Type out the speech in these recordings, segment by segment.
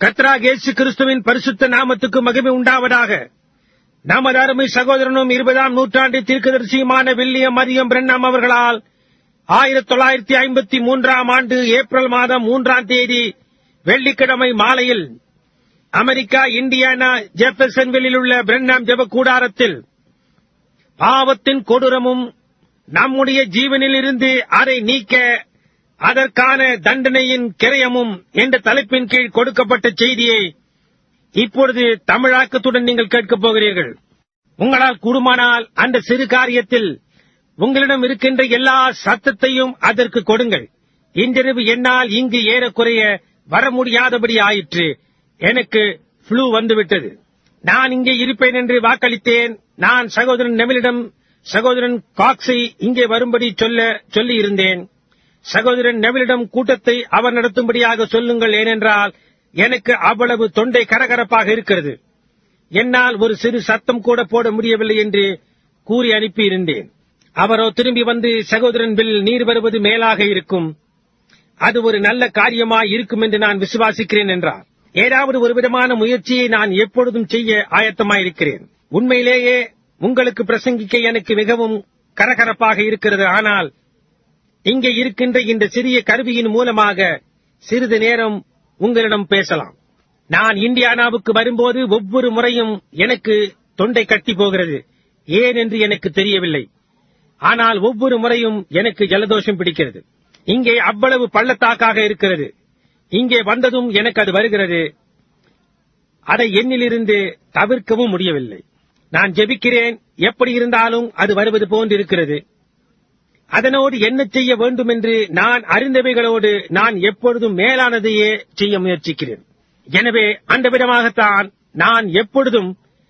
கர்த்தராக இயேசு கிறிஸ்துவின் பரிசுத்த நாமத்துக்கு மகிமை உண்டாவதாக நமது அருமை சகோதரனும் இருபதாம் நூற்றாண்டு தீர்க்கதரிசியுமான வில்லியம் மதியம் பிரண்ணம் அவர்களால் ஆயிரத்தி தொள்ளாயிரத்தி ஐம்பத்தி மூன்றாம் ஆண்டு ஏப்ரல் மாதம் மூன்றாம் தேதி வெள்ளிக்கிழமை மாலையில் அமெரிக்கா இந்தியானா ஜெஃபர்சன்வில்லில் உள்ள பிரண்ணாம் ஜெப கூடாரத்தில் பாவத்தின் கொடூரமும் நம்முடைய ஜீவனில் இருந்து அதை நீக்க அதற்கான தண்டனையின் கிரயமும் என்ற தலைப்பின் கீழ் கொடுக்கப்பட்ட செய்தியை இப்பொழுது தமிழாக்கத்துடன் நீங்கள் கேட்கப் போகிறீர்கள் உங்களால் கூடுமானால் அந்த சிறு காரியத்தில் உங்களிடம் இருக்கின்ற எல்லா சத்தத்தையும் அதற்கு கொடுங்கள் இன்றிரவு என்னால் இங்கு ஏறக்குறைய வர முடியாதபடி ஆயிற்று எனக்கு ஃப்ளூ வந்துவிட்டது நான் இங்கே இருப்பேன் என்று வாக்களித்தேன் நான் சகோதரன் நெமிலிடம் சகோதரன் காக்ஸை இங்கே வரும்படி சொல்ல சொல்லி இருந்தேன் சகோதரன் நெவிலிடம் கூட்டத்தை அவர் நடத்தும்படியாக சொல்லுங்கள் ஏனென்றால் எனக்கு அவ்வளவு தொண்டை கரகரப்பாக இருக்கிறது என்னால் ஒரு சிறு சத்தம் கூட போட முடியவில்லை என்று கூறி அனுப்பியிருந்தேன் அவரோ திரும்பி வந்து சகோதரன் பில் நீர் வருவது மேலாக இருக்கும் அது ஒரு நல்ல காரியமாய் இருக்கும் என்று நான் விசுவாசிக்கிறேன் என்றார் ஏதாவது ஒரு விதமான முயற்சியை நான் எப்பொழுதும் செய்ய ஆயத்தமாயிருக்கிறேன் உண்மையிலேயே உங்களுக்கு பிரசங்கிக்க எனக்கு மிகவும் கரகரப்பாக இருக்கிறது ஆனால் இங்கே இருக்கின்ற இந்த சிறிய கருவியின் மூலமாக சிறிது நேரம் உங்களிடம் பேசலாம் நான் இந்தியானாவுக்கு வரும்போது ஒவ்வொரு முறையும் எனக்கு தொண்டை கட்டி போகிறது ஏன் என்று எனக்கு தெரியவில்லை ஆனால் ஒவ்வொரு முறையும் எனக்கு ஜலதோஷம் பிடிக்கிறது இங்கே அவ்வளவு பள்ளத்தாக்காக இருக்கிறது இங்கே வந்ததும் எனக்கு அது வருகிறது அதை என்னிலிருந்து தவிர்க்கவும் முடியவில்லை நான் ஜெபிக்கிறேன் எப்படி இருந்தாலும் அது வருவது போன்றிருக்கிறது அதனோடு என்ன செய்ய வேண்டும் என்று நான் அறிந்தவைகளோடு நான் எப்பொழுதும் மேலானதையே செய்ய முயற்சிக்கிறேன் எனவே அந்த விதமாகத்தான் நான் எப்பொழுதும்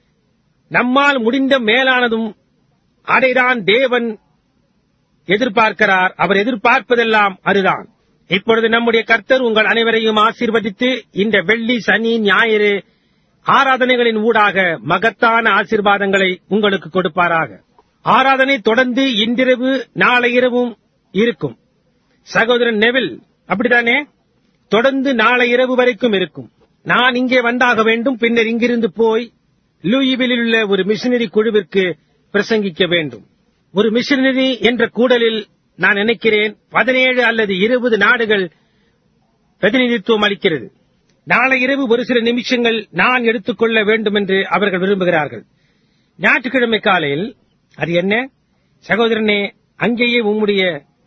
நம்மால் முடிந்த மேலானதும் அதைதான் தேவன் எதிர்பார்க்கிறார் அவர் எதிர்பார்ப்பதெல்லாம் அதுதான் இப்பொழுது நம்முடைய கர்த்தர் உங்கள் அனைவரையும் ஆசீர்வதித்து இந்த வெள்ளி சனி ஞாயிறு ஆராதனைகளின் ஊடாக மகத்தான ஆசீர்வாதங்களை உங்களுக்கு கொடுப்பாராக ஆராதனை தொடர்ந்து இன்றிரவு நாளை இரவும் இருக்கும் சகோதரன் நெவில் அப்படித்தானே தொடர்ந்து நாளை இரவு வரைக்கும் இருக்கும் நான் இங்கே வந்தாக வேண்டும் பின்னர் இங்கிருந்து போய் லூயிவிலில் உள்ள ஒரு மிஷனரி குழுவிற்கு பிரசங்கிக்க வேண்டும் ஒரு மிஷனரி என்ற கூடலில் நான் நினைக்கிறேன் பதினேழு அல்லது இருபது நாடுகள் பிரதிநிதித்துவம் அளிக்கிறது நாளை இரவு ஒரு சில நிமிஷங்கள் நான் எடுத்துக்கொள்ள வேண்டும் என்று அவர்கள் விரும்புகிறார்கள் ஞாயிற்றுக்கிழமை காலையில் அது என்ன சகோதரனே அங்கேயே உம்முடைய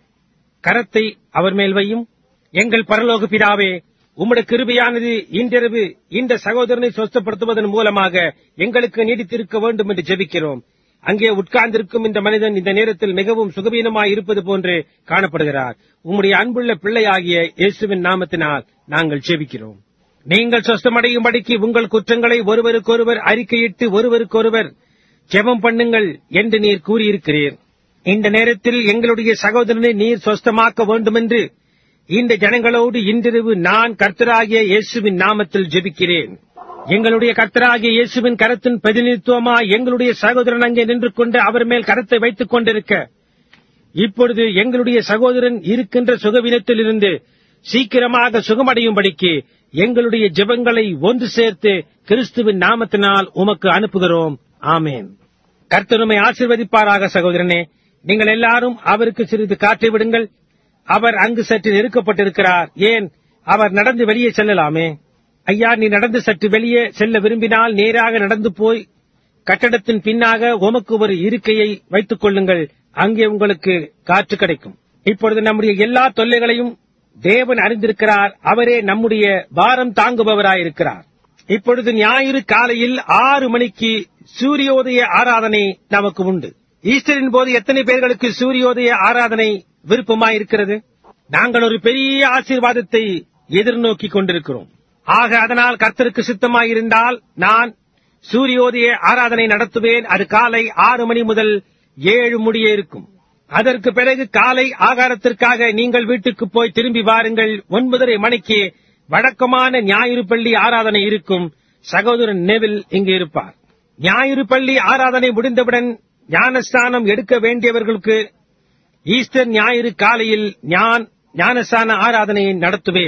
கரத்தை அவர் மேல் வையும் எங்கள் பரலோக பிதாவே உம்முடைய கிருபையானது இன்றிரவு இந்த சகோதரனை சொஸ்தப்படுத்துவதன் மூலமாக எங்களுக்கு நீடித்திருக்க வேண்டும் என்று ஜெபிக்கிறோம் அங்கே உட்கார்ந்திருக்கும் இந்த மனிதன் இந்த நேரத்தில் மிகவும் சுகவீனமாய் இருப்பது போன்று காணப்படுகிறார் உம்முடைய அன்புள்ள பிள்ளையாகிய இயேசுவின் நாமத்தினால் நாங்கள் ஜெபிக்கிறோம் நீங்கள் சொஸ்தமடையும்படிக்கு உங்கள் குற்றங்களை ஒருவருக்கொருவர் அறிக்கையிட்டு ஒருவருக்கொருவர் ஜெபம் பண்ணுங்கள் என்று நீர் கூறியிருக்கிறீர் இந்த நேரத்தில் எங்களுடைய சகோதரனை நீர் சொஸ்தமாக்க வேண்டுமென்று இந்த ஜனங்களோடு இன்றிரவு நான் கர்த்தராகிய இயேசுவின் நாமத்தில் ஜெபிக்கிறேன் எங்களுடைய கர்த்தராகிய இயேசுவின் கரத்தின் பிரதிநிதித்துவமா எங்களுடைய சகோதரன் அங்கே நின்று கொண்டு அவர் மேல் கரத்தை வைத்துக் கொண்டிருக்க இப்பொழுது எங்களுடைய சகோதரன் இருக்கின்ற சுகவினத்திலிருந்து சீக்கிரமாக சுகமடையும்படிக்கு எங்களுடைய ஜெபங்களை ஒன்று சேர்த்து கிறிஸ்துவின் நாமத்தினால் உமக்கு அனுப்புகிறோம் ஆமேன் கர்த்தருமை ஆசிர்வதிப்பாராக சகோதரனே நீங்கள் எல்லாரும் அவருக்கு சிறிது காற்றை விடுங்கள் அவர் அங்கு சற்று நெருக்கப்பட்டிருக்கிறார் ஏன் அவர் நடந்து வெளியே செல்லலாமே ஐயா நீ நடந்து சற்று வெளியே செல்ல விரும்பினால் நேராக நடந்து போய் கட்டடத்தின் பின்னாக உமக்கு ஒரு இருக்கையை வைத்துக் கொள்ளுங்கள் அங்கே உங்களுக்கு காற்று கிடைக்கும் இப்பொழுது நம்முடைய எல்லா தொல்லைகளையும் தேவன் அறிந்திருக்கிறார் அவரே நம்முடைய பாரம் தாங்குபவராயிருக்கிறார் இப்பொழுது ஞாயிறு காலையில் ஆறு மணிக்கு சூரியோதய ஆராதனை நமக்கு உண்டு ஈஸ்டரின் போது எத்தனை பேர்களுக்கு சூரியோதய ஆராதனை விருப்பமாயிருக்கிறது நாங்கள் ஒரு பெரிய ஆசீர்வாதத்தை எதிர்நோக்கிக் கொண்டிருக்கிறோம் ஆக அதனால் கர்த்தருக்கு சித்தமாயிருந்தால் நான் சூரியோதய ஆராதனை நடத்துவேன் அது காலை ஆறு மணி முதல் ஏழு முடிய இருக்கும் அதற்கு பிறகு காலை ஆகாரத்திற்காக நீங்கள் வீட்டுக்கு போய் திரும்பி வாருங்கள் ஒன்பதரை மணிக்கு வழக்கமான ஞாயிறு பள்ளி ஆராதனை இருக்கும் சகோதரன் நெவில் இங்கு இருப்பார் ஞாயிறு பள்ளி ஆராதனை முடிந்தவுடன் ஞானஸ்தானம் எடுக்க வேண்டியவர்களுக்கு ஈஸ்டர் ஞாயிறு காலையில் ஞான் ஞானஸ்தான ஆராதனையை நடத்துவேன்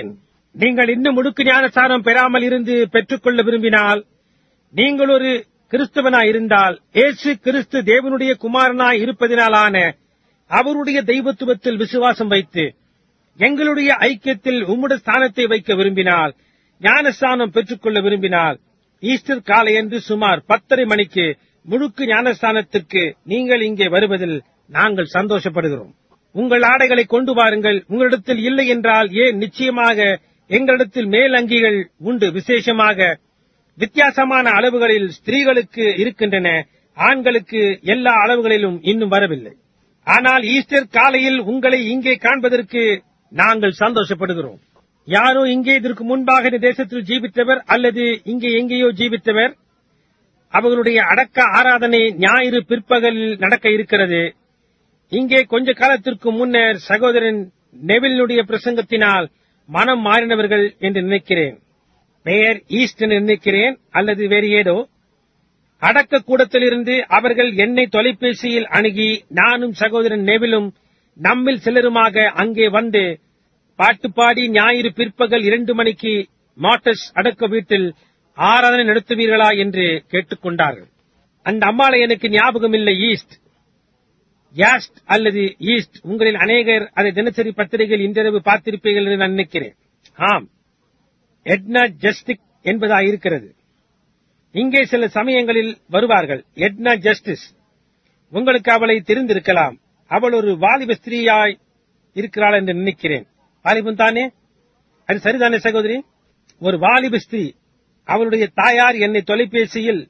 நீங்கள் இன்னும் முழுக்கு ஞானசாரம் பெறாமல் இருந்து பெற்றுக்கொள்ள விரும்பினால் நீங்கள் ஒரு கிறிஸ்தவனாய் இருந்தால் இயேசு கிறிஸ்து தேவனுடைய குமாரனாய் இருப்பதினாலான அவருடைய தெய்வத்துவத்தில் விசுவாசம் வைத்து எங்களுடைய ஐக்கியத்தில் உம்முடைய ஸ்தானத்தை வைக்க விரும்பினால் ஞானஸ்தானம் பெற்றுக்கொள்ள விரும்பினால் ஈஸ்டர் காலையன்று சுமார் பத்தரை மணிக்கு முழுக்கு ஞானஸ்தானத்திற்கு நீங்கள் இங்கே வருவதில் நாங்கள் சந்தோஷப்படுகிறோம் உங்கள் ஆடைகளை கொண்டு வாருங்கள் உங்களிடத்தில் இல்லை என்றால் ஏன் நிச்சயமாக எங்களிடத்தில் மேல் அங்கிகள் உண்டு விசேஷமாக வித்தியாசமான அளவுகளில் ஸ்திரீகளுக்கு இருக்கின்றன ஆண்களுக்கு எல்லா அளவுகளிலும் இன்னும் வரவில்லை ஆனால் ஈஸ்டர் காலையில் உங்களை இங்கே காண்பதற்கு நாங்கள் சந்தோஷப்படுகிறோம் யாரோ இங்கே இதற்கு முன்பாக இந்த தேசத்தில் ஜீவித்தவர் அல்லது இங்கே எங்கேயோ ஜீவித்தவர் அவர்களுடைய அடக்க ஆராதனை ஞாயிறு பிற்பகலில் நடக்க இருக்கிறது இங்கே கொஞ்ச காலத்திற்கு முன்னர் சகோதரன் நெவிலினுடைய பிரசங்கத்தினால் மனம் மாறினவர்கள் என்று நினைக்கிறேன் பெயர் ஈஸ்ட் என்று நினைக்கிறேன் அல்லது வேறு ஏதோ அடக்க கூடத்திலிருந்து அவர்கள் என்னை தொலைபேசியில் அணுகி நானும் சகோதரன் நெவிலும் நம்மில் சிலருமாக அங்கே வந்து பாட்டு பாடி ஞாயிறு பிற்பகல் இரண்டு மணிக்கு மாட்டஸ் அடக்க வீட்டில் ஆராதனை நடத்துவீர்களா என்று கேட்டுக்கொண்டார்கள் அந்த அம்மாளை எனக்கு ஞாபகம் இல்லை ஈஸ்ட் யாஸ்ட் அல்லது ஈஸ்ட் உங்களில் அநேகர் அதை தினசரி பத்திரிகையில் இன்றிரவு பார்த்திருப்பீர்கள் என்று நான் நினைக்கிறேன் ஆம் எட்னா ஜஸ்டிக் என்பதா இருக்கிறது இங்கே சில சமயங்களில் வருவார்கள் எட்னா ஜஸ்டிஸ் உங்களுக்கு அவளை தெரிந்திருக்கலாம் அவள் ஒரு வாலிப ஸ்திரீயாய் இருக்கிறாள் என்று நினைக்கிறேன் வாலிபம் தானே அது சரிதானே சகோதரி ஒரு வாலிப ஸ்திரீ அவளுடைய தாயார் என்னை தொலைபேசியில்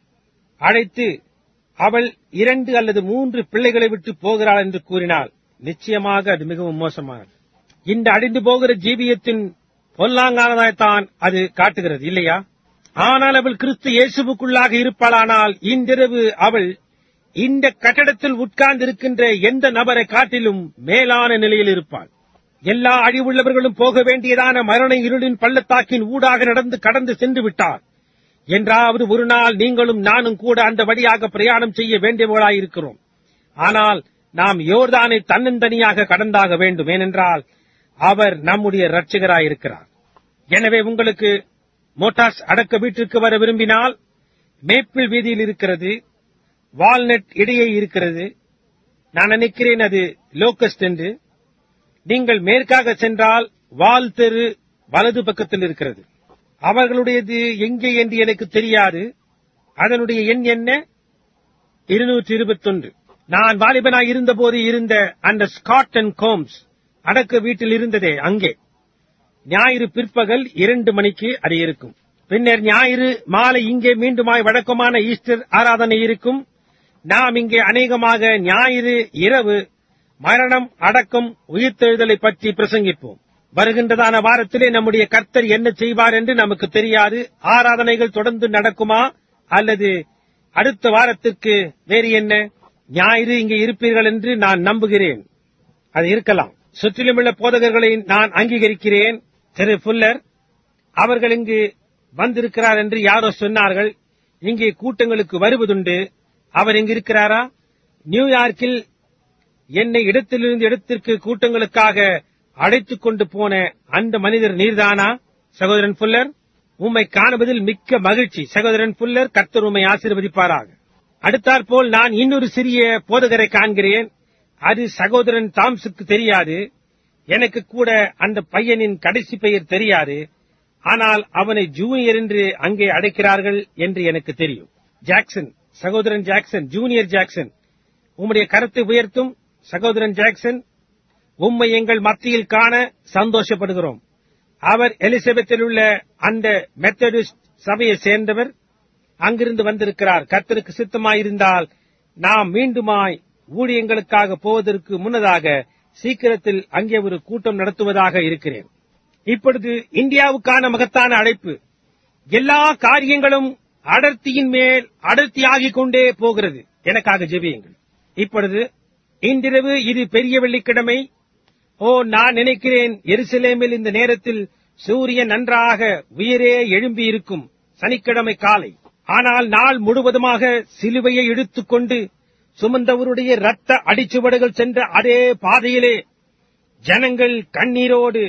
அழைத்து அவள் இரண்டு அல்லது மூன்று பிள்ளைகளை விட்டு போகிறாள் என்று கூறினாள் நிச்சயமாக அது மிகவும் மோசமானது இந்த அடிந்து போகிற ஜீவியத்தின் பொல்லாங்கானதாய்த்தான் அது காட்டுகிறது இல்லையா ஆனால் அவள் கிறிஸ்து இயேசுவுக்குள்ளாக இருப்பாளானால் இன்றிரவு அவள் இந்த கட்டடத்தில் உட்கார்ந்திருக்கின்ற எந்த நபரை காட்டிலும் மேலான நிலையில் இருப்பாள் எல்லா அழிவுள்ளவர்களும் போக வேண்டியதான மரண இருளின் பள்ளத்தாக்கின் ஊடாக நடந்து கடந்து சென்று விட்டார் என்றாவது ஒரு நாள் நீங்களும் நானும் கூட அந்த வழியாக பிரயாணம் செய்ய வேண்டியவர்களாயிருக்கிறோம் ஆனால் நாம் யோர்தானை தன்னந்தனியாக கடந்தாக வேண்டும் ஏனென்றால் அவர் நம்முடைய இரட்சகராயிருக்கிறார் எனவே உங்களுக்கு மோட்டார்ஸ் அடக்க வீட்டிற்கு வர விரும்பினால் மேப்பிள் வீதியில் இருக்கிறது வால்நட் இடையே இருக்கிறது நான் நினைக்கிறேன் அது லோக்கஸ்ட் என்று நீங்கள் மேற்காக சென்றால் வால் தெரு வலது பக்கத்தில் இருக்கிறது அவர்களுடையது எங்கே என்று எனக்கு தெரியாது அதனுடைய எண் என்ன இருநூற்றி இருபத்தொன்று நான் வாலிபனாய் இருந்தபோது இருந்த அந்த ஸ்காட் அண்ட் கோம்ஸ் அடக்க வீட்டில் இருந்ததே அங்கே ஞாயிறு பிற்பகல் இரண்டு மணிக்கு அது இருக்கும் பின்னர் ஞாயிறு மாலை இங்கே மீண்டுமாய் வழக்கமான ஈஸ்டர் ஆராதனை இருக்கும் நாம் இங்கே அநேகமாக ஞாயிறு இரவு மரணம் அடக்கம் உயிர்த்தெழுதலை பற்றி பிரசங்கிப்போம் வருகின்றதான வாரத்திலே நம்முடைய கர்த்தர் என்ன செய்வார் என்று நமக்கு தெரியாது ஆராதனைகள் தொடர்ந்து நடக்குமா அல்லது அடுத்த வாரத்திற்கு வேறு என்ன ஞாயிறு இங்கே இருப்பீர்கள் என்று நான் நம்புகிறேன் அது இருக்கலாம் சுற்றிலுமுள்ள போதகர்களை நான் அங்கீகரிக்கிறேன் திரு புல்லர் அவர்கள் இங்கு வந்திருக்கிறார் என்று யாரோ சொன்னார்கள் இங்கே கூட்டங்களுக்கு வருவதுண்டு அவர் இங்கு இருக்கிறாரா நியூயார்க்கில் என்னை இடத்திலிருந்து இடத்திற்கு கூட்டங்களுக்காக அழைத்துக் கொண்டு போன அந்த மனிதர் நீர்தானா சகோதரன் புல்லர் உம்மை காணுவதில் மிக்க மகிழ்ச்சி சகோதரன் புல்லர் கர்த்தர் உம்மை ஆசீர்வதிப்பாராக அடுத்தாற்போல் நான் இன்னொரு சிறிய போதகரை காண்கிறேன் அது சகோதரன் தாம்ஸுக்கு தெரியாது எனக்கு கூட அந்த பையனின் கடைசி பெயர் தெரியாது ஆனால் அவனை ஜூனியர் என்று அங்கே அழைக்கிறார்கள் என்று எனக்கு தெரியும் ஜாக்சன் சகோதரன் ஜாக்சன் ஜூனியர் ஜாக்சன் உம்முடைய கருத்தை உயர்த்தும் சகோதரன் ஜாக்சன் உம்மை எங்கள் மத்தியில் காண சந்தோஷப்படுகிறோம் அவர் எலிசபெத்தில் உள்ள அந்த மெத்தடிஸ்ட் சபையை சேர்ந்தவர் அங்கிருந்து வந்திருக்கிறார் கர்த்தருக்கு சித்தமாயிருந்தால் நாம் மீண்டுமாய் ஊழியங்களுக்காக போவதற்கு முன்னதாக சீக்கிரத்தில் அங்கே ஒரு கூட்டம் நடத்துவதாக இருக்கிறேன் இப்பொழுது இந்தியாவுக்கான மகத்தான அழைப்பு எல்லா காரியங்களும் அடர்த்தியின் மேல் அடர்த்தியாகிக் கொண்டே போகிறது எனக்காக ஜெபியுங்கள் இப்பொழுது இன்றிரவு இது பெரிய வெள்ளிக்கிழமை ஓ நான் நினைக்கிறேன் எருசலேமில் இந்த நேரத்தில் சூரியன் நன்றாக உயரே எழும்பி இருக்கும் சனிக்கிழமை காலை ஆனால் நாள் முழுவதுமாக சிலுவையை இழுத்துக்கொண்டு சுமந்தவருடைய இரத்த அடிச்சுவடுகள் சென்ற அதே பாதையிலே ஜனங்கள் கண்ணீரோடு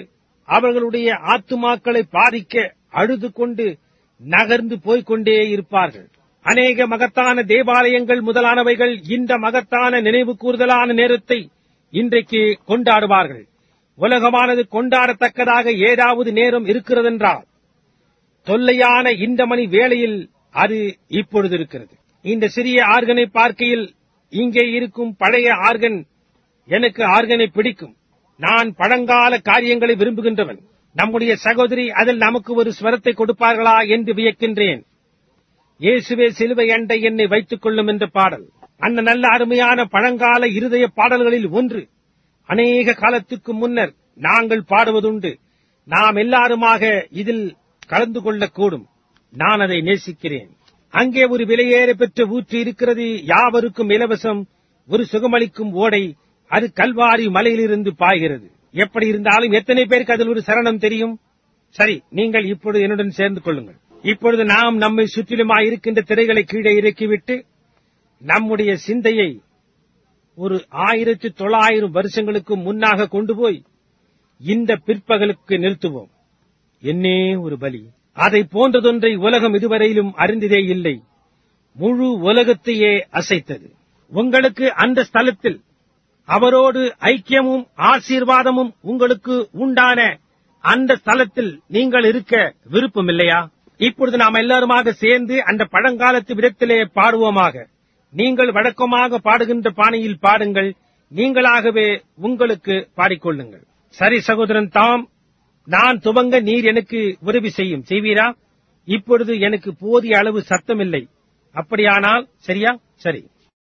அவர்களுடைய ஆத்துமாக்களை பாதிக்க அழுது கொண்டு நகர்ந்து போய்க் கொண்டே இருப்பார்கள் அநேக மகத்தான தேவாலயங்கள் முதலானவைகள் இந்த மகத்தான நினைவு கூறுதலான நேரத்தை இன்றைக்கு கொண்டாடுவார்கள் உலகமானது கொண்டாடத்தக்கதாக ஏதாவது நேரம் இருக்கிறதென்றால் தொல்லையான இந்த மணி வேளையில் அது இப்பொழுது இருக்கிறது இந்த சிறிய ஆர்கனை பார்க்கையில் இங்கே இருக்கும் பழைய ஆர்கன் எனக்கு ஆர்கனை பிடிக்கும் நான் பழங்கால காரியங்களை விரும்புகின்றவன் நம்முடைய சகோதரி அதில் நமக்கு ஒரு ஸ்வரத்தை கொடுப்பார்களா என்று வியக்கின்றேன் இயேசுவே சிலுவை அண்டை என்னை வைத்துக் கொள்ளும் என்ற பாடல் அந்த நல்ல அருமையான பழங்கால இருதய பாடல்களில் ஒன்று அநேக காலத்துக்கு முன்னர் நாங்கள் பாடுவதுண்டு நாம் எல்லாருமாக இதில் கலந்து கொள்ளக்கூடும் நான் அதை நேசிக்கிறேன் அங்கே ஒரு விலையேற பெற்ற ஊற்று இருக்கிறது யாவருக்கும் இலவசம் ஒரு சுகமளிக்கும் ஓடை அது கல்வாரி மலையிலிருந்து பாய்கிறது எப்படி இருந்தாலும் எத்தனை பேருக்கு அதில் ஒரு சரணம் தெரியும் சரி நீங்கள் இப்பொழுது என்னுடன் சேர்ந்து கொள்ளுங்கள் இப்பொழுது நாம் நம்மை சுற்றிலுமாய் இருக்கின்ற திரைகளை கீழே இறக்கிவிட்டு நம்முடைய சிந்தையை ஒரு ஆயிரத்தி தொள்ளாயிரம் வருஷங்களுக்கு முன்னாக கொண்டு போய் இந்த பிற்பகலுக்கு நிறுத்துவோம் என்னே ஒரு பலி அதை போன்றதொன்றை உலகம் இதுவரையிலும் அறிந்ததே இல்லை முழு உலகத்தையே அசைத்தது உங்களுக்கு அந்த ஸ்தலத்தில் அவரோடு ஐக்கியமும் ஆசீர்வாதமும் உங்களுக்கு உண்டான அந்த ஸ்தலத்தில் நீங்கள் இருக்க விருப்பம் இல்லையா இப்பொழுது நாம் எல்லாருமாக சேர்ந்து அந்த பழங்காலத்து விதத்திலே பாடுவோமாக நீங்கள் வழக்கமாக பாடுகின்ற பாணியில் பாடுங்கள் நீங்களாகவே உங்களுக்கு பாடிக்கொள்ளுங்கள் சரி சகோதரன் தாம் நான் துவங்க நீர் எனக்கு உதவி செய்யும் செய்வீரா இப்பொழுது எனக்கு போதிய அளவு சத்தம் இல்லை அப்படியானால் சரியா சரி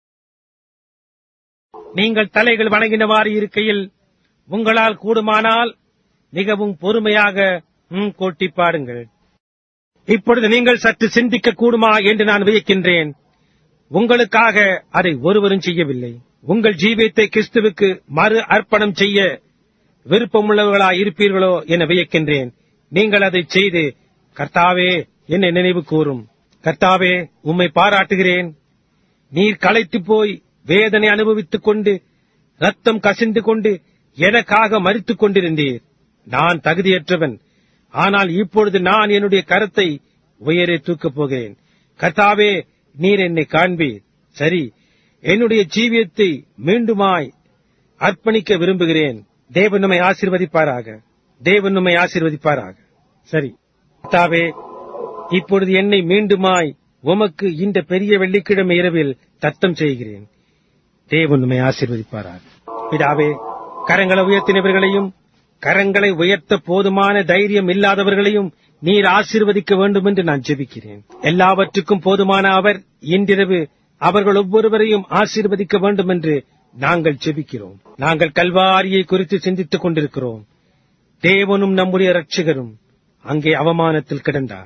நீங்கள் தலைகள் வணங்கினவாறு இருக்கையில் உங்களால் கூடுமானால் மிகவும் பொறுமையாக ம் கொட்டி பாடுங்கள் இப்பொழுது நீங்கள் சற்று சிந்திக்க கூடுமா என்று நான் வியக்கின்றேன் உங்களுக்காக அதை ஒருவரும் செய்யவில்லை உங்கள் ஜீவியத்தை கிறிஸ்துவுக்கு மறு அர்ப்பணம் செய்ய விருப்பமுள்ளவர்களாய் இருப்பீர்களோ என வியக்கின்றேன் நீங்கள் அதை செய்து கர்த்தாவே என்னை நினைவு கூறும் கர்த்தாவே உம்மை பாராட்டுகிறேன் நீர் களைத்து போய் வேதனை அனுபவித்துக் கொண்டு ரத்தம் கசிந்து கொண்டு எனக்காக மறித்துக் கொண்டிருந்தீர் நான் தகுதியற்றவன் ஆனால் இப்பொழுது நான் என்னுடைய கரத்தை உயரே தூக்கப் போகிறேன் கர்த்தாவே நீர் என்னை காண்பீர் சரி என்னுடைய ஜீவியத்தை மீண்டுமாய் அர்ப்பணிக்க விரும்புகிறேன் தேவன் நம்மை ஆசீர்வதிப்பாராக தேவன் நம்மை ஆசீர்வதிப்பாராக சரி கர்த்தாவே இப்பொழுது என்னை மீண்டுமாய் உமக்கு இந்த பெரிய வெள்ளிக்கிழமை இரவில் தத்தம் செய்கிறேன் தேவன் நம்மை ஆசீர்வதிப்பாராக பிதாவே கரங்களை உயர்த்தினவர்களையும் கரங்களை உயர்த்த போதுமான தைரியம் இல்லாதவர்களையும் நீர் ஆசீர்வதிக்க வேண்டும் என்று நான் ஜெபிக்கிறேன் எல்லாவற்றுக்கும் போதுமான அவர் இன்றிரவு அவர்கள் ஒவ்வொருவரையும் ஆசீர்வதிக்க வேண்டும் என்று நாங்கள் ஜெபிக்கிறோம் நாங்கள் கல்வாரியை குறித்து சிந்தித்துக் கொண்டிருக்கிறோம் தேவனும் நம்முடைய இரட்சகரும் அங்கே அவமானத்தில் கிடந்தார்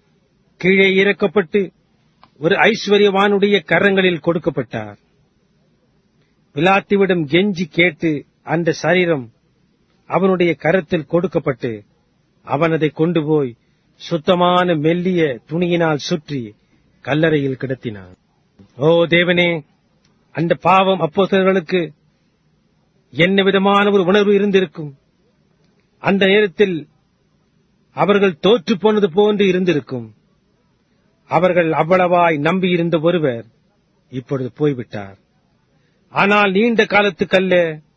கீழே இறக்கப்பட்டு ஒரு ஐஸ்வர்யவானுடைய கரங்களில் கொடுக்கப்பட்டார் பிலாத்திவிடம் கெஞ்சி கேட்டு அந்த சரீரம் அவனுடைய கரத்தில் கொடுக்கப்பட்டு அவன் அதை கொண்டு போய் சுத்தமான மெல்லிய துணியினால் சுற்றி கல்லறையில் கிடத்தினான் ஓ தேவனே அந்த பாவம் அப்போஸ்தலர்களுக்கு என்ன விதமான ஒரு உணர்வு இருந்திருக்கும் அந்த நேரத்தில் அவர்கள் தோற்று போனது போன்று இருந்திருக்கும் அவர்கள் அவ்வளவாய் நம்பியிருந்த ஒருவர் இப்பொழுது போய்விட்டார் ஆனால் நீண்ட காலத்துக்கல்ல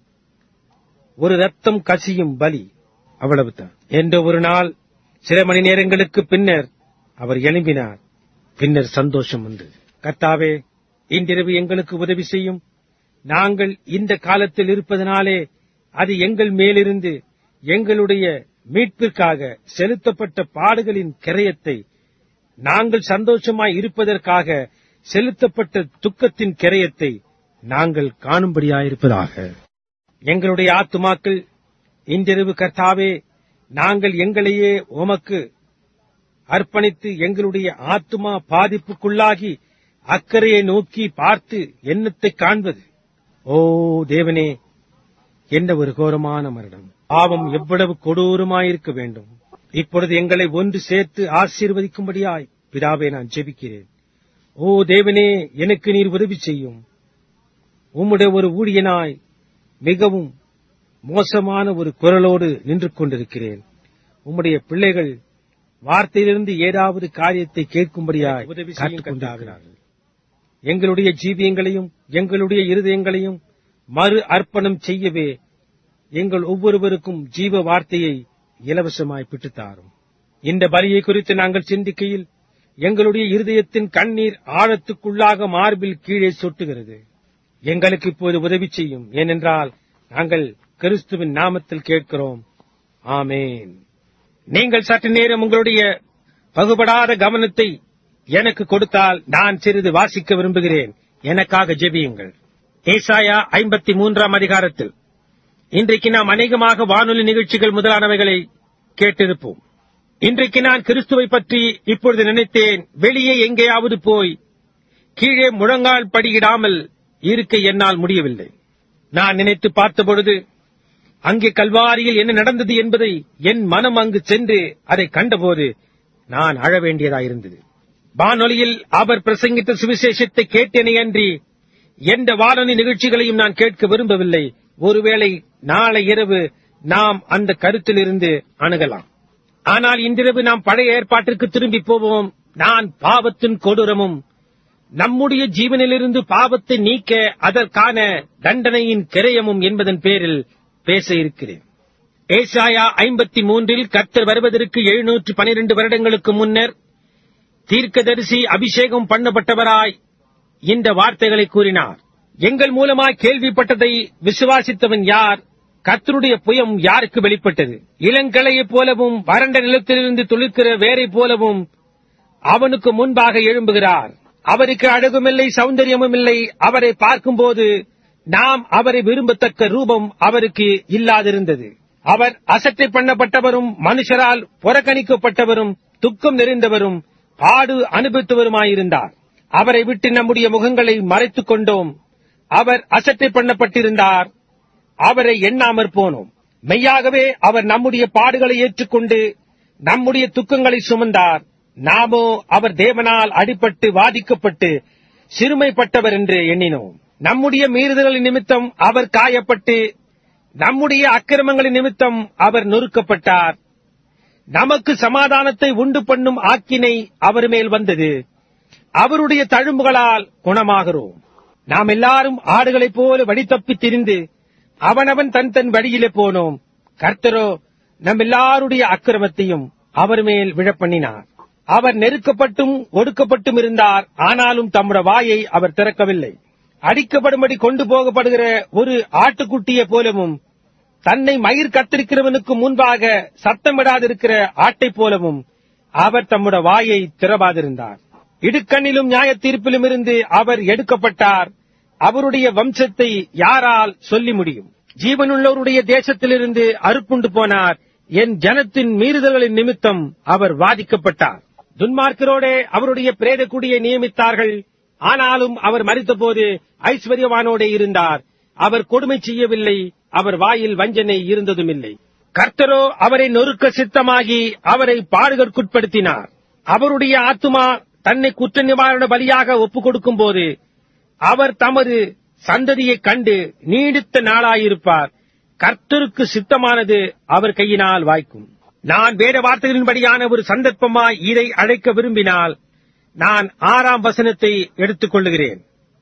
ஒரு ரத்தம் கசியும் பலி அவ்வளவுதான் என்ற ஒரு நாள் சில மணி நேரங்களுக்கு பின்னர் அவர் எழும்பினார் பின்னர் சந்தோஷம் உண்டு கர்த்தாவே இன்றிரவு எங்களுக்கு உதவி செய்யும் நாங்கள் இந்த காலத்தில் இருப்பதனாலே அது எங்கள் மேலிருந்து எங்களுடைய மீட்பிற்காக செலுத்தப்பட்ட பாடுகளின் கிரயத்தை நாங்கள் சந்தோஷமாய் இருப்பதற்காக செலுத்தப்பட்ட துக்கத்தின் கிரயத்தை நாங்கள் காணும்படியாயிருப்பதாக எங்களுடைய ஆத்துமாக்கள் இன்றிரவு கர்த்தாவே நாங்கள் எங்களையே உமக்கு அர்ப்பணித்து எங்களுடைய ஆத்துமா பாதிப்புக்குள்ளாகி அக்கறையை நோக்கி பார்த்து எண்ணத்தை காண்பது ஓ தேவனே என்ன ஒரு கோரமான மரணம் பாவம் எவ்வளவு கொடூரமாயிருக்க வேண்டும் இப்பொழுது எங்களை ஒன்று சேர்த்து ஆசீர்வதிக்கும்படியாய் பிதாவே நான் ஜெபிக்கிறேன் ஓ தேவனே எனக்கு நீர் உதவி செய்யும் உம்முடைய ஒரு ஊழியனாய் மிகவும் மோசமான ஒரு குரலோடு நின்று கொண்டிருக்கிறேன் உம்முடைய பிள்ளைகள் வார்த்தையிலிருந்து ஏதாவது காரியத்தை கேட்கும்படியாய் உதவி செய்யும் காத்துக் கொண்டிருக்கிறார்கள் எங்களுடைய ஜீவியங்களையும் எங்களுடைய இருதயங்களையும் மறு அர்ப்பணம் செய்யவே எங்கள் ஒவ்வொருவருக்கும் ஜீவ வார்த்தையை இலவசமாய் பெற்றுத்தாரும் இந்த பலியை குறித்து நாங்கள் சிந்திக்கையில் எங்களுடைய இருதயத்தின் கண்ணீர் ஆழத்துக்குள்ளாக மார்பில் கீழே சொட்டுகிறது எங்களுக்கு இப்போது உதவி செய்யும் ஏனென்றால் நாங்கள் கிறிஸ்துவின் நாமத்தில் கேட்கிறோம் ஆமேன் நீங்கள் சற்று நேரம் உங்களுடைய பகுபடாத கவனத்தை எனக்கு கொடுத்தால் நான் சிறிது வாசிக்க விரும்புகிறேன் எனக்காக ஜெபியுங்கள் ஏசாயா ஐம்பத்தி மூன்றாம் அதிகாரத்தில் இன்றைக்கு நாம் அநேகமாக வானொலி நிகழ்ச்சிகள் முதலானவைகளை கேட்டிருப்போம் இன்றைக்கு நான் கிறிஸ்துவை பற்றி இப்பொழுது நினைத்தேன் வெளியே எங்கேயாவது போய் கீழே முழங்கால் படியிடாமல் இருக்க என்னால் முடியவில்லை நான் நினைத்து பார்த்தபொழுது அங்கே கல்வாரியில் என்ன நடந்தது என்பதை என் மனம் அங்கு சென்று அதை கண்டபோது நான் அழ வேண்டியதாயிருந்தது வானொலியில் அவர் பிரசங்கித்த சுவிசேஷத்தை கேட்டேனே அன்றி எந்த வானொலி நிகழ்ச்சிகளையும் நான் கேட்க விரும்பவில்லை ஒருவேளை நாளை இரவு நாம் அந்த கருத்திலிருந்து அணுகலாம் ஆனால் இன்றிரவு நாம் பழைய ஏற்பாட்டிற்கு திரும்பி போவோம் நான் பாவத்தின் கொடூரமும் நம்முடைய ஜீவனிலிருந்து பாவத்தை நீக்க அதற்கான தண்டனையின் கிரயமும் என்பதன் பேரில் பேச இருக்கிறேன் ஏசாயா ஐம்பத்தி மூன்றில் கர்த்தர் வருவதற்கு எழுநூற்று பனிரெண்டு வருடங்களுக்கு முன்னர் தீர்க்கதரிசி அபிஷேகம் பண்ணப்பட்டவராய் இந்த வார்த்தைகளை கூறினார் எங்கள் மூலமாய் கேள்விப்பட்டதை விசுவாசித்தவன் யார் கர்த்தருடைய புயம் யாருக்கு வெளிப்பட்டது இளங்களையைப் போலவும் வறண்ட நிலத்திலிருந்து துளிர்க்கிற வேரை போலவும் அவனுக்கு முன்பாக எழும்புகிறார் அவருக்கு அழகுமில்லை சௌந்தரியமும் இல்லை அவரை பார்க்கும்போது நாம் அவரை விரும்பத்தக்க ரூபம் அவருக்கு இல்லாதிருந்தது அவர் அசட்டை பண்ணப்பட்டவரும் மனுஷரால் புறக்கணிக்கப்பட்டவரும் துக்கம் நிறைந்தவரும் பாடு அனுபவித்தவருமாயிருந்தார் அவரை விட்டு நம்முடைய முகங்களை மறைத்துக் கொண்டோம் அவர் அசட்டை பண்ணப்பட்டிருந்தார் அவரை எண்ணாமற் போனோம் மெய்யாகவே அவர் நம்முடைய பாடுகளை ஏற்றுக்கொண்டு நம்முடைய துக்கங்களை சுமந்தார் நாமோ அவர் தேவனால் அடிபட்டு வாதிக்கப்பட்டு சிறுமைப்பட்டவர் என்று எண்ணினோம் நம்முடைய மீறுதல்களின் நிமித்தம் அவர் காயப்பட்டு நம்முடைய அக்கிரமங்களின் நிமித்தம் அவர் நொறுக்கப்பட்டார் நமக்கு சமாதானத்தை உண்டு பண்ணும் ஆக்கினை அவர் மேல் வந்தது அவருடைய தழும்புகளால் குணமாகிறோம் நாம் எல்லாரும் ஆடுகளைப் போல வழித்தப்பி திரிந்து அவனவன் தன் தன் வழியிலே போனோம் கர்த்தரோ நம் எல்லாருடைய அக்கிரமத்தையும் அவர் மேல் விழப்பண்ணினார் அவர் நெருக்கப்பட்டும் ஒடுக்கப்பட்டும் இருந்தார் ஆனாலும் தம்முடைய வாயை அவர் திறக்கவில்லை அடிக்கப்படும்படி கொண்டு போகப்படுகிற ஒரு ஆட்டுக்குட்டியை போலவும் தன்னை மயிர் கத்திருக்கிறவனுக்கு முன்பாக சத்தமிடாதிருக்கிற ஆட்டைப் போலவும் அவர் தம்முடைய வாயை திறவாதிருந்தார் இடுக்கண்ணிலும் நியாய தீர்ப்பிலும் இருந்து அவர் எடுக்கப்பட்டார் அவருடைய வம்சத்தை யாரால் சொல்லி முடியும் ஜீவனுள்ளவருடைய தேசத்திலிருந்து அறுப்புண்டு போனார் என் ஜனத்தின் மீறுதல்களின் நிமித்தம் அவர் வாதிக்கப்பட்டார் துன்மார்க்கரோடே அவருடைய பிரேத குடியை நியமித்தார்கள் ஆனாலும் அவர் மறித்தபோது ஐஸ்வர்யவானோடே இருந்தார் அவர் கொடுமை செய்யவில்லை அவர் வாயில் வஞ்சனை இருந்ததுமில்லை கர்த்தரோ அவரை நொறுக்க சித்தமாகி அவரை பாடுகளுக்குட்படுத்தினார் அவருடைய ஆத்துமா தன்னை குற்ற நிவாரண பலியாக ஒப்புக் கொடுக்கும் போது அவர் தமது சந்ததியைக் கண்டு நீடித்த நாளாயிருப்பார் கர்த்தருக்கு சித்தமானது அவர் கையினால் வாய்க்கும் நான் வேத வார்த்தைகளின்படியான ஒரு சந்தர்ப்பமாய் இதை அழைக்க விரும்பினால் நான் ஆறாம் வசனத்தை எடுத்துக் கொள்ளுகிறேன்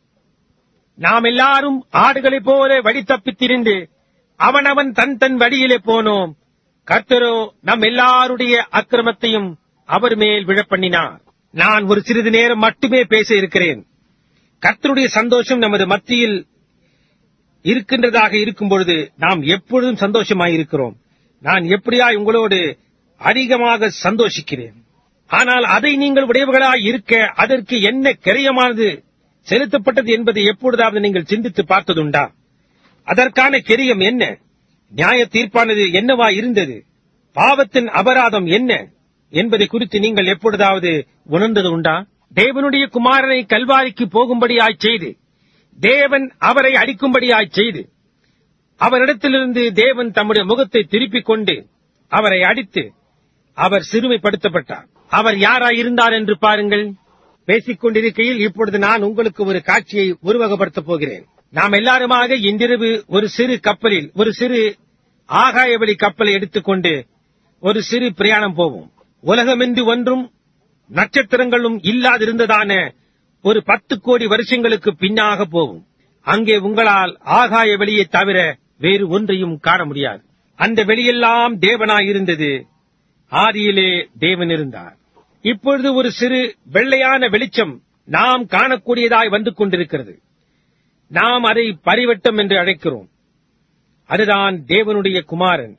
நாம் எல்லாரும் ஆடுகளைப் போல வழி தப்பித் திரிந்து அவனவன் தன் தன் வழியிலே போனோம் கர்த்தரோ நம் எல்லாருடைய அக்கிரமத்தையும் அவர் மேல் விழப்பண்ணினார் நான் ஒரு சிறிது நேரம் மட்டுமே பேச இருக்கிறேன் கர்த்தருடைய சந்தோஷம் நமது மத்தியில் இருக்கின்றதாக இருக்கும் பொழுது நாம் எப்பொழுதும் சந்தோஷமாயிருக்கிறோம் நான் எப்படியாய் உங்களோடு அதிகமாக சந்தோஷிக்கிறேன் ஆனால் அதை நீங்கள் உடையவர்களாய் இருக்க அதற்கு என்ன கிரயமானது செலுத்தப்பட்டது என்பதை எப்பொழுதாவது நீங்கள் சிந்தித்து பார்த்ததுண்டா அதற்கான கிரியம் என்ன நியாய தீர்ப்பானது என்னவா இருந்தது பாவத்தின் அபராதம் என்ன என்பதை குறித்து நீங்கள் எப்பொழுதாவது உணர்ந்தது உண்டா தேவனுடைய குமாரனை கல்வாரிக்கு போகும்படியாய் செய்து தேவன் அவரை அடிக்கும்படியாய் செய்து அவரிடத்திலிருந்து தேவன் தம்முடைய முகத்தை திருப்பிக் கொண்டு அவரை அடித்து அவர் சிறுமைப்படுத்தப்பட்டார் அவர் யாராயிருந்தார் என்று பாருங்கள் பேசிக் கொண்டிருக்கையில் இப்பொழுது நான் உங்களுக்கு ஒரு காட்சியை உருவகப்படுத்தப் போகிறேன் நாம் எல்லாருமாக இன்றிரவு ஒரு சிறு கப்பலில் ஒரு சிறு ஆகாயவெளி கப்பலை எடுத்துக்கொண்டு ஒரு சிறு பிரயாணம் போவோம் உலகமென்று ஒன்றும் நட்சத்திரங்களும் இல்லாதிருந்ததான ஒரு பத்து கோடி வருஷங்களுக்கு பின்னாக போகும் அங்கே உங்களால் ஆகாய வெளியை தவிர வேறு ஒன்றையும் காண முடியாது அந்த வெளியெல்லாம் தேவனாயிருந்தது ஆதியிலே தேவன் இருந்தார் இப்பொழுது ஒரு சிறு வெள்ளையான வெளிச்சம் நாம் காணக்கூடியதாய் வந்து கொண்டிருக்கிறது நாம் அதை பரிவட்டம் என்று அழைக்கிறோம் அதுதான் தேவனுடைய குமாரன்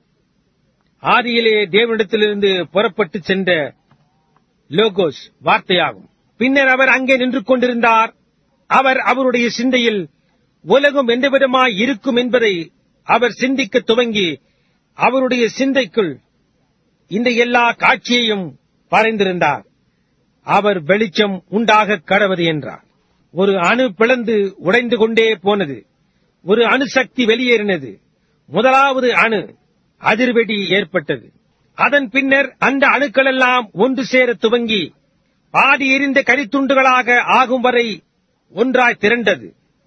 ஆதியிலே தேவனிடத்திலிருந்து புறப்பட்டு சென்ற லோகோஸ் வார்த்தையாகும் பின்னர் அவர் அங்கே நின்று கொண்டிருந்தார் அவர் அவருடைய சிந்தையில் உலகம் எந்த விதமாய் இருக்கும் என்பதை அவர் சிந்திக்க துவங்கி அவருடைய சிந்தைக்குள் இந்த எல்லா காட்சியையும் வரைந்திருந்தார் அவர் வெளிச்சம் உண்டாக கடவது என்றார் ஒரு அணு பிளந்து உடைந்து கொண்டே போனது ஒரு அணுசக்தி வெளியேறினது முதலாவது அணு அதிர்வெடி ஏற்பட்டது அதன் பின்னர் அந்த அணுக்களெல்லாம் ஒன்று சேர துவங்கி பாதி எரிந்த கரித்துண்டுகளாக ஆகும் வரை ஒன்றாய் திரண்டது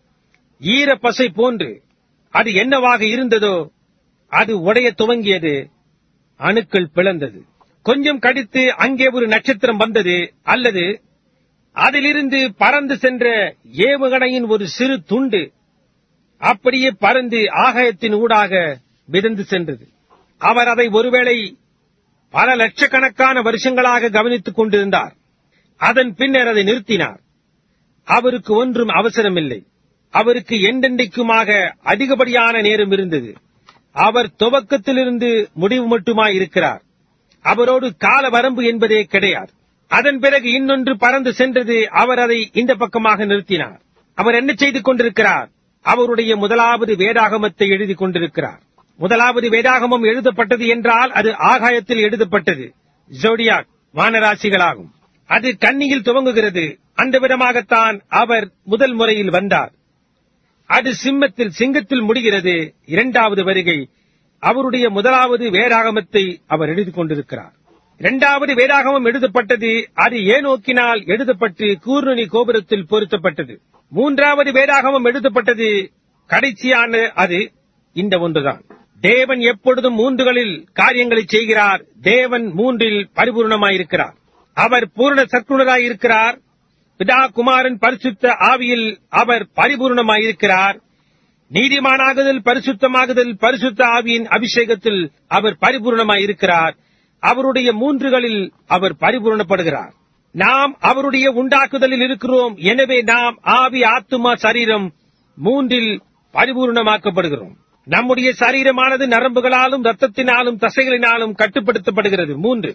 ஈர பசை போன்று அது என்னவாக இருந்ததோ அது உடைய துவங்கியது அணுக்கள் பிளந்தது கொஞ்சம் கடித்து அங்கே ஒரு நட்சத்திரம் வந்தது அல்லது அதிலிருந்து பறந்து சென்ற ஏவுகணையின் ஒரு சிறு துண்டு அப்படியே பறந்து ஆகாயத்தின் ஊடாக மிதந்து சென்றது அவர் அதை ஒருவேளை பல லட்சக்கணக்கான வருஷங்களாக கவனித்துக் கொண்டிருந்தார் அதன் பின்னர் அதை நிறுத்தினார் அவருக்கு ஒன்றும் அவசரமில்லை அவருக்கு எண்டெண்டைக்குமாக அதிகப்படியான நேரம் இருந்தது அவர் துவக்கத்திலிருந்து முடிவு மட்டுமாய் இருக்கிறார் அவரோடு கால வரம்பு என்பதே கிடையாது அதன் பிறகு இன்னொன்று பறந்து சென்றது அவர் அதை இந்த பக்கமாக நிறுத்தினார் அவர் என்ன செய்து கொண்டிருக்கிறார் அவருடைய முதலாவது வேதாகமத்தை எழுதி கொண்டிருக்கிறார் முதலாவது வேதாகமம் எழுதப்பட்டது என்றால் அது ஆகாயத்தில் எழுதப்பட்டது ஜோடியாக் வானராசிகளாகும் அது கன்னியில் துவங்குகிறது அந்த விதமாகத்தான் அவர் முதல் முறையில் வந்தார் அது சிம்மத்தில் சிங்கத்தில் முடிகிறது இரண்டாவது வருகை அவருடைய முதலாவது வேதாகமத்தை அவர் எழுதிக் கொண்டிருக்கிறார் இரண்டாவது வேதாகமம் எழுதப்பட்டது அது ஏனோக்கினால் எழுதப்பட்டு கூர்நுனி கோபுரத்தில் பொருத்தப்பட்டது மூன்றாவது வேதாகமம் எழுதப்பட்டது கடைசியான அது இந்த ஒன்றுதான் தேவன் எப்பொழுதும் மூன்றுகளில் காரியங்களை செய்கிறார் தேவன் மூன்றில் பரிபூர்ணமாயிருக்கிறார் அவர் பூர்ண சற்குணராயிருக்கிறார் பிதா குமாரன் பரிசுத்த ஆவியில் அவர் பரிபூர்ணமாயிருக்கிறார் நீதிமானாகுதல் பரிசுத்தமாகுதல் பரிசுத்த ஆவியின் அபிஷேகத்தில் அவர் பரிபூர்ணமாயிருக்கிறார் அவருடைய மூன்றுகளில் அவர் பரிபூர்ணப்படுகிறார் நாம் அவருடைய உண்டாக்குதலில் இருக்கிறோம் எனவே நாம் ஆவி ஆத்துமா சரீரம் மூன்றில் பரிபூர்ணமாக்கப்படுகிறோம் நம்முடைய சரீரமானது நரம்புகளாலும் ரத்தத்தினாலும் தசைகளினாலும் கட்டுப்படுத்தப்படுகிறது மூன்று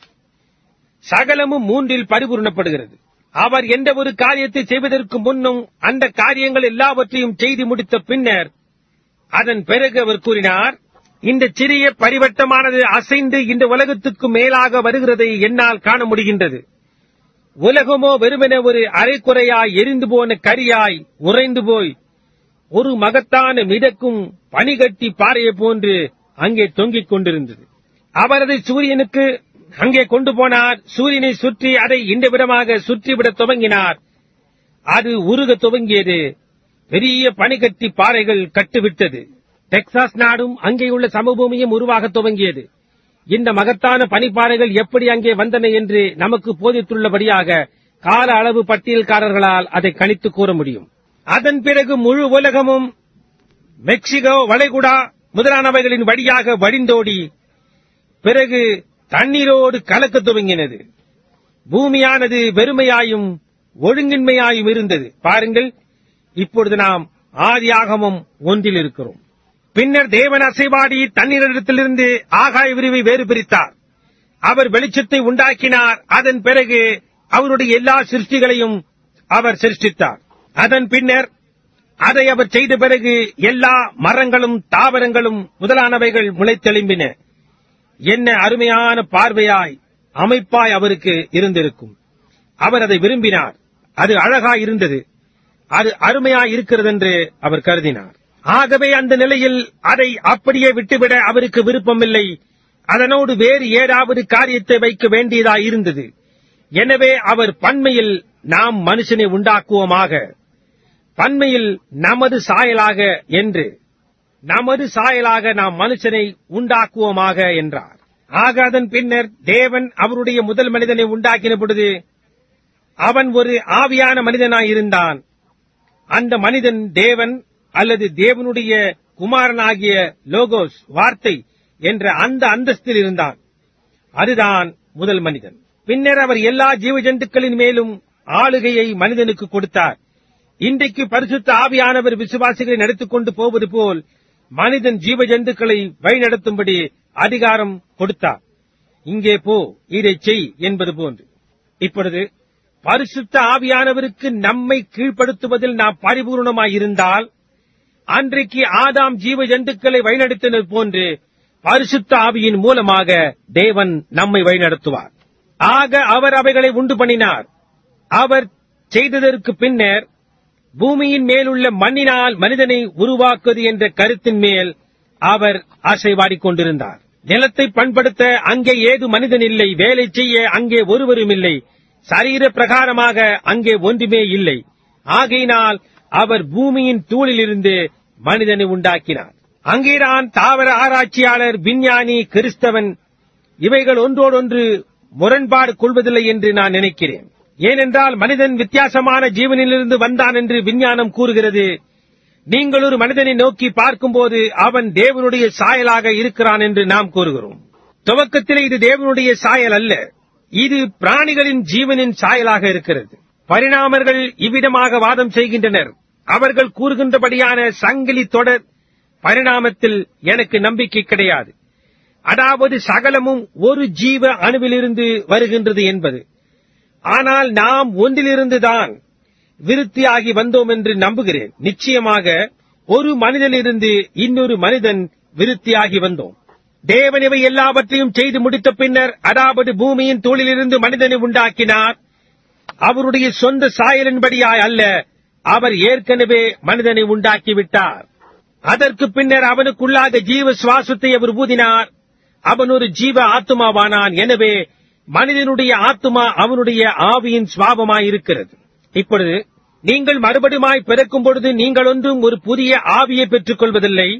சகலமும் மூன்றில் பரிபூர்ணப்படுகிறது அவர் எந்த ஒரு காரியத்தை செய்வதற்கு முன்னும் அந்த காரியங்கள் எல்லாவற்றையும் செய்து முடித்த பின்னர் அதன் பிறகு அவர் கூறினார் இந்த சிறிய பரிவட்டமானது அசைந்து இந்த உலகத்துக்கு மேலாக வருகிறதை என்னால் காண முடிகின்றது உலகமோ வெறுமென ஒரு அரைக்குறையாய் எரிந்து போன கரியாய் உறைந்து போய் ஒரு மகத்தான மிதக்கும் பனிகட்டி பாறையை போன்று அங்கே தொங்கிக் கொண்டிருந்தது அவர் அதை சூரியனுக்கு அங்கே கொண்டு போனார் சூரியனை சுற்றி அதை இந்த விதமாக சுற்றிவிடத் துவங்கினார் அது உருக துவங்கியது பெரிய பனிகட்டி பாறைகள் கட்டுவிட்டது டெக்சாஸ் நாடும் அங்கேயுள்ள சமபூமியும் உருவாக துவங்கியது இந்த மகத்தான பனிப்பாறைகள் எப்படி அங்கே வந்தன என்று நமக்கு போதித்துள்ளபடியாக கால அளவு பட்டியல்காரர்களால் அதை கணித்து கூற முடியும் அதன் பிறகு முழு உலகமும் மெக்சிகோ வளைகுடா முதலானவைகளின் வழியாக வடிந்தோடி பிறகு தண்ணீரோடு கலக்க துவங்கினது பூமியானது வெறுமையாயும் ஒழுங்கின்மையாயும் இருந்தது பாருங்கள் இப்பொழுது நாம் ஆதியாகமம் ஒன்றில் இருக்கிறோம் பின்னர் தேவன் அசைவாடி தண்ணீரிடத்திலிருந்து ஆகாய விரிவை வேறு பிரித்தார் அவர் வெளிச்சத்தை உண்டாக்கினார் அதன் பிறகு அவருடைய எல்லா சிருஷ்டிகளையும் அவர் சிருஷ்டித்தார் அதன் பின்னர் அதை அவர் செய்த பிறகு எல்லா மரங்களும் தாவரங்களும் முதலானவைகள் முளைத்தெழும்பின என்ன அருமையான பார்வையாய் அமைப்பாய் அவருக்கு இருந்திருக்கும் அவர் அதை விரும்பினார் அது அழகாய் இருந்தது அது அருமையாய் இருக்கிறது என்று அவர் கருதினார் ஆகவே அந்த நிலையில் அதை அப்படியே விட்டுவிட அவருக்கு விருப்பமில்லை அதனோடு வேறு ஏதாவது காரியத்தை வைக்க வேண்டியதாய் இருந்தது எனவே அவர் பன்மையில் நாம் மனுஷனை உண்டாக்குவோமாக பன்மையில் நமது சாயலாக என்று நமது சாயலாக நாம் மனுஷனை உண்டாக்குவோமாக என்றார் ஆக அதன் பின்னர் தேவன் அவருடைய முதல் மனிதனை உண்டாக்கின பொழுது அவன் ஒரு ஆவியான மனிதனாயிருந்தான் அந்த மனிதன் தேவன் அல்லது தேவனுடைய குமாரனாகிய லோகோஸ் வார்த்தை என்ற அந்த அந்தஸ்தில் இருந்தான் அதுதான் முதல் மனிதன் பின்னர் அவர் எல்லா ஜீவ ஜந்துக்களின் மேலும் ஆளுகையை மனிதனுக்கு கொடுத்தார் இன்றைக்கு பரிசுத்த ஆவியானவர் விசுவாசிகளை நடத்திக் கொண்டு போவது போல் மனிதன் ஜீவ ஜந்துக்களை வழிநடத்தும்படி அதிகாரம் கொடுத்தார் இங்கே போ இதை செய் என்பது போன்று இப்பொழுது பரிசுத்த ஆவியானவருக்கு நம்மை கீழ்ப்படுத்துவதில் நாம் பரிபூர்ணமாயிருந்தால் அன்றைக்கு ஆதாம் ஜீவ ஜந்துக்களை வழிநடத்தினது போன்று பரிசுத்த ஆவியின் மூலமாக தேவன் நம்மை வழிநடத்துவார் ஆக அவர் அவைகளை உண்டு பண்ணினார் அவர் செய்ததற்கு பின்னர் பூமியின் மேலுள்ள மண்ணினால் மனிதனை உருவாக்குவது என்ற கருத்தின் மேல் அவர் ஆசைவாடிக் கொண்டிருந்தார் நிலத்தை பண்படுத்த அங்கே ஏது மனிதன் இல்லை வேலை செய்ய அங்கே ஒருவரும் இல்லை சரீர பிரகாரமாக அங்கே ஒன்றுமே இல்லை ஆகையினால் அவர் பூமியின் தூளிலிருந்து மனிதனை உண்டாக்கினார் அங்கேதான் தாவர ஆராய்ச்சியாளர் விஞ்ஞானி கிறிஸ்தவன் இவைகள் ஒன்றோடொன்று முரண்பாடு கொள்வதில்லை என்று நான் நினைக்கிறேன் ஏனென்றால் மனிதன் வித்தியாசமான ஜீவனிலிருந்து வந்தான் என்று விஞ்ஞானம் கூறுகிறது நீங்கள் ஒரு மனிதனை நோக்கி பார்க்கும்போது அவன் தேவனுடைய சாயலாக இருக்கிறான் என்று நாம் கூறுகிறோம் துவக்கத்தில் இது தேவனுடைய சாயல் அல்ல இது பிராணிகளின் ஜீவனின் சாயலாக இருக்கிறது பரிணாமர்கள் இவ்விதமாக வாதம் செய்கின்றனர் அவர்கள் கூறுகின்றபடியான சங்கிலி தொடர் பரிணாமத்தில் எனக்கு நம்பிக்கை கிடையாது அதாவது சகலமும் ஒரு ஜீவ அணுவிலிருந்து வருகின்றது என்பது ஆனால் நாம் ஒன்றிலிருந்துதான் விருத்தியாகி வந்தோம் என்று நம்புகிறேன் நிச்சயமாக ஒரு மனிதனிலிருந்து இன்னொரு மனிதன் விருத்தியாகி வந்தோம் தேவன் இவை எல்லாவற்றையும் செய்து முடித்த பின்னர் அதாவது பூமியின் தூளிலிருந்து மனிதனை உண்டாக்கினார் அவருடைய சொந்த சாயலின்படியாய் அல்ல அவர் ஏற்கனவே மனிதனை உண்டாக்கிவிட்டார் அதற்கு பின்னர் அவனுக்குள்ளாக ஜீவ சுவாசத்தை அவர் ஊதினார் அவன் ஒரு ஜீவ ஆத்துமாவானான் எனவே மனிதனுடைய ஆத்துமா அவனுடைய ஆவியின் சுவாபமாயிருக்கிறது இப்பொழுது நீங்கள் மறுபடியுமாய் பிறக்கும் பொழுது நீங்கள் ஒன்றும் ஒரு புதிய ஆவியை பெற்றுக் கொள்வதில்லை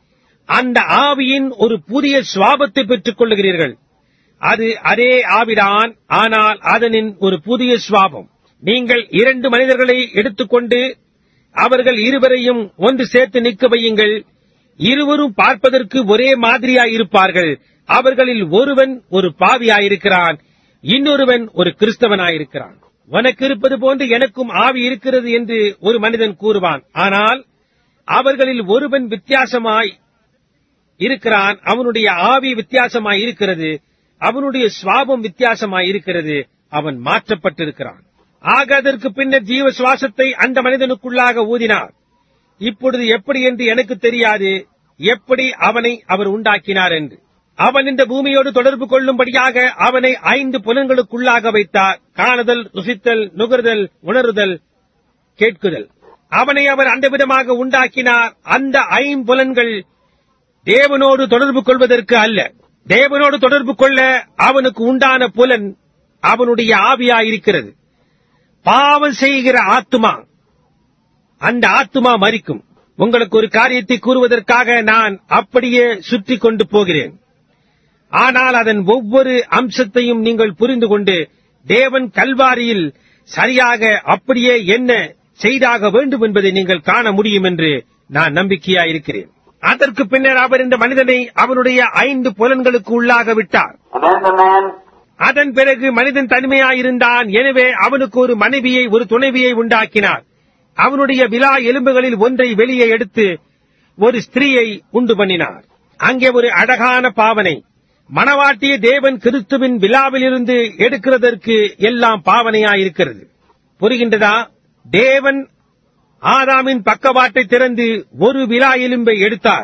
அந்த ஆவியின் ஒரு புதிய சுவாபத்தை பெற்றுக் கொள்ளுகிறீர்கள் அது அதே ஆவிதான் ஆனால் அதனின் ஒரு புதிய சுவாபம் நீங்கள் இரண்டு மனிதர்களை எடுத்துக்கொண்டு அவர்கள் இருவரையும் ஒன்று சேர்த்து நிற்க வையுங்கள் இருவரும் பார்ப்பதற்கு ஒரே மாதிரியாயிருப்பார்கள் அவர்களில் ஒருவன் ஒரு பாவியாயிருக்கிறான் இன்னொருவன் ஒரு கிறிஸ்தவனாயிருக்கிறான் உனக்கு இருப்பது போன்று எனக்கும் ஆவி இருக்கிறது என்று ஒரு மனிதன் கூறுவான் ஆனால் அவர்களில் ஒருவன் வித்தியாசமாய் இருக்கிறான் அவனுடைய ஆவி வித்தியாசமாய் இருக்கிறது அவனுடைய சுவாபம் வித்தியாசமாய் இருக்கிறது அவன் மாற்றப்பட்டிருக்கிறான் ஆக அதற்கு பின்னர் ஜீவ சுவாசத்தை அந்த மனிதனுக்குள்ளாக ஊதினார் இப்பொழுது எப்படி என்று எனக்கு தெரியாது எப்படி அவனை அவர் உண்டாக்கினார் என்று அவன் இந்த பூமியோடு தொடர்பு கொள்ளும்படியாக அவனை ஐந்து புலன்களுக்குள்ளாக வைத்தார் காணுதல் ருசித்தல் நுகர்தல் உணருதல் கேட்குதல் அவனை அவர் அந்த விதமாக உண்டாக்கினார் அந்த ஐம்புலன்கள் தேவனோடு தொடர்பு கொள்வதற்கு அல்ல தேவனோடு தொடர்பு கொள்ள அவனுக்கு உண்டான புலன் அவனுடைய ஆவியாயிருக்கிறது பாவம் செய்கிற ஆத்துமா அந்த ஆத்துமா மறிக்கும் உங்களுக்கு ஒரு காரியத்தை கூறுவதற்காக நான் அப்படியே சுற்றி கொண்டு போகிறேன் ஆனால் அதன் ஒவ்வொரு அம்சத்தையும் நீங்கள் புரிந்து கொண்டு தேவன் கல்வாரியில் சரியாக அப்படியே என்ன செய்தாக வேண்டும் என்பதை நீங்கள் காண முடியும் என்று நான் நம்பிக்கையாயிருக்கிறேன் அதற்கு பின்னர் அவர் இந்த மனிதனை அவனுடைய ஐந்து புலன்களுக்கு உள்ளாக விட்டார் And then the man அதன் பிறகு மனிதன் தனிமையாயிருந்தான் எனவே அவனுக்கு ஒரு மனைவியை ஒரு துணைவியை உண்டாக்கினார் அவனுடைய விழா எலும்புகளில் ஒன்றை வெளியே எடுத்து ஒரு ஸ்திரீயை உண்டு பண்ணினார் அங்கே ஒரு அழகான பாவனை மணவாட்டிய தேவன் கிறிஸ்துவின் விழாவிலிருந்து எடுக்கிறதற்கு எல்லாம் பாவனையாயிருக்கிறது புரிகின்றதா தேவன் ஆதாமின் பக்கவாட்டை திறந்து ஒரு விழா எலும்பை எடுத்தார்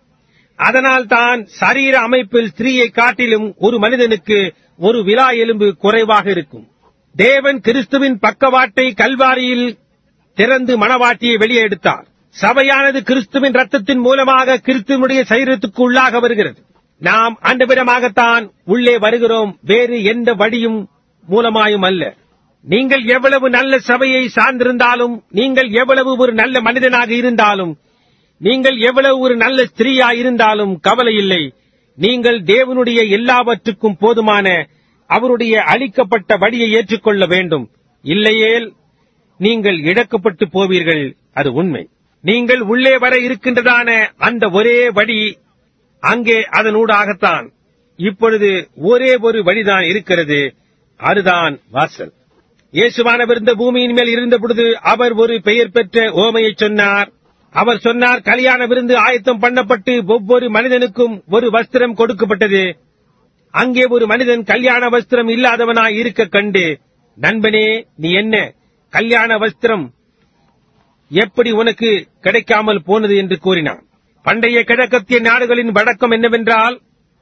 அதனால் தான் சரீர அமைப்பில் ஸ்திரீயை காட்டிலும் ஒரு மனிதனுக்கு ஒரு விழா எலும்பு குறைவாக இருக்கும் தேவன் கிறிஸ்துவின் பக்கவாட்டை கல்வாரியில் திறந்து மணவாட்டியை வெளியே எடுத்தார் சபையானது கிறிஸ்துவின் ரத்தத்தின் மூலமாக கிறிஸ்துவனுடைய சரீரத்துக்கு உள்ளாக வருகிறது நாம் அந்த விதமாகத்தான் உள்ளே வருகிறோம் வேறு எந்த வழியும் மூலமாயும் அல்ல நீங்கள் எவ்வளவு நல்ல சபையை சார்ந்திருந்தாலும் நீங்கள் எவ்வளவு ஒரு நல்ல மனிதனாக இருந்தாலும் நீங்கள் எவ்வளவு ஒரு நல்ல ஸ்திரீயா இருந்தாலும் கவலை இல்லை நீங்கள் தேவனுடைய எல்லாவற்றுக்கும் போதுமான அவருடைய அளிக்கப்பட்ட வழியை ஏற்றுக்கொள்ள வேண்டும் இல்லையேல் நீங்கள் இழக்கப்பட்டு போவீர்கள் அது உண்மை நீங்கள் உள்ளே வர இருக்கின்றதான அந்த ஒரே வழி அங்கே அதனூடாகத்தான் இப்பொழுது ஒரே ஒரு வழிதான் இருக்கிறது அதுதான் வாசல் இயேசுவானவர் இந்த பூமியின் மேல் இருந்த பொழுது அவர் ஒரு பெயர் பெற்ற ஓமையை சொன்னார் அவர் சொன்னார் கல்யாண விருந்து ஆயத்தம் பண்ணப்பட்டு ஒவ்வொரு மனிதனுக்கும் ஒரு வஸ்திரம் கொடுக்கப்பட்டது அங்கே ஒரு மனிதன் கல்யாண வஸ்திரம் இல்லாதவனாய் இருக்க கண்டு நண்பனே நீ என்ன கல்யாண வஸ்திரம் எப்படி உனக்கு கிடைக்காமல் போனது என்று கூறினான் பண்டைய கிழக்கத்திய நாடுகளின் வழக்கம் என்னவென்றால்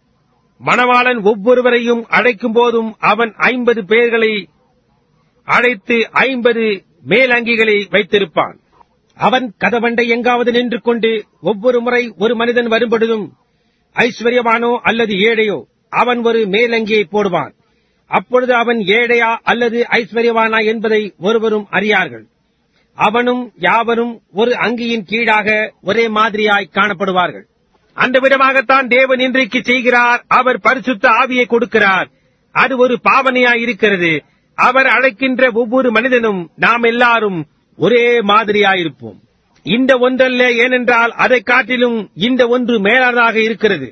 மணவாளன் ஒவ்வொருவரையும் அழைக்கும் போதும் அவன் ஐம்பது பேர்களை அழைத்து ஐம்பது மேலங்கிகளை வைத்திருப்பான் அவன் கதவண்டை எங்காவது நின்று கொண்டு ஒவ்வொரு முறை ஒரு மனிதன் வரும்பொழுதும் ஐஸ்வர்யவானோ அல்லது ஏழையோ அவன் ஒரு மேலங்கியை போடுவான் அப்பொழுது அவன் ஏழையா அல்லது ஐஸ்வர்யவானா என்பதை ஒருவரும் அறியார்கள் அவனும் யாவரும் ஒரு அங்கியின் கீழாக ஒரே மாதிரியாய் காணப்படுவார்கள் அந்த விதமாகத்தான் தேவன் இன்றைக்கு செய்கிறார் அவர் பரிசுத்த ஆவியை கொடுக்கிறார் அது ஒரு பாவனையாய் இருக்கிறது அவர் அழைக்கின்ற ஒவ்வொரு மனிதனும் நாம் எல்லாரும் ஒரே மாதிரியாயிருப்போம் இந்த ஒன்றல்ல ஏனென்றால் அதை காட்டிலும் இந்த ஒன்று மேலானதாக இருக்கிறது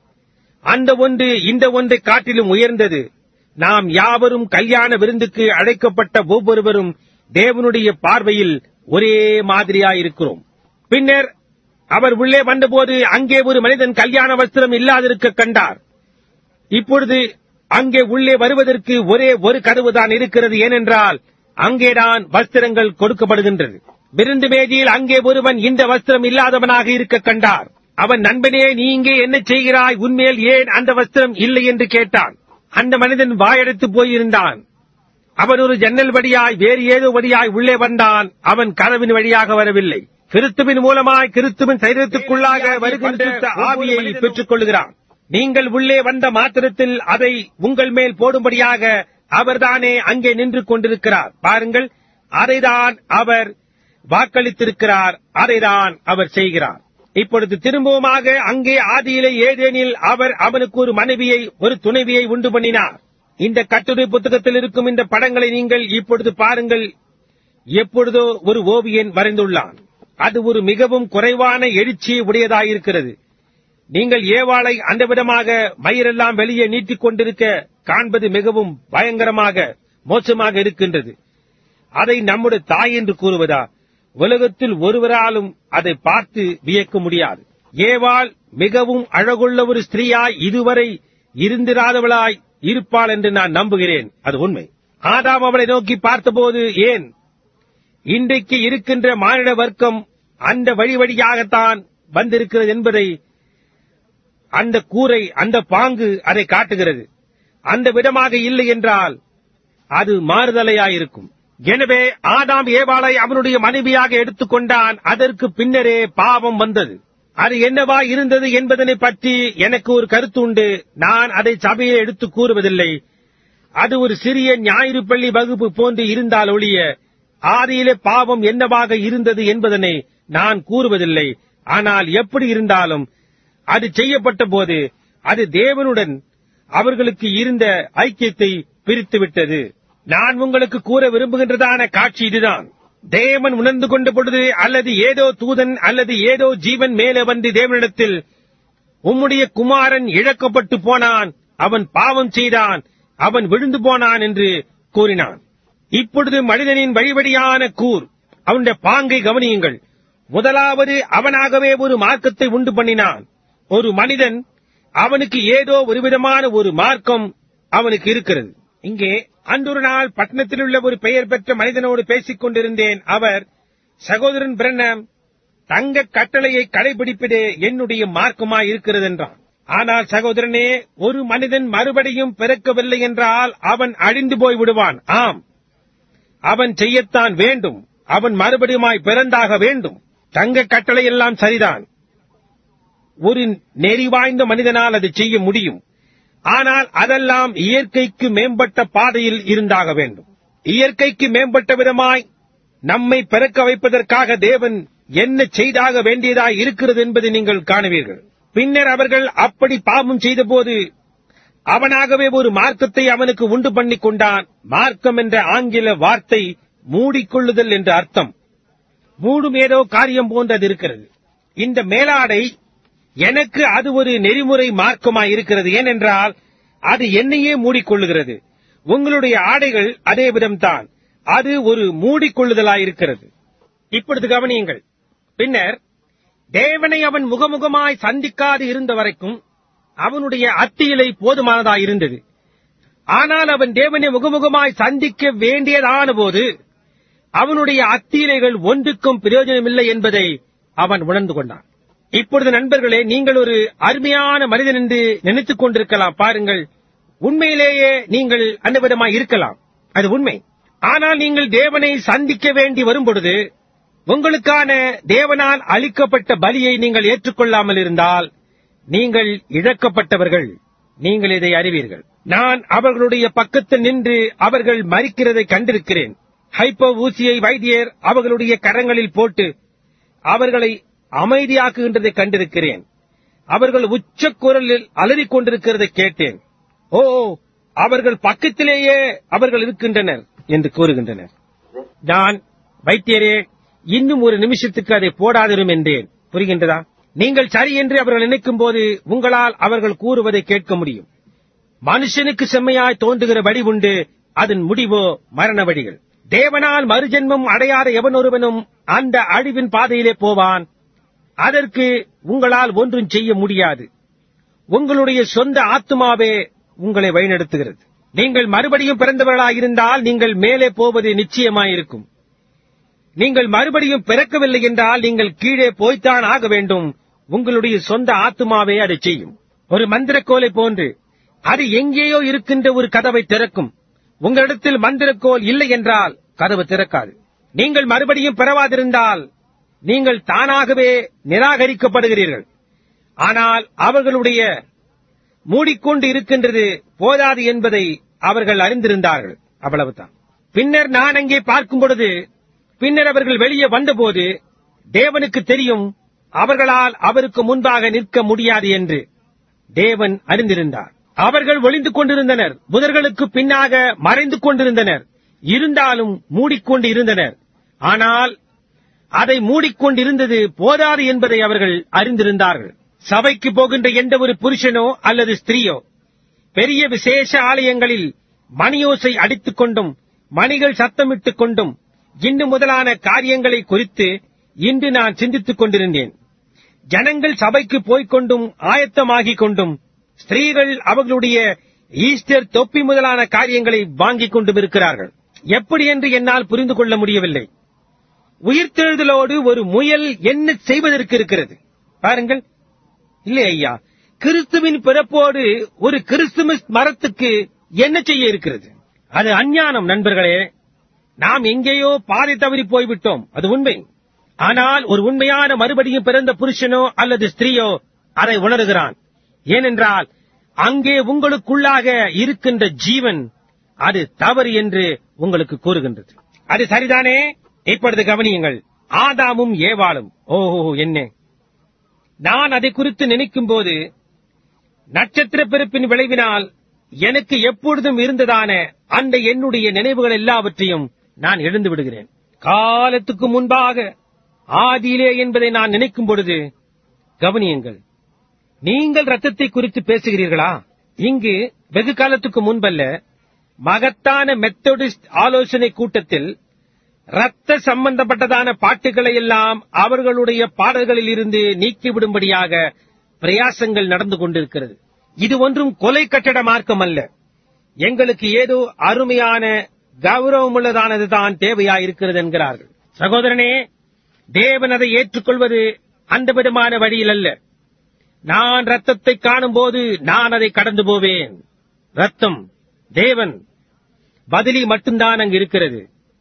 அந்த ஒன்று இந்த ஒன்றை காட்டிலும் உயர்ந்தது நாம் யாவரும் கல்யாண விருந்துக்கு அழைக்கப்பட்ட ஒவ்வொருவரும் தேவனுடைய பார்வையில் ஒரே மாதிரியாயிருக்கிறோம் பின்னர் அவர் உள்ளே வந்தபோது அங்கே ஒரு மனிதன் கல்யாண வஸ்திரம் இல்லாதிருக்க கண்டார் இப்பொழுது அங்கே உள்ளே வருவதற்கு ஒரே ஒரு கதவுதான் இருக்கிறது ஏனென்றால் அங்கேதான் வஸ்திரங்கள் கொடுக்கப்படுகின்றது விருந்து மேஜையில் அங்கே ஒருவன் இந்த வஸ்திரம் இல்லாதவனாக இருக்க கண்டார் அவன் நண்பனே நீ இங்கே என்ன செய்கிறாய் உன்மேல் ஏன் அந்த வஸ்திரம் இல்லை என்று கேட்டான் அந்த மனிதன் வாயெடுத்து போயிருந்தான் அவன் ஒரு ஜன்னல் வழியாய் வேறு ஏதோ வழியாய் உள்ளே வந்தான் அவன் கதவின் வழியாக வரவில்லை கிறிஸ்துவின் மூலமாய் கிறிஸ்துவின் சரீரத்துக்குள்ளாக வருகின்ற ஆவியை பெற்றுக் கொள்கிறான் நீங்கள் உள்ளே வந்த மாத்திரத்தில் அதை உங்கள் மேல் போடும்படியாக அவர்தானே அங்கே நின்று கொண்டிருக்கிறார் பாருங்கள் அதைதான் அவர் வாக்களித்திருக்கிறார் அதைதான் அவர் செய்கிறார் இப்பொழுது திரும்பவுமாக அங்கே ஆதியிலே ஏதேனில் அவர் அவனுக்கு ஒரு மனைவியை ஒரு துணைவியை உண்டு பண்ணினார் இந்த கட்டுரை புத்தகத்தில் இருக்கும் இந்த படங்களை நீங்கள் இப்பொழுது பாருங்கள் எப்பொழுதோ ஒரு ஓவியன் வரைந்துள்ளான் அது ஒரு மிகவும் குறைவான எழுச்சி உடையதாயிருக்கிறது நீங்கள் ஏவாளை அந்த விதமாக மயிரெல்லாம் வெளியே நீட்டிக் கொண்டிருக்க காண்பது மிகவும் பயங்கரமாக மோசமாக இருக்கின்றது அதை நம்முடைய தாய் என்று கூறுவதா உலகத்தில் ஒருவராலும் அதை பார்த்து வியக்க முடியாது ஏவாள் மிகவும் அழகுள்ள ஒரு ஸ்திரீயாய் இதுவரை இருந்திராதவளாய் இருப்பாள் என்று நான் நம்புகிறேன் அது உண்மை ஆதாம் அவளை நோக்கி பார்த்தபோது ஏன் இன்றைக்கு இருக்கின்ற மானிட வர்க்கம் அந்த வழி வழியாகத்தான் வந்திருக்கிறது என்பதை அந்த கூரை அந்த பாங்கு அதை காட்டுகிறது அந்த விதமாக இல்லை என்றால் அது மாறுதலையாயிருக்கும் எனவே ஆதாம் ஏவாளை அவனுடைய மனைவியாக எடுத்துக்கொண்டான் அதற்கு பின்னரே பாவம் வந்தது அது என்னவா இருந்தது என்பதனை பற்றி எனக்கு ஒரு கருத்து உண்டு நான் அதை சபையை எடுத்து கூறுவதில்லை அது ஒரு சிறிய ஞாயிறு பள்ளி வகுப்பு போன்று இருந்தால் ஒழிய ஆதியிலே பாவம் என்னவாக இருந்தது என்பதனை நான் கூறுவதில்லை ஆனால் எப்படி இருந்தாலும் அது செய்யப்பட்ட போது அது தேவனுடன் அவர்களுக்கு இருந்த ஐக்கியத்தை பிரித்துவிட்டது நான் உங்களுக்கு கூற விரும்புகின்றதான காட்சி இதுதான் தேவன் உணர்ந்து கொண்ட பொழுது அல்லது ஏதோ தூதன் அல்லது ஏதோ ஜீவன் மேலே வந்து தேவனிடத்தில் உம்முடைய குமாரன் இழக்கப்பட்டு போனான் அவன் பாவம் செய்தான் அவன் விழுந்து போனான் என்று கூறினான் இப்பொழுது மனிதனின் வழிவழியான கூர் அவனுடைய பாங்கை கவனியுங்கள் முதலாவது அவனாகவே ஒரு மார்க்கத்தை உண்டு பண்ணினான் ஒரு மனிதன் அவனுக்கு ஏதோ ஒருவிதமான ஒரு மார்க்கம் அவனுக்கு இருக்கிறது இங்கே அன்றொரு நாள் பட்டணத்தில் உள்ள ஒரு பெயர் பெற்ற மனிதனோடு பேசிக் கொண்டிருந்தேன் அவர் சகோதரன் பிரண்ணம் தங்க கட்டளையை கடைபிடிப்பதே என்னுடைய மார்க்கமாய் இருக்கிறது என்றான் ஆனால் சகோதரனே ஒரு மனிதன் மறுபடியும் பிறக்கவில்லை என்றால் அவன் அழிந்து போய் விடுவான் ஆம் அவன் செய்யத்தான் வேண்டும் அவன் மறுபடியுமாய் பிறந்தாக வேண்டும் தங்க கட்டளை எல்லாம் சரிதான் ஒரு நெறி வாய்ந்த மனிதனால் அதை செய்ய முடியும் ஆனால் அதெல்லாம் இயற்கைக்கு மேம்பட்ட பாதையில் இருந்தாக வேண்டும் இயற்கைக்கு மேம்பட்ட விதமாய் நம்மை பிறக்க வைப்பதற்காக தேவன் என்ன செய்தாக வேண்டியதாய் இருக்கிறது என்பதை நீங்கள் காணுவீர்கள் பின்னர் அவர்கள் அப்படி பாவம் செய்தபோது அவனாகவே ஒரு மார்க்கத்தை அவனுக்கு உண்டு பண்ணிக் கொண்டான் மார்க்கம் என்ற ஆங்கில வார்த்தை மூடிக்கொள்ளுதல் என்று அர்த்தம் மூடும் ஏதோ காரியம் போன்றது இருக்கிறது இந்த மேலாடை எனக்கு அது ஒரு நெறிமுறை மார்க்கமாய் இருக்கிறது ஏனென்றால் அது என்னையே மூடிக்கொள்ளுகிறது உங்களுடைய ஆடைகள் அதே விதம்தான் அது ஒரு மூடிக்கொள்ளுதலாயிருக்கிறது இப்பொழுது கவனியுங்கள் பின்னர் தேவனை அவன் முகமுகமாய் சந்திக்காது இருந்த வரைக்கும் அவனுடைய அத்தியிலை போதுமானதாய் இருந்தது ஆனால் அவன் தேவனை முகமுகமாய் சந்திக்க வேண்டியதான போது அவனுடைய அத்தீலைகள் ஒன்றுக்கும் பிரயோஜனமில்லை என்பதை அவன் உணர்ந்து கொண்டான் இப்பொழுது நண்பர்களே நீங்கள் ஒரு அருமையான மனிதன் என்று நினைத்துக் கொண்டிருக்கலாம் பாருங்கள் உண்மையிலேயே நீங்கள் அந்த விதமாய் இருக்கலாம் அது உண்மை ஆனால் நீங்கள் தேவனை சந்திக்க வேண்டி வரும்பொழுது உங்களுக்கான தேவனால் அளிக்கப்பட்ட பலியை நீங்கள் ஏற்றுக்கொள்ளாமல் இருந்தால் நீங்கள் இழக்கப்பட்டவர்கள் நீங்கள் இதை அறிவீர்கள் நான் அவர்களுடைய பக்கத்தில் நின்று அவர்கள் மறிக்கிறதை கண்டிருக்கிறேன் ஹைப்போ ஊசியை வைத்தியர் அவர்களுடைய கரங்களில் போட்டு அவர்களை அமைதியாக்குகின்றதை கண்டிருக்கிறேன் அவர்கள் உச்ச குரலில் அலறிக் கொண்டிருக்கிறதை கேட்டேன் ஓ அவர்கள் பக்கத்திலேயே அவர்கள் இருக்கின்றனர் என்று கூறுகின்றனர் நான் வைத்தியரே இன்னும் ஒரு நிமிஷத்துக்கு அதை போடாதிரும் என்றேன் புரிகின்றதா நீங்கள் சரி என்று அவர்கள் நினைக்கும் போது உங்களால் அவர்கள் கூறுவதை கேட்க முடியும் மனுஷனுக்கு செம்மையாய் தோன்றுகிற வழி உண்டு அதன் முடிவோ மரண வழிகள் தேவனால் மறுஜென்மம் அடையாத எவனொருவனும் அந்த அழிவின் பாதையிலே போவான் அதற்கு உங்களால் ஒன்றும் செய்ய முடியாது உங்களுடைய சொந்த ஆத்மாவே உங்களை வழிநடத்துகிறது நீங்கள் மறுபடியும் பிறந்தவர்களாயிருந்தால் நீங்கள் மேலே போவது நிச்சயமாயிருக்கும் நீங்கள் மறுபடியும் பிறக்கவில்லை என்றால் நீங்கள் கீழே போய்த்தான் ஆக வேண்டும் உங்களுடைய சொந்த ஆத்மாவே அதை செய்யும் ஒரு மந்திரக்கோலை போன்று அது எங்கேயோ இருக்கின்ற ஒரு கதவை திறக்கும் உங்களிடத்தில் மந்திரக்கோல் இல்லை என்றால் கதவு திறக்காது நீங்கள் மறுபடியும் பிறவாதிருந்தால் நீங்கள் தானாகவே நிராகரிக்கப்படுகிறீர்கள் ஆனால் அவர்களுடைய மூடிக்கொண்டு இருக்கின்றது போதாது என்பதை அவர்கள் அறிந்திருந்தார்கள் அவ்வளவுதான் பின்னர் நான் அங்கே பார்க்கும் பொழுது பின்னர் அவர்கள் வெளியே வந்தபோது தேவனுக்கு தெரியும் அவர்களால் அவருக்கு முன்பாக நிற்க முடியாது என்று தேவன் அறிந்திருந்தார் அவர்கள் ஒளிந்து கொண்டிருந்தனர் புதர்களுக்கு பின்னாக மறைந்து கொண்டிருந்தனர் இருந்தாலும் மூடிக்கொண்டு இருந்தனர் ஆனால் அதை மூடிக்கொண்டிருந்தது போதாது என்பதை அவர்கள் அறிந்திருந்தார்கள் சபைக்கு போகின்ற எந்த ஒரு புருஷனோ அல்லது ஸ்திரீயோ பெரிய விசேஷ ஆலயங்களில் மணியோசை அடித்துக் கொண்டும் மணிகள் சத்தமிட்டுக் கொண்டும் இன்னும் முதலான காரியங்களை குறித்து இன்று நான் சிந்தித்துக் கொண்டிருந்தேன் ஜனங்கள் சபைக்கு போய்க் கொண்டும் ஆயத்தமாகிக் கொண்டும் ஸ்திரீகள் அவர்களுடைய ஈஸ்டர் தொப்பி முதலான காரியங்களை வாங்கிக் கொண்டும் இருக்கிறார்கள் எப்படி என்று என்னால் புரிந்து கொள்ள முடியவில்லை உயிர்த்தெழுதலோடு ஒரு முயல் என்ன செய்வதற்கு இருக்கிறது பாருங்கள் இல்லை ஐயா கிறிஸ்துவின் பிறப்போடு ஒரு கிறிஸ்துமஸ் மரத்துக்கு என்ன செய்ய இருக்கிறது அது அஞ்ஞானம் நண்பர்களே நாம் எங்கேயோ பாதை தவறி போய்விட்டோம் அது உண்மை ஆனால் ஒரு உண்மையான மறுபடியும் பிறந்த புருஷனோ அல்லது ஸ்திரீயோ அதை உணர்கிறான் ஏனென்றால் அங்கே உங்களுக்குள்ளாக இருக்கின்ற ஜீவன் அது தவறு என்று உங்களுக்கு கூறுகின்றது அது சரிதானே இப்பொழுது கவனியுங்கள் ஆதாமும் ஏவாளும் ஓஹோ என்ன நான் அதை குறித்து நினைக்கும் போது நட்சத்திர பிறப்பின் விளைவினால் எனக்கு எப்பொழுதும் இருந்ததான அந்த என்னுடைய நினைவுகள் எல்லாவற்றையும் நான் எழுந்து விடுகிறேன் காலத்துக்கு முன்பாக ஆதியிலே என்பதை நான் நினைக்கும் பொழுது கவனியுங்கள் நீங்கள் ரத்தத்தை குறித்து பேசுகிறீர்களா இங்கு வெகு காலத்துக்கு முன்பல்ல மகத்தான மெத்தடிஸ்ட் ஆலோசனை கூட்டத்தில் ரத்த சம்பந்தப்பட்டதான பாட்டுகளை எல்லாம் அவர்களுடைய பாடல்களில் இருந்து நீக்கிவிடும்படியாக பிரயாசங்கள் நடந்து கொண்டிருக்கிறது இது ஒன்றும் கொலை கட்டட மார்க்கம் அல்ல எங்களுக்கு ஏதோ அருமையான கௌரவமுள்ளதானதுதான் தேவையாயிருக்கிறது என்கிறார்கள் சகோதரனே தேவன் அதை ஏற்றுக்கொள்வது அந்த விதமான வழியில் அல்ல நான் ரத்தத்தை காணும்போது நான் அதை கடந்து போவேன் ரத்தம் தேவன் பதிலி மட்டும்தான் அங்கு இருக்கிறது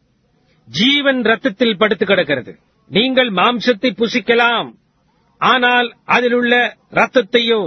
ஜீவன் ரத்தத்தில் படுத்து கிடக்கிறது நீங்கள் மாம்சத்தை புசிக்கலாம் ஆனால் அதில் உள்ள ரத்தத்தையோ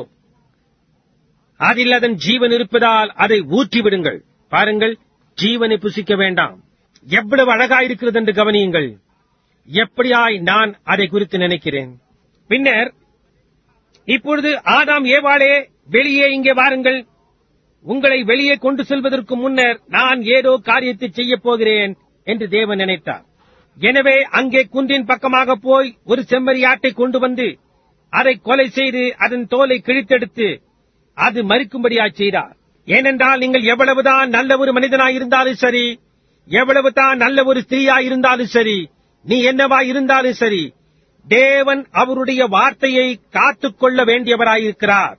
அதில் அதன் ஜீவன் இருப்பதால் அதை ஊற்றி விடுங்கள் பாருங்கள் ஜீவனை புசிக்க வேண்டாம் எவ்வளவு அழகாயிருக்கிறது என்று கவனியுங்கள் எப்படியாய் நான் அதை குறித்து நினைக்கிறேன் பின்னர் இப்பொழுது ஆதாம் ஏவாளே வெளியே இங்கே வாருங்கள் உங்களை வெளியே கொண்டு செல்வதற்கு முன்னர் நான் ஏதோ காரியத்தை செய்யப் போகிறேன் என்று தேவன் நினைத்தார் எனவே அங்கே குன்றின் பக்கமாக போய் ஒரு செம்மறியாட்டை கொண்டு வந்து அதை கொலை செய்து அதன் தோலை கிழித்தெடுத்து அது மறிக்கும்படியாய் செய்தார் ஏனென்றால் நீங்கள் எவ்வளவுதான் நல்ல ஒரு மனிதனாயிருந்தாலும் சரி எவ்வளவுதான் நல்ல ஒரு ஸ்திரீயாயிருந்தாலும் சரி நீ என்னவா இருந்தாலும் சரி தேவன் அவருடைய வார்த்தையை காத்துக்கொள்ள வேண்டியவராயிருக்கிறார்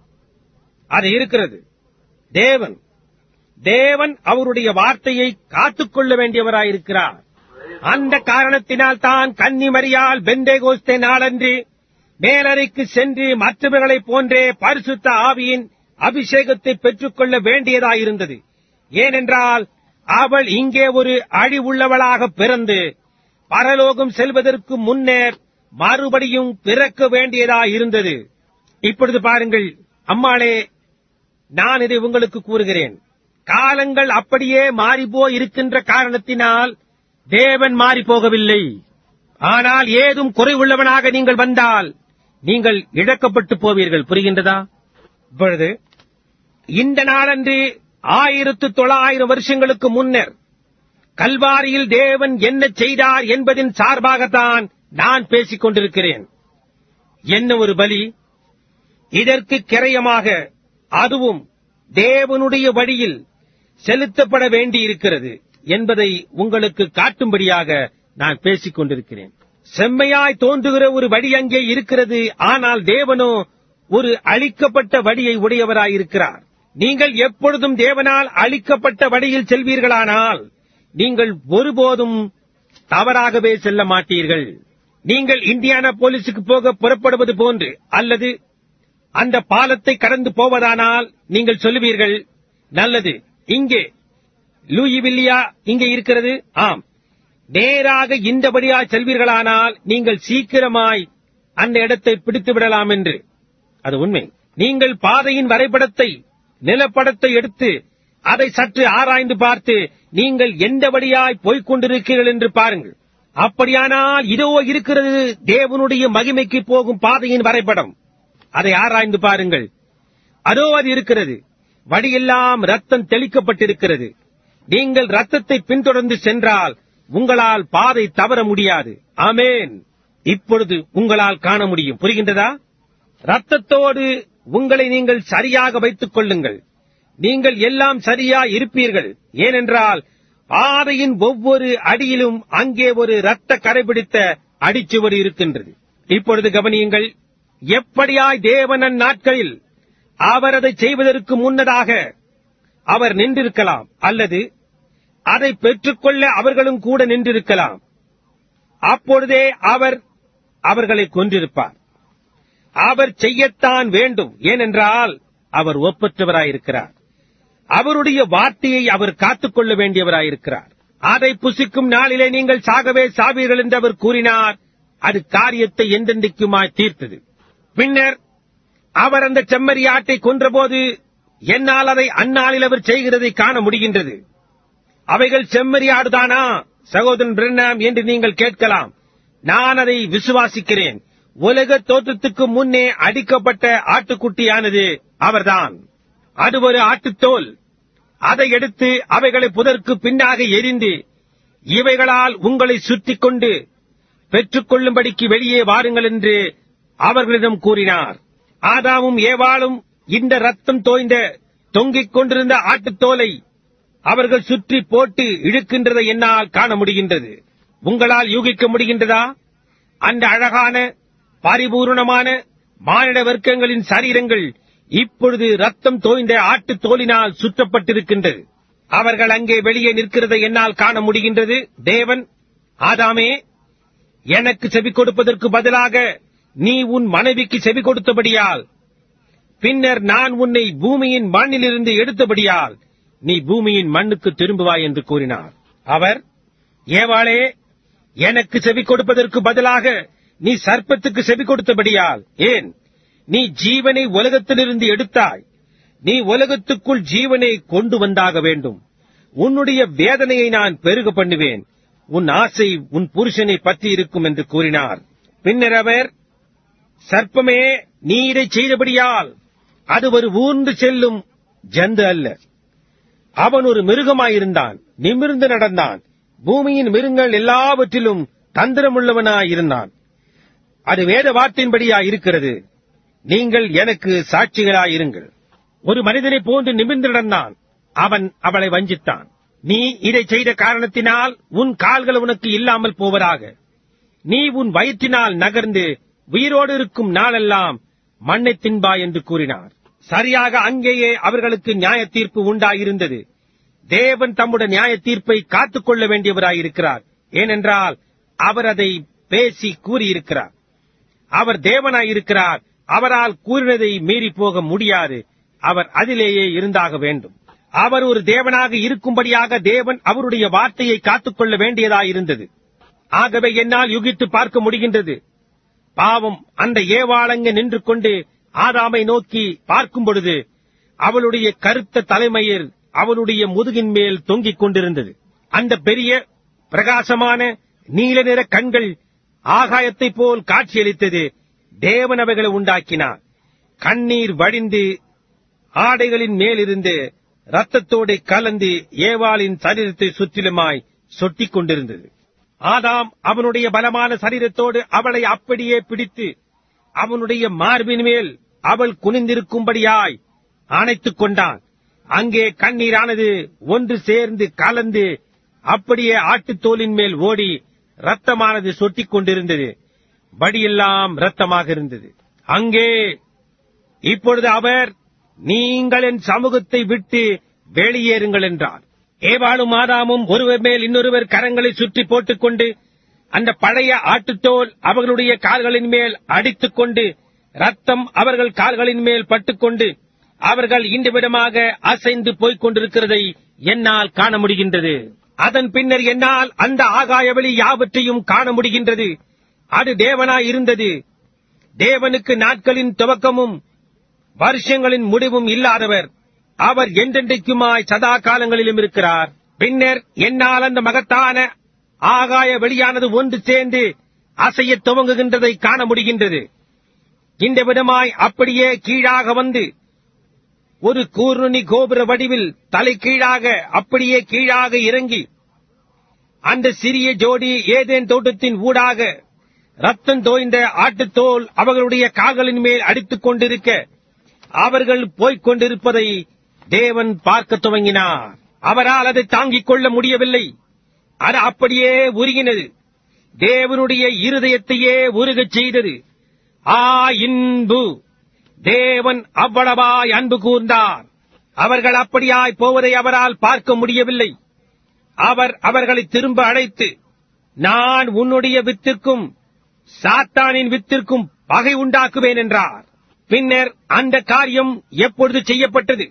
அது இருக்கிறது தேவன் தேவன் அவருடைய வார்த்தையை காத்துக்கொள்ள வேண்டியவராயிருக்கிறார் அந்த காரணத்தினால் தான் கன்னிமரியால் பெந்தேகோஸ்தே நாளன்று மேலறைக்கு சென்று மற்றவர்களைப் போன்றே பரிசுத்த ஆவியின் அபிஷேகத்தை பெற்றுக்கொள்ள வேண்டியதாயிருந்தது ஏனென்றால் அவள் இங்கே ஒரு அழிவுள்ளவளாக பிறந்து பரலோகம் செல்வதற்கு முன்னர் மறுபடியும் பிறக்க வேண்டியதாயிருந்தது இப்பொழுது பாருங்கள் அம்மாளே நான் இதை உங்களுக்கு கூறுகிறேன் காலங்கள் அப்படியே மாறிப்போய் இருக்கின்ற காரணத்தினால் தேவன் மாறி போகவில்லை ஆனால் ஏதும் குறைவுள்ளவனாக நீங்கள் வந்தால் நீங்கள் இழக்கப்பட்டு போவீர்கள் புரிகின்றதா இப்பொழுது இந்த நாளன்று ஆயிரத்து தொள்ளாயிரம் வருஷங்களுக்கு முன்னர் கல்வாரியில் தேவன் என்ன செய்தார் என்பதின் சார்பாகத்தான் நான் பேசிக் கொண்டிருக்கிறேன் என்ன ஒரு பலி இதற்கு கிரயமாக அதுவும் தேவனுடைய வழியில் செலுத்தப்பட வேண்டியிருக்கிறது என்பதை உங்களுக்கு காட்டும்படியாக நான் பேசிக் கொண்டிருக்கிறேன் செம்மையாய் தோன்றுகிற ஒரு வழி அங்கே இருக்கிறது ஆனால் தேவனோ ஒரு அழிக்கப்பட்ட வழியை உடையவராயிருக்கிறார் நீங்கள் எப்பொழுதும் தேவனால் அழிக்கப்பட்ட வழியில் செல்வீர்களானால் நீங்கள் ஒருபோதும் தவறாகவே செல்ல மாட்டீர்கள் நீங்கள் இந்தியானா போலீஸுக்கு போக புறப்படுவது போன்று அல்லது அந்த பாலத்தை கடந்து போவதானால் நீங்கள் சொல்லுவீர்கள் நல்லது இங்கே லூயிவில்லியா இங்கே இருக்கிறது ஆம் நேராக இந்தபடியா செல்வீர்களானால் நீங்கள் சீக்கிரமாய் அந்த இடத்தை பிடித்து விடலாம் என்று அது உண்மை நீங்கள் பாதையின் வரைபடத்தை நிலப்படத்தை எடுத்து அதை சற்று ஆராய்ந்து பார்த்து நீங்கள் எந்த வழியாய் போய்க் கொண்டிருக்கிறீர்கள் என்று பாருங்கள் அப்படியானால் இதோ இருக்கிறது தேவனுடைய மகிமைக்கு போகும் பாதையின் வரைபடம் அதை ஆராய்ந்து பாருங்கள் அதோ அது இருக்கிறது வழியெல்லாம் ரத்தம் தெளிக்கப்பட்டிருக்கிறது நீங்கள் ரத்தத்தை பின்தொடர்ந்து சென்றால் உங்களால் பாதை தவற முடியாது ஆமேன் இப்பொழுது உங்களால் காண முடியும் புரிகின்றதா ரத்தத்தோடு உங்களை நீங்கள் சரியாக வைத்துக் கொள்ளுங்கள் நீங்கள் எல்லாம் சரியா இருப்பீர்கள் ஏனென்றால் பாதையின் ஒவ்வொரு அடியிலும் அங்கே ஒரு ரத்த கரைபிடித்த அடிச்சுவடு இருக்கின்றது இப்பொழுது கவனியுங்கள் எப்படியாய் தேவனன் நாட்களில் அவர் அதை செய்வதற்கு முன்னதாக அவர் நின்றிருக்கலாம் அல்லது அதை பெற்றுக்கொள்ள அவர்களும் கூட நின்றிருக்கலாம் அப்பொழுதே அவர் அவர்களை கொன்றிருப்பார் அவர் செய்யத்தான் வேண்டும் ஏனென்றால் அவர் ஒப்பற்றவராயிருக்கிறார் அவருடைய வார்த்தையை அவர் காத்துக்கொள்ள வேண்டியவராயிருக்கிறார் அதை புசிக்கும் நாளிலே நீங்கள் சாகவே சாவீர்கள் என்று அவர் கூறினார் அது காரியத்தை எந்தெந்தைக்குமாய் தீர்த்தது பின்னர் அவர் அந்த செம்மறியாட்டை கொன்றபோது என்னால் அதை அந்நாளில் அவர் செய்கிறதை காண முடிகின்றது அவைகள் செம்மறியாடுதானா சகோதரன் பிரண்ணாம் என்று நீங்கள் கேட்கலாம் நான் அதை விசுவாசிக்கிறேன் உலக தோற்றத்துக்கு முன்னே அடிக்கப்பட்ட ஆட்டுக்குட்டியானது அவர்தான் அது ஒரு ஆட்டுத்தோல் அதை எடுத்து அவைகளை புதற்கு பின்னாக எரிந்து இவைகளால் உங்களை சுற்றிக் கொண்டு பெற்றுக்கொள்ளும்படிக்கு வெளியே வாருங்கள் என்று அவர்களிடம் கூறினார் ஆதாமும் ஏவாளும் இந்த ரத்தம் தோய்ந்த தொங்கிக் கொண்டிருந்த ஆட்டுத்தோலை அவர்கள் சுற்றி போட்டு இழுக்கின்றதை என்னால் காண முடிகின்றது உங்களால் யூகிக்க முடிகின்றதா அந்த அழகான பரிபூர்ணமான மானிட வர்க்கங்களின் சரீரங்கள் இப்பொழுது ரத்தம் தோய்ந்த ஆட்டுத் தோலினால் சுற்றப்பட்டிருக்கின்றது அவர்கள் அங்கே வெளியே நிற்கிறதை என்னால் காண முடிகின்றது தேவன் ஆதாமே எனக்கு செவி கொடுப்பதற்கு பதிலாக நீ உன் மனைவிக்கு செவி கொடுத்தபடியால் பின்னர் நான் உன்னை பூமியின் மண்ணிலிருந்து எடுத்தபடியால் நீ பூமியின் மண்ணுக்கு திரும்புவாய் என்று கூறினார் அவர் ஏவாளே எனக்கு செவி கொடுப்பதற்கு பதிலாக நீ சர்ப்பத்துக்கு செவி கொடுத்தபடியால் ஏன் நீ ஜீவனை உலகத்திலிருந்து எடுத்தாய் நீ உலகத்துக்குள் ஜீவனை கொண்டு வந்தாக வேண்டும் உன்னுடைய வேதனையை நான் பெருக பண்ணுவேன் உன் ஆசை உன் புருஷனை பற்றி இருக்கும் என்று கூறினார் பின்னர் அவர் சர்ப்பமே நீ இதை செய்தபடியால் அது ஒரு ஊர்ந்து செல்லும் ஜந்து அல்ல அவன் ஒரு மிருகமாயிருந்தான் நிமிர்ந்து நடந்தான் பூமியின் மிருகங்கள் எல்லாவற்றிலும் தந்திரமுள்ளவனாயிருந்தான் அது வேத வார்த்தையின்படியா இருக்கிறது நீங்கள் எனக்கு சாட்சிகளாயிருங்கள் ஒரு மனிதனைப் போன்று நிமிர்ந்து நடந்தான் அவன் அவளை வஞ்சித்தான் நீ இதை செய்த காரணத்தினால் உன் கால்கள் உனக்கு இல்லாமல் போவதாக நீ உன் வயிற்றினால் நகர்ந்து உயிரோடு இருக்கும் நாளெல்லாம் மண்ணை தின்பா என்று கூறினார் சரியாக அங்கேயே அவர்களுக்கு நியாய தீர்ப்பு உண்டாயிருந்தது தேவன் தம்முடைய நியாய தீர்ப்பை காத்துக் கொள்ள வேண்டியவராயிருக்கிறார் ஏனென்றால் அவர் அதை பேசி கூறியிருக்கிறார் அவர் தேவனாயிருக்கிறார் அவரால் கூறினதை மீறி போக முடியாது அவர் அதிலேயே இருந்தாக வேண்டும் அவர் ஒரு தேவனாக இருக்கும்படியாக தேவன் அவருடைய வார்த்தையை காத்துக்கொள்ள வேண்டியதாயிருந்தது ஆகவே என்னால் யுகித்து பார்க்க முடிகின்றது பாவம் அந்த ஏவாளங்க நின்று கொண்டு ஆதாமை நோக்கி பார்க்கும் பொழுது அவளுடைய கருத்த தலைமயிர் அவளுடைய முதுகின் மேல் தொங்கிக் கொண்டிருந்தது அந்த பெரிய பிரகாசமான நீல நிற கண்கள் ஆகாயத்தைப் போல் காட்சியளித்தது தேவன் அவைகளை உண்டாக்கினார் கண்ணீர் வடிந்து ஆடைகளின் மேலிருந்து ரத்தத்தோடு கலந்து ஏவாளின் சரீரத்தை சுற்றிலுமாய் சொட்டிக் கொண்டிருந்தது ஆதாம் அவனுடைய பலமான சரீரத்தோடு அவளை அப்படியே பிடித்து அவனுடைய மார்பின் மேல் அவள் குனிந்திருக்கும்படியாய் அணைத்துக் கொண்டான் அங்கே கண்ணீரானது ஒன்று சேர்ந்து கலந்து அப்படியே ஆட்டுத்தோலின் மேல் ஓடி ரத்தமானது சொட்டிக் கொண்டிருந்தது வடியெல்லாம் ரத்தமாக இருந்தது அங்கே இப்பொழுது அவர் நீங்கள் என் சமூகத்தை விட்டு வெளியேறுங்கள் என்றார் ஏவாளும் ஆதாமும் ஒருவர் மேல் இன்னொருவர் கரங்களை சுற்றி போட்டுக்கொண்டு அந்த பழைய ஆட்டுத்தோல் அவர்களுடைய கால்களின் மேல் அடித்துக் கொண்டு ரத்தம் அவர்கள் கால்களின் மேல் பட்டுக்கொண்டு அவர்கள் இந்த விதமாக அசைந்து போய்க் கொண்டிருக்கிறதை என்னால் காண முடிகின்றது அதன் பின்னர் என்னால் அந்த ஆகாய வெளி யாவற்றையும் காண முடிகின்றது அது தேவனாய் இருந்தது தேவனுக்கு நாட்களின் துவக்கமும் வருஷங்களின் முடிவும் இல்லாதவர் அவர் என்றென்றைக்குமாய் சதா காலங்களிலும் இருக்கிறார் பின்னர் என்னால் அந்த மகத்தான ஆகாய வெளியானது ஒன்று சேர்ந்து அசையத் துவங்குகின்றதை காண முடிகின்றது இந்த விதமாய் அப்படியே கீழாக வந்து ஒரு கூர்நுனி கோபுர வடிவில் தலை கீழாக அப்படியே கீழாக இறங்கி அந்த சிறிய ஜோடி ஏதேன் தோட்டத்தின் ஊடாக ரத்தம் தோய்ந்த ஆட்டுத்தோல் அவர்களுடைய கால்களின் மேல் அடித்துக் கொண்டிருக்க அவர்கள் போய்க் கொண்டிருப்பதை தேவன் பார்க்க துவங்கினார் அவரால் அதை தாங்கிக் கொள்ள முடியவில்லை அது அப்படியே உருகினது தேவனுடைய இருதயத்தையே உருகச் செய்தது ஆ இன்பு தேவன் அவ்வளவாய் அன்பு கூர்ந்தார் அவர்கள் அப்படியாய் போவதை அவரால் பார்க்க முடியவில்லை அவர் அவர்களை திரும்ப அழைத்து நான் உன்னுடைய வித்திற்கும் சாத்தானின் வித்திற்கும் பகை உண்டாக்குவேன் என்றார் பின்னர் அந்த காரியம் எப்பொழுது செய்யப்பட்டது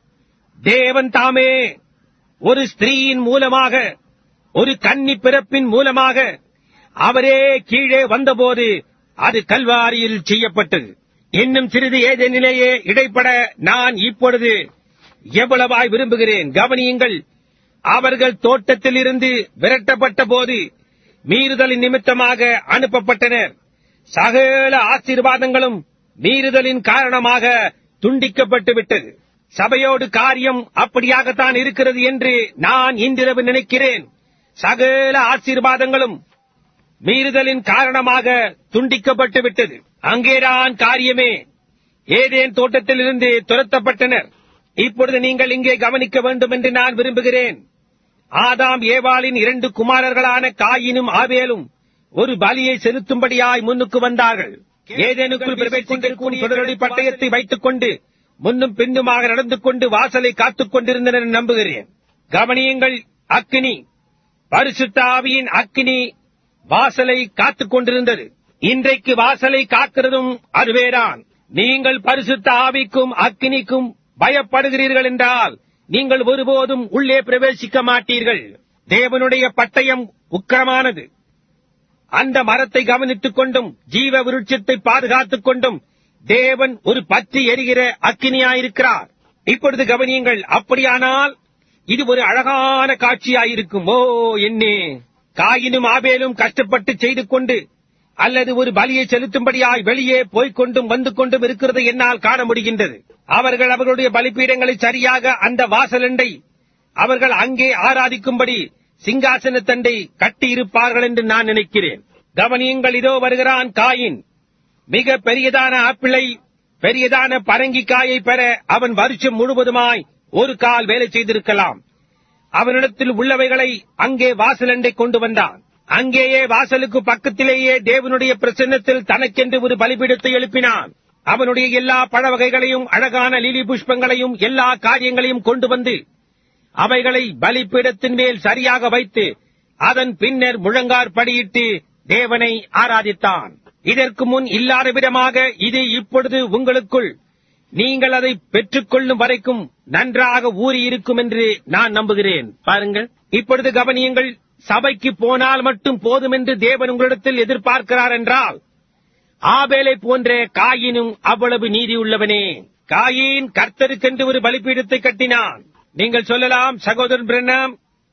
தேவன் தாமே ஒரு ஸ்திரீயின் மூலமாக ஒரு கன்னி பிறப்பின் மூலமாக அவரே கீழே வந்தபோது அது கல்வாரியில் செய்யப்பட்டது இன்னும் சிறிது ஏதேனிலேயே இடைப்பட நான் இப்பொழுது எவ்வளவாய் விரும்புகிறேன் கவனியுங்கள் அவர்கள் தோட்டத்தில் இருந்து விரட்டப்பட்ட போது மீறுதலின் நிமித்தமாக அனுப்பப்பட்டனர் சகல ஆசீர்வாதங்களும் மீறுதலின் காரணமாக துண்டிக்கப்பட்டு விட்டது சபையோடு காரியம் அப்படியாகத்தான் இருக்கிறது என்று நான் இன்றிரவு நினைக்கிறேன் சகல ஆசீர்வாதங்களும் மீறுதலின் காரணமாக துண்டிக்கப்பட்டு விட்டது அங்கேதான் காரியமே ஏதேன் தோட்டத்திலிருந்து துரத்தப்பட்டனர் இப்பொழுது நீங்கள் இங்கே கவனிக்க வேண்டும் என்று நான் விரும்புகிறேன் ஆதாம் ஏவாளின் இரண்டு குமாரர்களான காயினும் ஆவேலும் ஒரு பலியை செலுத்தும்படியாய் முன்னுக்கு வந்தார்கள் ஏதேனுக்குள் பிரவேசிக்கும் தொடரடி பட்டயத்தை வைத்துக் கொண்டு முன்னும் பின்னுமாக நடந்து கொண்டு வாசலை காத்துக் கொண்டிருந்தனர் என்று நம்புகிறேன் கவனியுங்கள் அக்கினி பரிசுத்த ஆவியின் அக்கினி வாசலை காத்துக் கொண்டிருந்தது இன்றைக்கு வாசலை காக்கிறதும் அதுவேதான் நீங்கள் பரிசுத்த ஆவிக்கும் அக்கினிக்கும் பயப்படுகிறீர்கள் என்றால் நீங்கள் ஒருபோதும் உள்ளே பிரவேசிக்க மாட்டீர்கள் தேவனுடைய பட்டயம் உக்கிரமானது அந்த மரத்தை கவனித்துக் கொண்டும் ஜீவ விருட்சத்தை பாதுகாத்துக் கொண்டும் தேவன் ஒரு பற்றி எரிகிற அக்கினியாயிருக்கிறார் இப்பொழுது கவனியுங்கள் அப்படியானால் இது ஒரு அழகான காட்சியாயிருக்கும் ஓ என்னே காயினும் ஆபேலும் கஷ்டப்பட்டு செய்து கொண்டு அல்லது ஒரு பலியை செலுத்தும்படியாய் வெளியே போய்க் கொண்டும் வந்து கொண்டும் இருக்கிறதை என்னால் காண முடிகின்றது அவர்கள் அவர்களுடைய பலிபீடங்களை சரியாக அந்த வாசலண்டை அவர்கள் அங்கே ஆராதிக்கும்படி சிங்காசனத்தண்டை கட்டியிருப்பார்கள் என்று நான் நினைக்கிறேன் கவனியுங்கள் இதோ வருகிறான் காயின் மிக பெரியதான ஆப்பிளை பெரியதான பரங்கிக்காயை பெற அவன் வருஷம் முழுவதுமாய் ஒரு கால் வேலை செய்திருக்கலாம் அவனிடத்தில் உள்ளவைகளை அங்கே வாசலண்டை கொண்டு வந்தான் அங்கேயே வாசலுக்கு பக்கத்திலேயே தேவனுடைய பிரசன்னத்தில் தனக்கென்று ஒரு பலிபீடத்தை எழுப்பினான் அவனுடைய எல்லா பழ வகைகளையும் அழகான லிலி புஷ்பங்களையும் எல்லா காரியங்களையும் கொண்டு வந்து அவைகளை பலிபீடத்தின் மேல் சரியாக வைத்து அதன் பின்னர் முழங்கார் படியிட்டு தேவனை ஆராதித்தான் இதற்கு முன் இல்லாத விதமாக இது இப்பொழுது உங்களுக்குள் நீங்கள் அதை பெற்றுக்கொள்ளும் வரைக்கும் நன்றாக ஊறி இருக்கும் என்று நான் நம்புகிறேன் பாருங்கள் இப்பொழுது கவனியுங்கள் சபைக்கு போனால் மட்டும் போதும் என்று தேவன் உங்களிடத்தில் எதிர்பார்க்கிறார் என்றால் ஆபேலை போன்ற காயினும் அவ்வளவு நீதி உள்ளவனே காயின் கர்த்தருக்கென்று ஒரு பலிபீடத்தை கட்டினான் நீங்கள் சொல்லலாம் சகோதரன் பிரண்ணாம்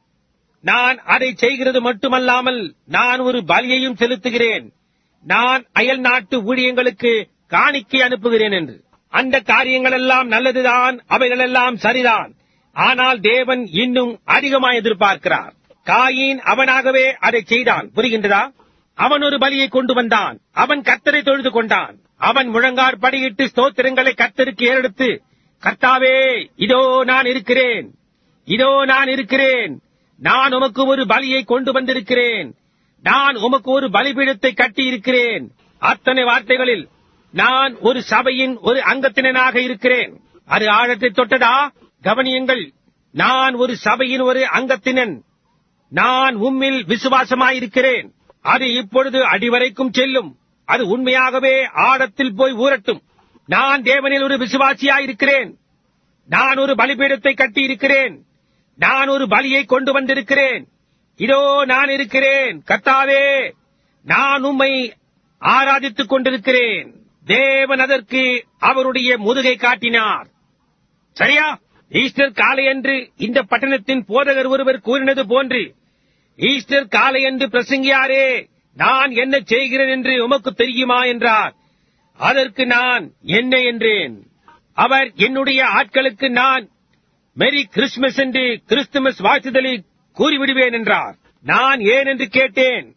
நான் அதை செய்கிறது மட்டுமல்லாமல் நான் ஒரு பலியையும் செலுத்துகிறேன் நான் அயல் நாட்டு ஊழியங்களுக்கு காணிக்கை அனுப்புகிறேன் என்று அந்த காரியங்கள் எல்லாம் நல்லதுதான் அவைகளெல்லாம் சரிதான் ஆனால் தேவன் இன்னும் அதிகமாக எதிர்பார்க்கிறார் காயின் அவனாகவே அதை செய்தான் புரிகின்றதா அவன் ஒரு பலியை கொண்டு வந்தான் அவன் கர்த்தரை தொழுது கொண்டான் அவன் முழங்கார் படியிட்டு ஸ்தோத்திரங்களை கர்த்தருக்கு ஏறெடுத்து கர்த்தாவே இதோ நான் இருக்கிறேன் இதோ நான் இருக்கிறேன் நான் உமக்கு ஒரு பலியை கொண்டு வந்திருக்கிறேன் நான் உமக்கு ஒரு பலிபீடத்தை கட்டி இருக்கிறேன் அத்தனை வார்த்தைகளில் நான் ஒரு சபையின் ஒரு அங்கத்தினனாக இருக்கிறேன் அது ஆழத்தை தொட்டதா கவனியுங்கள் நான் ஒரு சபையின் ஒரு அங்கத்தினன் நான் உம்மில் விசுவாசமாயிருக்கிறேன் அது இப்பொழுது அடிவரைக்கும் செல்லும் அது உண்மையாகவே ஆழத்தில் போய் ஊரட்டும் நான் தேவனில் ஒரு விசுவாசியாயிருக்கிறேன் நான் ஒரு பலிபீடத்தை கட்டி இருக்கிறேன் நான் ஒரு பலியை கொண்டு வந்திருக்கிறேன் இதோ நான் இருக்கிறேன் கர்த்தாவே நான் உம்மை ஆராதித்துக் கொண்டிருக்கிறேன் தேவன் அதற்கு அவருடைய முதுகை காட்டினார் சரியா ஈஸ்டர் காலையன்று இந்த பட்டணத்தின் போதகர் ஒருவர் கூறினது போன்று ஈஸ்டர் காலையன்று பிரசங்கியாரே நான் என்ன செய்கிறேன் என்று உமக்கு தெரியுமா என்றார் அதற்கு நான் என்ன என்றேன் அவர் என்னுடைய ஆட்களுக்கு நான் மெரி கிறிஸ்துமஸ் என்று கிறிஸ்துமஸ் வாழ்த்துதலை கூறிவிடுவேன் என்றார் நான் ஏன் என்று கேட்டேன்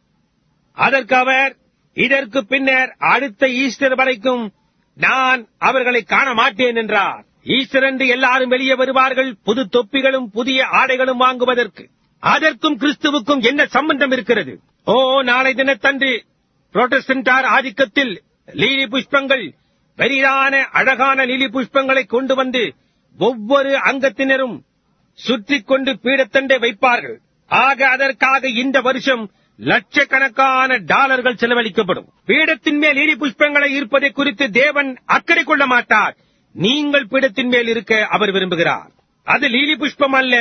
அதற்கு அவர் இதற்கு பின்னர் அடுத்த ஈஸ்டர் வரைக்கும் நான் அவர்களை காண மாட்டேன் என்றார் ஈஸ்டர் என்று எல்லாரும் வெளியே வருவார்கள் புது தொப்பிகளும் புதிய ஆடைகளும் வாங்குவதற்கு அதற்கும் கிறிஸ்துவுக்கும் என்ன சம்பந்தம் இருக்கிறது ஓ நாளை தினத்தன்று புரோட்டஸ்டன்டார் ஆதிக்கத்தில் லீலி புஷ்பங்கள் பெரிதான அழகான லீலி புஷ்பங்களை கொண்டு வந்து ஒவ்வொரு அங்கத்தினரும் சுற்றிக் கொண்டு பீடத்தண்டை வைப்பார்கள் ஆக அதற்காக இந்த வருஷம் லட்சக்கணக்கான டாலர்கள் செலவழிக்கப்படும் பீடத்தின் மேல் லீலி புஷ்பங்களை ஈர்ப்பதை குறித்து தேவன் அக்கறை கொள்ள மாட்டார் நீங்கள் பீடத்தின் மேல் இருக்க அவர் விரும்புகிறார் அது லீலி புஷ்பம் அல்ல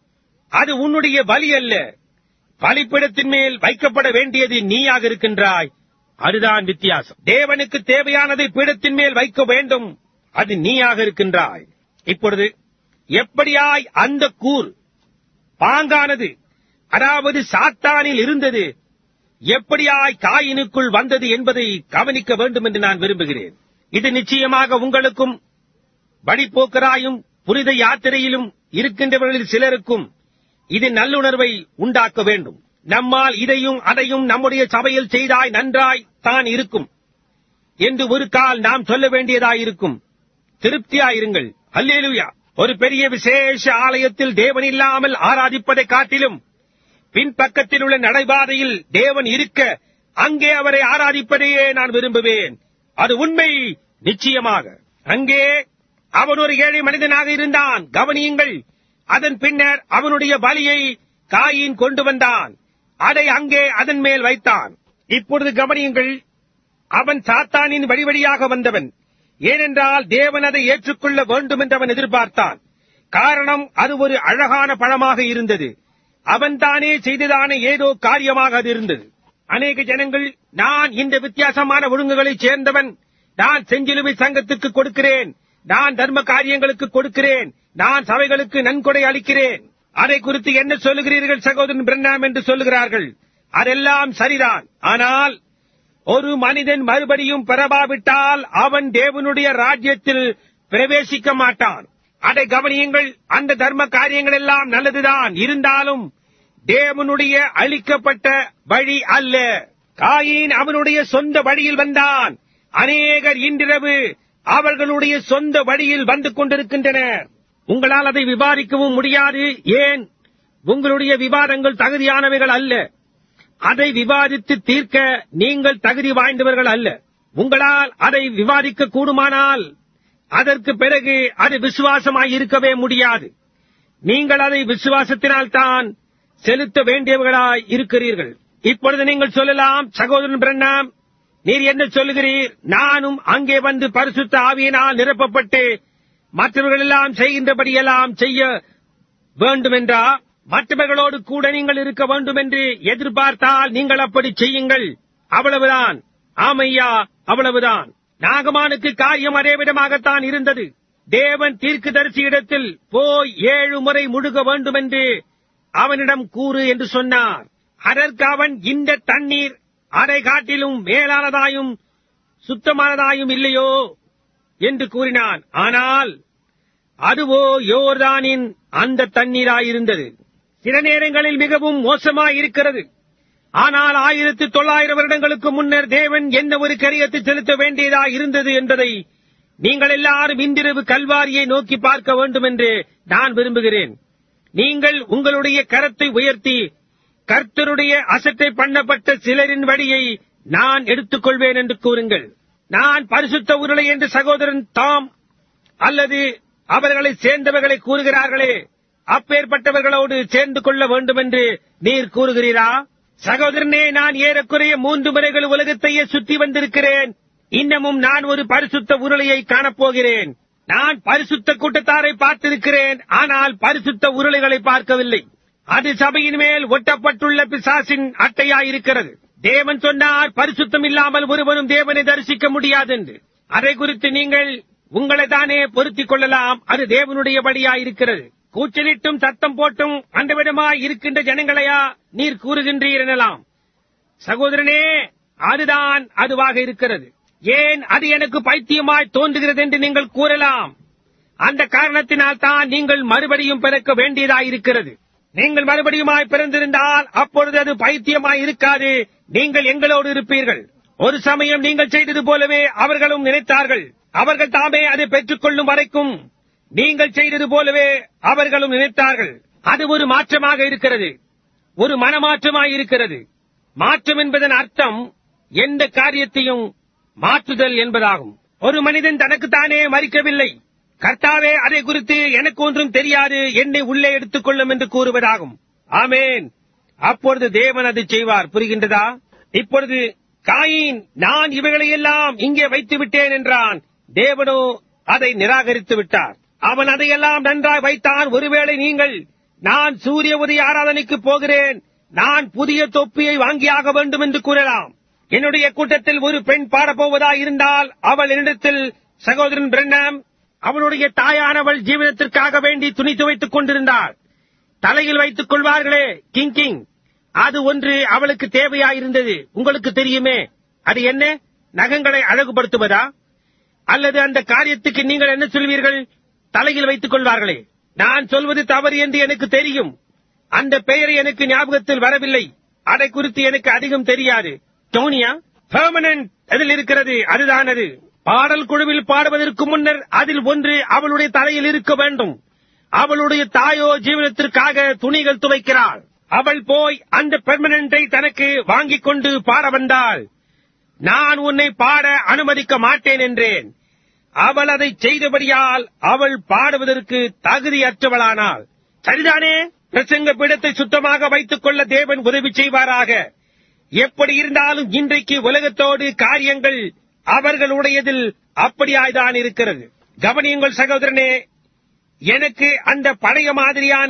அது உன்னுடைய பலி அல்ல பலிப்பிடத்தின் மேல் வைக்கப்பட வேண்டியது நீயாக இருக்கின்றாய் அதுதான் வித்தியாசம் தேவனுக்கு தேவையானதை பீடத்தின் மேல் வைக்க வேண்டும் அது நீயாக இருக்கின்றாய் இப்பொழுது எப்படியாய் அந்த கூர் பாங்கானது அதாவது சாத்தானில் இருந்தது எப்படியாய் காயினுக்குள் வந்தது என்பதை கவனிக்க வேண்டும் என்று நான் விரும்புகிறேன் இது நிச்சயமாக உங்களுக்கும் வழிபோக்கராயும் புனித யாத்திரையிலும் இருக்கின்றவர்களில் சிலருக்கும் இது நல்லுணர்வை உண்டாக்க வேண்டும் நம்மால் இதையும் அதையும் நம்முடைய சபையில் செய்தாய் நன்றாய் தான் இருக்கும் என்று ஒரு கால் நாம் சொல்ல வேண்டியதாயிருக்கும் திருப்தியாயிருங்கள் அல்லேலுயா ஒரு பெரிய விசேஷ ஆலயத்தில் தேவன் இல்லாமல் ஆராதிப்பதை காட்டிலும் பின்பக்கத்தில் உள்ள நடைபாதையில் தேவன் இருக்க அங்கே அவரை ஆராதிப்பதையே நான் விரும்புவேன் அது உண்மை நிச்சயமாக அங்கே அவன் ஒரு ஏழை மனிதனாக இருந்தான் கவனியுங்கள் அதன் பின்னர் அவனுடைய பலியை காயின் கொண்டு வந்தான் அதை அங்கே அதன் மேல் வைத்தான் இப்பொழுது கவனியுங்கள் அவன் சாத்தானின் வழி வழியாக வந்தவன் ஏனென்றால் தேவன் அதை ஏற்றுக்கொள்ள வேண்டும் என்று அவன் எதிர்பார்த்தான் காரணம் அது ஒரு அழகான பழமாக இருந்தது அவன் தானே செய்ததான ஏதோ காரியமாக அது இருந்தது அநேக ஜனங்கள் நான் இந்த வித்தியாசமான ஒழுங்குகளைச் சேர்ந்தவன் நான் செஞ்சிலுவை சங்கத்துக்கு கொடுக்கிறேன் நான் தர்ம காரியங்களுக்கு கொடுக்கிறேன் நான் சபைகளுக்கு நன்கொடை அளிக்கிறேன் அதை குறித்து என்ன சொல்லுகிறீர்கள் சகோதரன் பிரண்ணாம் என்று சொல்லுகிறார்கள் அதெல்லாம் சரிதான் ஆனால் ஒரு மனிதன் மறுபடியும் பெறபாவிட்டால் அவன் தேவனுடைய ராஜ்யத்தில் பிரவேசிக்க மாட்டான் அதை கவனியுங்கள் அந்த தர்ம காரியங்கள் எல்லாம் நல்லதுதான் இருந்தாலும் தேவனுடைய அளிக்கப்பட்ட வழி அல்ல காயின் அவனுடைய சொந்த வழியில் வந்தான் அநேகர் இன்றிரவு அவர்களுடைய சொந்த வழியில் வந்து கொண்டிருக்கின்றனர் உங்களால் அதை விவாதிக்கவும் முடியாது ஏன் உங்களுடைய விவாதங்கள் தகுதியானவைகள் அல்ல அதை விவாதித்து தீர்க்க நீங்கள் தகுதி வாய்ந்தவர்கள் அல்ல உங்களால் அதை விவாதிக்க கூடுமானால் அதற்கு பிறகு அது விசுவாசமாய் இருக்கவே முடியாது நீங்கள் அதை விசுவாசத்தினால் தான் செலுத்த வேண்டியவர்களாய் இருக்கிறீர்கள் இப்பொழுது நீங்கள் சொல்லலாம் சகோதரன் பிரண்ணாம் நீர் என்ன சொல்லுகிறீர் நானும் அங்கே வந்து பரிசுத்த ஆவியினால் நிரப்பப்பட்டு மற்றவர்கள் எல்லாம் செய்கின்றபடியெல்லாம் செய்ய வேண்டுமென்றா மற்றவர்களோடு கூட நீங்கள் இருக்க வேண்டும் என்று எதிர்பார்த்தால் நீங்கள் அப்படி செய்யுங்கள் அவ்வளவுதான் ஆமையா அவ்வளவுதான் நாகமானுக்கு காரியம் அதே விதமாகத்தான் இருந்தது தேவன் தீர்க்கதரிசியிடத்தில் போய் ஏழு முறை முழுக வேண்டும் என்று அவனிடம் கூறு என்று சொன்னார் அதற்கு அவன் இந்த தண்ணீர் அதை காட்டிலும் மேலானதாயும் சுத்தமானதாயும் இல்லையோ என்று கூறினான் ஆனால் அதுவோ யோர்தானின் அந்த தண்ணீராயிருந்தது சில நேரங்களில் மிகவும் மோசமாயிருக்கிறது ஆனால் ஆயிரத்தி தொள்ளாயிரம் வருடங்களுக்கு முன்னர் தேவன் என்ன ஒரு கரியத்தை செலுத்த வேண்டியதா இருந்தது என்பதை நீங்கள் எல்லாரும் இன்றிரவு கல்வாரியை நோக்கி பார்க்க வேண்டும் என்று நான் விரும்புகிறேன் நீங்கள் உங்களுடைய கரத்தை உயர்த்தி கர்த்தருடைய அசட்டை பண்ணப்பட்ட சிலரின் வழியை நான் எடுத்துக்கொள்வேன் என்று கூறுங்கள் நான் பரிசுத்த உருளை என்று சகோதரன் தாம் அல்லது அவர்களை சேர்ந்தவர்களை கூறுகிறார்களே அப்பேற்பட்டவர்களோடு சேர்ந்து கொள்ள வேண்டும் என்று நீர் கூறுகிறீரா சகோதரனே நான் ஏறக்குறைய மூன்று முறைகள் உலகத்தையே சுற்றி வந்திருக்கிறேன் இன்னமும் நான் ஒரு பரிசுத்த உருளையை காணப்போகிறேன் நான் பரிசுத்த கூட்டத்தாரை பார்த்திருக்கிறேன் ஆனால் பரிசுத்த உருளைகளை பார்க்கவில்லை அது சபையின் மேல் ஒட்டப்பட்டுள்ள பிசாசின் அட்டையாயிருக்கிறது தேவன் சொன்னார் பரிசுத்தம் இல்லாமல் ஒருவனும் தேவனை தரிசிக்க முடியாது என்று அதை குறித்து நீங்கள் உங்களை தானே பொருத்திக் கொள்ளலாம் அது தேவனுடைய படியாயிருக்கிறது கூச்சலிட்டும் சத்தம் போட்டும் அந்த விதமாய் இருக்கின்ற ஜனங்களையா நீர் கூறுகின்றீர் எனலாம் சகோதரனே அதுதான் அதுவாக இருக்கிறது ஏன் அது எனக்கு பைத்தியமாய் தோன்றுகிறது என்று நீங்கள் கூறலாம் அந்த காரணத்தினால் தான் நீங்கள் மறுபடியும் பிறக்க வேண்டியதாயிருக்கிறது நீங்கள் மறுபடியுமாய் பிறந்திருந்தால் அப்பொழுது அது பைத்தியமாய் இருக்காது நீங்கள் எங்களோடு இருப்பீர்கள் ஒரு சமயம் நீங்கள் செய்தது போலவே அவர்களும் நினைத்தார்கள் அவர்கள் தாமே அதை பெற்றுக் கொள்ளும் வரைக்கும் நீங்கள் செய்தது போலவே அவர்களும் நினைத்தார்கள் அது ஒரு மாற்றமாக இருக்கிறது ஒரு மனமாற்றமாய் இருக்கிறது மாற்றம் என்பதன் அர்த்தம் எந்த காரியத்தையும் மாற்றுதல் என்பதாகும் ஒரு மனிதன் தனக்குத்தானே மறிக்கவில்லை கர்த்தாவே அதை குறித்து எனக்கு ஒன்றும் தெரியாது என்னை உள்ளே எடுத்துக் கொள்ளும் என்று கூறுவதாகும் ஆமேன் அப்பொழுது தேவன் அதை செய்வார் புரிகின்றதா இப்பொழுது காயின் நான் இவைகளையெல்லாம் இங்கே வைத்து விட்டேன் என்றான் தேவனோ அதை நிராகரித்து விட்டார் அவன் அதையெல்லாம் நன்றாய் வைத்தான் ஒருவேளை நீங்கள் நான் சூரிய உதய ஆராதனைக்கு போகிறேன் நான் புதிய தொப்பியை வாங்கியாக வேண்டும் என்று கூறலாம் என்னுடைய கூட்டத்தில் ஒரு பெண் பாடப்போவதா இருந்தால் அவள் என்னிடத்தில் சகோதரன் பிரண்ணாம் அவளுடைய தாயானவள் ஜீவனத்திற்காக வேண்டி துணி துவைத்துக் கொண்டிருந்தாள் தலையில் வைத்துக் கொள்வார்களே கிங் கிங் அது ஒன்று அவளுக்கு தேவையாயிருந்தது உங்களுக்கு தெரியுமே அது என்ன நகங்களை அழகுபடுத்துவதா அல்லது அந்த காரியத்துக்கு நீங்கள் என்ன சொல்வீர்கள் தலையில் வைத்துக் கொள்வார்களே நான் சொல்வது தவறு என்று எனக்கு தெரியும் அந்த பெயரை எனக்கு ஞாபகத்தில் வரவில்லை அதை குறித்து எனக்கு அதிகம் தெரியாது டோனியா பெர்மனன்ட் அதில் இருக்கிறது அதுதான் அது பாடல் குழுவில் பாடுவதற்கு முன்னர் அதில் ஒன்று அவளுடைய தலையில் இருக்க வேண்டும் அவளுடைய தாயோ ஜீவனத்திற்காக துணிகள் துவைக்கிறாள் அவள் போய் அந்த பெர்மனண்டை தனக்கு வாங்கிக் கொண்டு பாட வந்தாள் நான் உன்னை பாட அனுமதிக்க மாட்டேன் என்றேன் அவள் அதை செய்தபடியால் அவள் பாடுவதற்கு தகுதியற்றவளானாள் சரிதானே பிரசங்க பீடத்தை சுத்தமாக வைத்துக் கொள்ள தேவன் உதவி செய்வாராக எப்படி இருந்தாலும் இன்றைக்கு உலகத்தோடு காரியங்கள் அவர்களுடையதில் அப்படியாய்தான் இருக்கிறது கவனியுங்கள் சகோதரனே எனக்கு அந்த பழைய மாதிரியான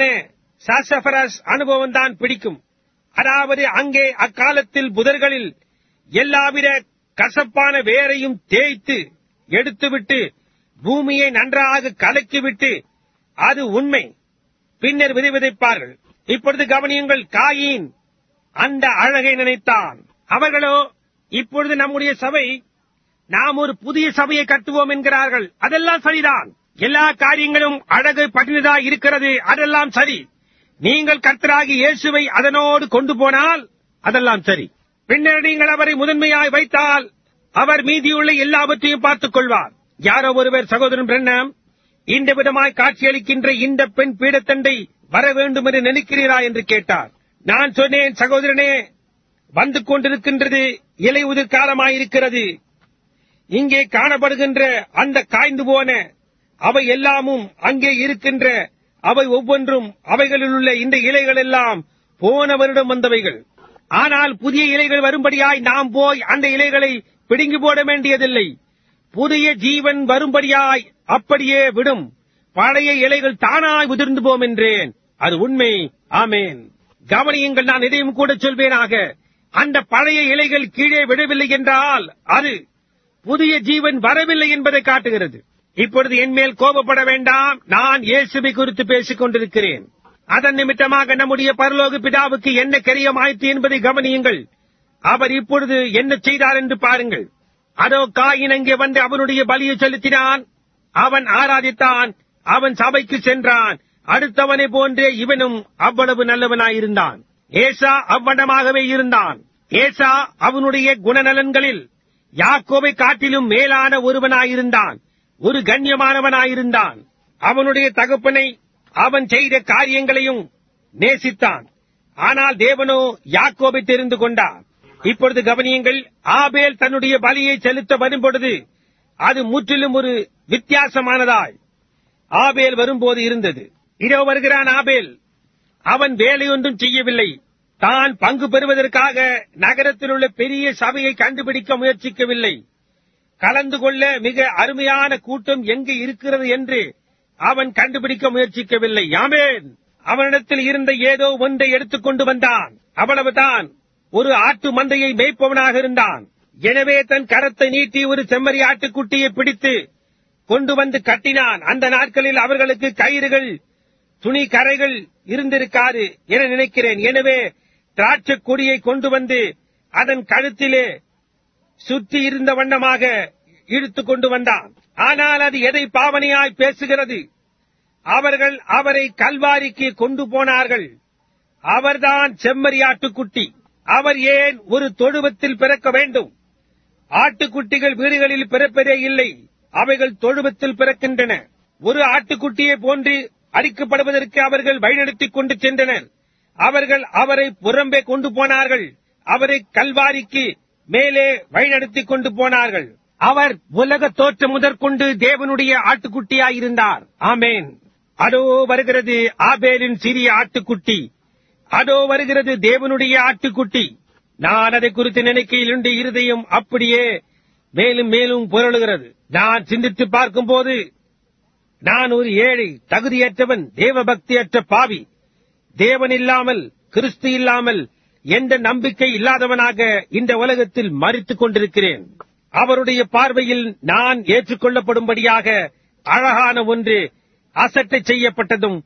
சாசபரஸ் அனுபவம் தான் பிடிக்கும் அதாவது அங்கே அக்காலத்தில் புதர்களில் எல்லாவித கசப்பான வேரையும் தேய்த்து எடுத்துவிட்டு பூமியை நன்றாக கலக்கிவிட்டு அது உண்மை பின்னர் விதை விதைப்பார்கள் இப்பொழுது கவனியுங்கள் காயின் அந்த அழகை நினைத்தான் அவர்களோ இப்பொழுது நம்முடைய சபை நாம் ஒரு புதிய சபையை கட்டுவோம் என்கிறார்கள் அதெல்லாம் சரிதான் எல்லா காரியங்களும் அழகு பட்டினதா இருக்கிறது அதெல்லாம் சரி நீங்கள் கர்த்தராகி இயேசுவை அதனோடு கொண்டு போனால் அதெல்லாம் சரி பின்னர் நீங்கள் அவரை முதன்மையாய் வைத்தால் அவர் மீதியுள்ள எல்லாவற்றையும் பார்த்துக் கொள்வார் யாரோ ஒருவர் சகோதரன் பிரண்ணம் இந்த விதமாய் காட்சியளிக்கின்ற இந்த பெண் பீடத்தண்டை வர வேண்டும் என்று நினைக்கிறீரா என்று கேட்டார் நான் சொன்னேன் சகோதரனே வந்து கொண்டிருக்கின்றது இலை உதிர் காலமாயிருக்கிறது இங்கே காணப்படுகின்ற அந்த காய்ந்து போன அவை எல்லாமும் அங்கே இருக்கின்ற அவை ஒவ்வொன்றும் அவைகளில் உள்ள இந்த இலைகள் எல்லாம் போன வருடம் வந்தவைகள் ஆனால் புதிய இலைகள் வரும்படியாய் நாம் போய் அந்த இலைகளை பிடுங்கி போட வேண்டியதில்லை புதிய ஜீவன் வரும்படியாய் அப்படியே விடும் பழைய இலைகள் தானாய் உதிர்ந்து போம் என்றேன் அது உண்மை ஆமேன் கவனியுங்கள் நான் இதையும் கூட சொல்வேனாக அந்த பழைய இலைகள் கீழே விடவில்லை என்றால் அது புதிய ஜீவன் வரவில்லை என்பதை காட்டுகிறது இப்பொழுது என் மேல் கோபப்பட வேண்டாம் நான் இயேசுவை குறித்து பேசிக் கொண்டிருக்கிறேன் அதன் நிமித்தமாக நம்முடைய பரலோக பிதாவுக்கு என்ன கரியமாயிற்று என்பதை கவனியுங்கள் அவர் இப்பொழுது என்ன செய்தார் என்று பாருங்கள் அதோ காயின் அங்கே வந்து அவனுடைய பலியை செலுத்தினான் அவன் ஆராதித்தான் அவன் சபைக்கு சென்றான் அடுத்தவனை போன்றே இவனும் அவ்வளவு நல்லவனாயிருந்தான் ஏசா அவ்வளமாகவே இருந்தான் ஏசா அவனுடைய குணநலன்களில் யாக்கோவை காட்டிலும் மேலான ஒருவனாயிருந்தான் ஒரு கண்ணியமானவனாயிருந்தான் அவனுடைய தகப்பனை அவன் செய்த காரியங்களையும் நேசித்தான் ஆனால் தேவனோ யாக்கோபை தெரிந்து கொண்டார் இப்பொழுது கவனியுங்கள் ஆபேல் தன்னுடைய பலியை செலுத்த வரும்பொழுது அது முற்றிலும் ஒரு வித்தியாசமானதாய் ஆபேல் வரும்போது இருந்தது இதோ வருகிறான் ஆபேல் அவன் வேலையொன்றும் செய்யவில்லை தான் பங்கு பெறுவதற்காக நகரத்தில் உள்ள பெரிய சபையை கண்டுபிடிக்க முயற்சிக்கவில்லை கலந்து கொள்ள மிக அருமையான கூட்டம் எங்கு இருக்கிறது என்று அவன் கண்டுபிடிக்க முயற்சிக்கவில்லை ஆமேன் அவனிடத்தில் இருந்த ஏதோ ஒன்றை எடுத்துக்கொண்டு வந்தான் அவ்வளவுதான் ஒரு ஆட்டு மந்தையை மேய்ப்பவனாக இருந்தான் எனவே தன் கரத்தை நீட்டி ஒரு செம்மறி ஆட்டுக்குட்டியை பிடித்து கொண்டு வந்து கட்டினான் அந்த நாட்களில் அவர்களுக்கு கயிறுகள் துணி கரைகள் இருந்திருக்காது என நினைக்கிறேன் எனவே திராட்சை கொடியை கொண்டு வந்து அதன் கழுத்திலே சுற்றி இருந்த வண்ணமாக இழுத்துக் கொண்டு வந்தான் ஆனால் அது எதை பாவனையாய் பேசுகிறது அவர்கள் அவரை கல்வாரிக்கு கொண்டு போனார்கள் அவர்தான் செம்மறி ஆட்டுக்குட்டி அவர் ஏன் ஒரு தொழுவத்தில் பிறக்க வேண்டும் ஆட்டுக்குட்டிகள் வீடுகளில் பிறப்பதே இல்லை அவைகள் தொழுவத்தில் பிறக்கின்றன ஒரு ஆட்டுக்குட்டியை போன்று அடிக்கப்படுவதற்கு அவர்கள் வழிநடத்திக் கொண்டு சென்றனர் அவர்கள் அவரை புறம்பே கொண்டு போனார்கள் அவரை கல்வாரிக்கு மேலே வழிநடத்திக் கொண்டு போனார்கள் அவர் உலக தோற்றம் முதற்கொண்டு தேவனுடைய ஆட்டுக்குட்டியாயிருந்தார் ஆமேன் அதோ வருகிறது ஆபேலின் சிறிய ஆட்டுக்குட்டி அதோ வருகிறது தேவனுடைய ஆட்டுக்குட்டி நான் அதை குறித்து நினைக்கையில் உண்டு இருதயம் அப்படியே மேலும் மேலும் புரளுகிறது நான் சிந்தித்து பார்க்கும்போது நான் ஒரு ஏழை தகுதியற்றவன் தேவபக்தியற்ற பாவி தேவன் இல்லாமல் கிறிஸ்து இல்லாமல் எந்த நம்பிக்கை இல்லாதவனாக இந்த உலகத்தில் மறித்துக் கொண்டிருக்கிறேன் அவருடைய பார்வையில் நான் ஏற்றுக்கொள்ளப்படும்படியாக அழகான ஒன்று அசட்டை செய்யப்பட்டதும்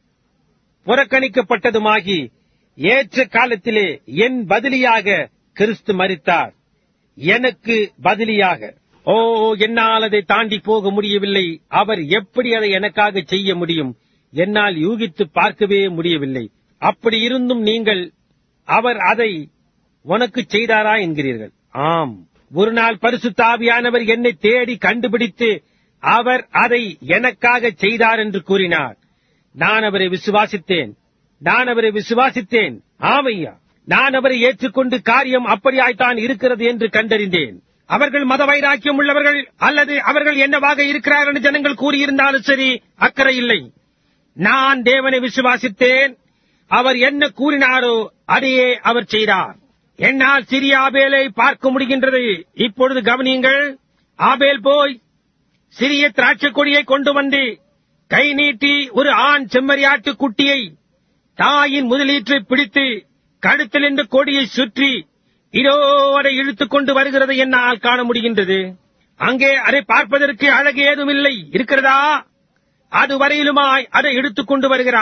புறக்கணிக்கப்பட்டதுமாகி ஏற்ற காலத்திலே என் பதிலியாக கிறிஸ்து மரித்தார் எனக்கு பதிலியாக ஓ என்னால் அதை தாண்டி போக முடியவில்லை அவர் எப்படி அதை எனக்காக செய்ய முடியும் என்னால் யூகித்து பார்க்கவே முடியவில்லை அப்படி இருந்தும் நீங்கள் அவர் அதை உனக்கு செய்தாரா என்கிறீர்கள் ஆம் ஒரு நாள் பரிசுத்த ஆவியானவர் என்னை தேடி கண்டுபிடித்து அவர் அதை எனக்காக செய்தார் என்று கூறினார் நான் அவரை விசுவாசித்தேன் நான் அவரை விசுவாசித்தேன் ஆமையா நான் அவரை ஏற்றுக்கொண்டு காரியம் அப்படியாய்த்தான் இருக்கிறது என்று கண்டறிந்தேன் அவர்கள் மத வைராக்கியம் உள்ளவர்கள் அல்லது அவர்கள் என்னவாக இருக்கிறார்கள் என்று ஜனங்கள் கூறியிருந்தாலும் சரி அக்கறை இல்லை நான் தேவனை விசுவாசித்தேன் அவர் என்ன கூறினாரோ அதையே அவர் செய்தார் என்னால் சிறிய ஆபேலை பார்க்க முடிகின்றது இப்பொழுது கவனியுங்கள் ஆபேல் போய் சிறிய திராட்சை கொடியை கொண்டு வந்து கை நீட்டி ஒரு ஆண் செம்மறியாட்டு குட்டியை தாயின் முதலீற்றை பிடித்து கழுத்தில் இந்த கொடியை சுற்றி இதோ அதை இழுத்துக் கொண்டு வருகிறது என்னால் காண முடிகின்றது அங்கே அதை பார்ப்பதற்கு அழகு ஏதும் இல்லை இருக்கிறதா அது வரையிலுமாய் அதை இழுத்துக் கொண்டு வருகிறான்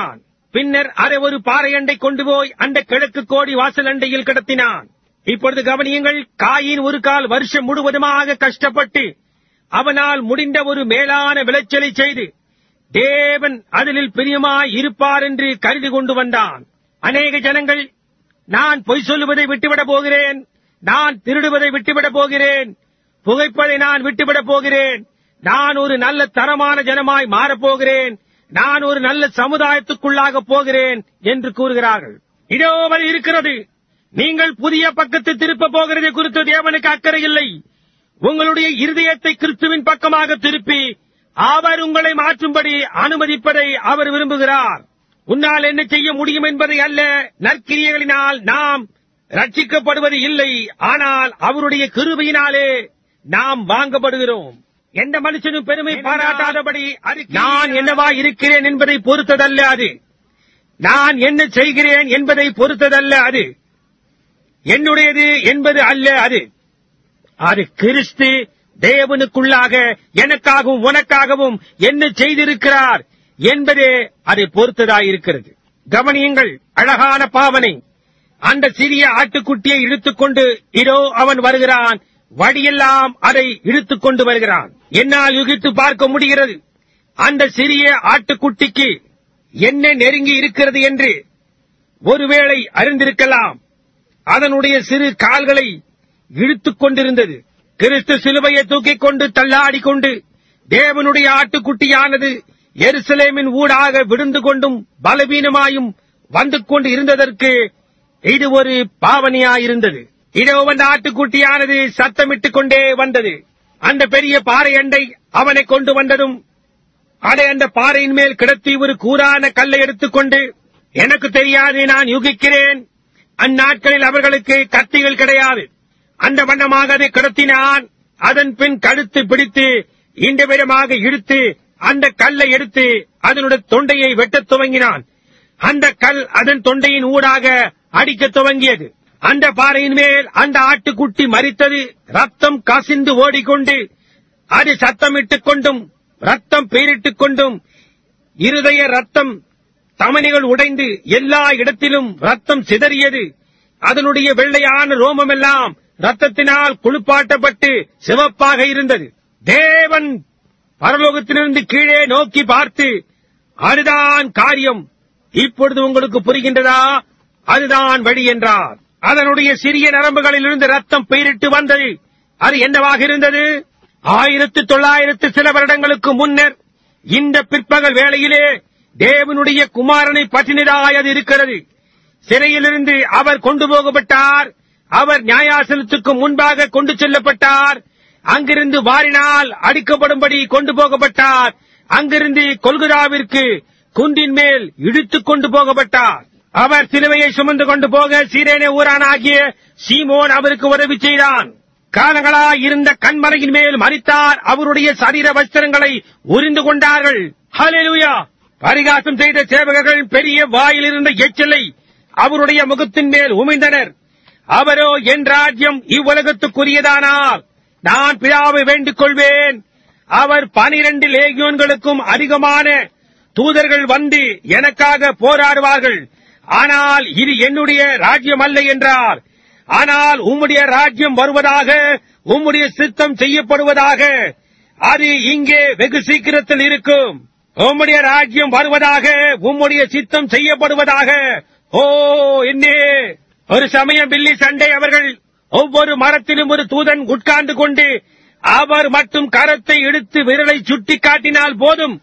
பின்னர் அதை ஒரு பாறையண்டை கொண்டு போய் அந்த கிழக்கு கோடி வாசல் அண்டையில் கிடத்தினான் இப்பொழுது கவனியுங்கள் காயின் ஒரு கால் வருஷம் முழுவதுமாக கஷ்டப்பட்டு அவனால் முடிந்த ஒரு மேலான விளைச்சலை செய்து தேவன் அதில் பிரியமாய் இருப்பார் என்று கருதி கொண்டு வந்தான் அநேக ஜனங்கள் நான் பொய் சொல்லுவதை விட்டுவிடப் போகிறேன் நான் திருடுவதை விட்டுவிடப் போகிறேன் புகைப்பதை நான் விட்டுவிடப் போகிறேன் நான் ஒரு நல்ல தரமான ஜனமாய் மாறப்போகிறேன் நான் ஒரு நல்ல சமுதாயத்துக்குள்ளாக போகிறேன் என்று கூறுகிறார்கள் இதோ அது இருக்கிறது நீங்கள் புதிய பக்கத்து திருப்ப போகிறது குறித்து தேவனுக்கு அக்கறை இல்லை உங்களுடைய இருதயத்தை கிறிஸ்துவின் பக்கமாக திருப்பி அவர் உங்களை மாற்றும்படி அனுமதிப்பதை அவர் விரும்புகிறார் உன்னால் என்ன செய்ய முடியும் என்பதை அல்ல நற்கிரியைகளினால் நாம் ரட்சிக்கப்படுவது இல்லை ஆனால் அவருடைய கிருபையினாலே நாம் வாங்கப்படுகிறோம் எந்த மனுஷனும் பெருமை பாராட்டாதபடி நான் என்னவா இருக்கிறேன் என்பதை பொறுத்ததல்ல அது நான் என்ன செய்கிறேன் என்பதை பொறுத்ததல்ல அது என்னுடையது என்பது அல்ல அது அது கிறிஸ்து தேவனுக்குள்ளாக எனக்காகவும் உனக்காகவும் என்ன செய்திருக்கிறார் என்பதே அதை பொறுத்ததாயிருக்கிறது கவனியுங்கள் அழகான பாவனை அந்த சிறிய ஆட்டுக்குட்டியை இழுத்துக்கொண்டு இதோ அவன் வருகிறான் வழியெல்லாம் அதை இழுத்துக் கொண்டு வருகிறான் என்னால் யுகித்து பார்க்க முடிகிறது அந்த சிறிய ஆட்டுக்குட்டிக்கு என்ன நெருங்கி இருக்கிறது என்று ஒருவேளை அறிந்திருக்கலாம் அதனுடைய சிறு கால்களை இழுத்துக் கொண்டிருந்தது கிறிஸ்து சிலுவையை தூக்கிக் கொண்டு தள்ளாடிக் கொண்டு தேவனுடைய ஆட்டுக்குட்டியானது எருசலேமின் ஊடாக விழுந்து கொண்டும் பலவீனமாயும் வந்து கொண்டு இருந்ததற்கு இது ஒரு பாவனையாயிருந்தது இதோ அந்த ஆட்டுக்குட்டியானது சத்தமிட்டுக் கொண்டே வந்தது அந்த பெரிய பாறை அண்டை அவனை கொண்டு வந்ததும் அதை அந்த பாறையின் மேல் கிடத்தி ஒரு கூரான கல்லை எடுத்துக்கொண்டு எனக்கு தெரியாது நான் யூகிக்கிறேன் அந்நாட்களில் அவர்களுக்கு கத்திகள் கிடையாது அந்த வண்ணமாக அதை கிடத்தினான் அதன் பின் கழுத்து பிடித்து இந்த விதமாக இழுத்து அந்த கல்லை எடுத்து அதனுடைய தொண்டையை வெட்டத் துவங்கினான் அந்த கல் அதன் தொண்டையின் ஊடாக அடிக்கத் துவங்கியது அந்த பாறையின் மேல் அந்த ஆட்டுக்குட்டி மரித்தது ரத்தம் கசிந்து ஓடிக்கொண்டு அது சத்தமிட்டுக் கொண்டும் ரத்தம் பேரிட்டுக் கொண்டும் இருதய ரத்தம் தமனிகள் உடைந்து எல்லா இடத்திலும் ரத்தம் சிதறியது அதனுடைய வெள்ளையான ரோமமெல்லாம் ரத்தத்தினால் குளிப்பாட்டப்பட்டு சிவப்பாக இருந்தது தேவன் பரலோகத்திலிருந்து கீழே நோக்கி பார்த்து அதுதான் காரியம் இப்பொழுது உங்களுக்கு புரிகின்றதா அதுதான் வழி என்றார் அதனுடைய சிறிய நரம்புகளிலிருந்து ரத்தம் பெயரிட்டு வந்தது அது என்னவாக இருந்தது ஆயிரத்து தொள்ளாயிரத்து சில வருடங்களுக்கு முன்னர் இந்த பிற்பகல் வேளையிலே தேவனுடைய குமாரனை பற்றினதாய் அது இருக்கிறது சிறையிலிருந்து அவர் கொண்டு போகப்பட்டார் அவர் நியாயாசனத்துக்கு முன்பாக கொண்டு செல்லப்பட்டார் அங்கிருந்து வாரினால் அடிக்கப்படும்படி கொண்டு போகப்பட்டார் அங்கிருந்து கொல்குதாவிற்கு குன்றின் மேல் இழுத்துக் கொண்டு போகப்பட்டார் அவர் சிலுவையை சுமந்து கொண்டு போக சீரேனே ஊரானாகிய சீமோன் அவருக்கு உதவி செய்தான் காலங்களாய் இருந்த கண்மலையின் மேல் மறித்தார் அவருடைய சரீர வஸ்திரங்களை உரிந்து கொண்டார்கள் ஹalleluya பரிகாசம் செய்த சேவகர்கள் பெரிய வாயில் இருந்த எச்சலை அவருடைய முகத்தின் மேல் உமிழ்ந்தனர் அவரோ என் ராஜ்யம் இவ்வுலகத்துக்குரியதானால் நான் பிதாவை வேண்டிக் கொள்வேன் அவர் பனிரண்டு லேகியோன்களுக்கும் அதிகமான தூதர்கள் வந்து எனக்காக போராடுவார்கள் ஆனால் இது என்னுடைய ராஜ்யம் அல்ல என்றார் ஆனால் உம்முடைய ராஜ்யம் வருவதாக உம்முடைய சித்தம் செய்யப்படுவதாக அது இங்கே வெகு சீக்கிரத்தில் இருக்கும் உம்முடைய ராஜ்யம் வருவதாக உம்முடைய சித்தம் செய்யப்படுவதாக ஓ என்னே ஒரு சமயம் பில்லி சண்டை அவர்கள் ஒவ்வொரு மரத்திலும் ஒரு தூதன் உட்கார்ந்து கொண்டு அவர் மட்டும் கரத்தை எடுத்து விரலை சுட்டி காட்டினால் போதும்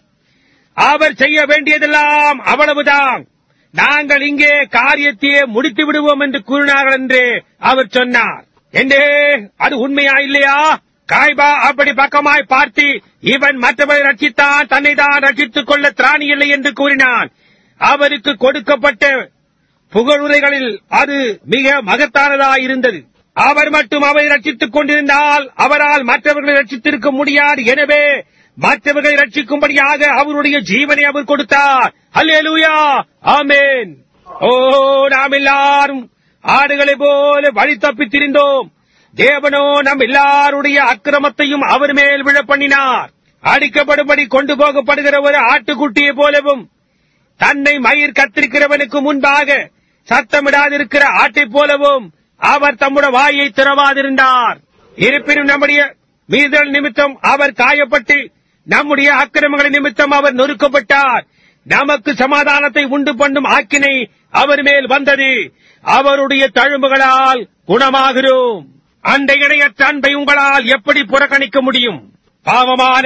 அவர் செய்ய வேண்டியதெல்லாம் அவ்வளவுதான் நாங்கள் இங்கே காரியத்தையே முடித்து விடுவோம் என்று கூறினார்கள் என்று அவர் சொன்னார் என்றே அது உண்மையா இல்லையா காய்பா அப்படி பக்கமாய் பார்த்து இவன் மற்றவரை ரட்சித்தான் தன்னை தான் ரட்சித்துக் கொள்ள திராணி இல்லை என்று கூறினான் அவருக்கு கொடுக்கப்பட்ட புகழுரைகளில் அது மிக மகத்தானதாயிருந்தது அவர் மட்டும் அவரை ரட்சித்துக் கொண்டிருந்தால் அவரால் மற்றவர்களை ரட்சித்திருக்க முடியாது எனவே மற்றவர்களை ரட்சிக்கும்படியாக அவருடைய ஜீவனை அவர் கொடுத்தார் அல்லேலூயா ஆமென் ஓ நாம் எல்லாரும் ஆடுகளை போல வழி தப்பி திரிந்தோம் தேவனோ நம் எல்லாருடைய அக்கிரமத்தையும் அவர் மேல் விழ பண்ணினார் அடிக்கப்படும்படி கொண்டு போகப்படுகிற ஒரு ஆட்டுக்குட்டியை போலவும் தன்னை மயிர் கத்திருக்கிறவனுக்கு முன்பாக சத்தமிடாதிருக்கிற ஆட்டைப் போலவும் அவர் தம்முடைய வாயை திறவாதிருந்தார் இருப்பினும் நம்முடைய மீதல் நிமித்தம் அவர் காயப்பட்டு நம்முடைய அக்கிரமங்களின் நிமித்தம் அவர் நொறுக்கப்பட்டார் நமக்கு சமாதானத்தை உண்டு பண்ணும் ஆக்கினை அவர் மேல் வந்தது அவருடைய தழும்புகளால் குணமாகிறோம் அந்த இணையற்ற அன்பை உங்களால் எப்படி புறக்கணிக்க முடியும் பாவமான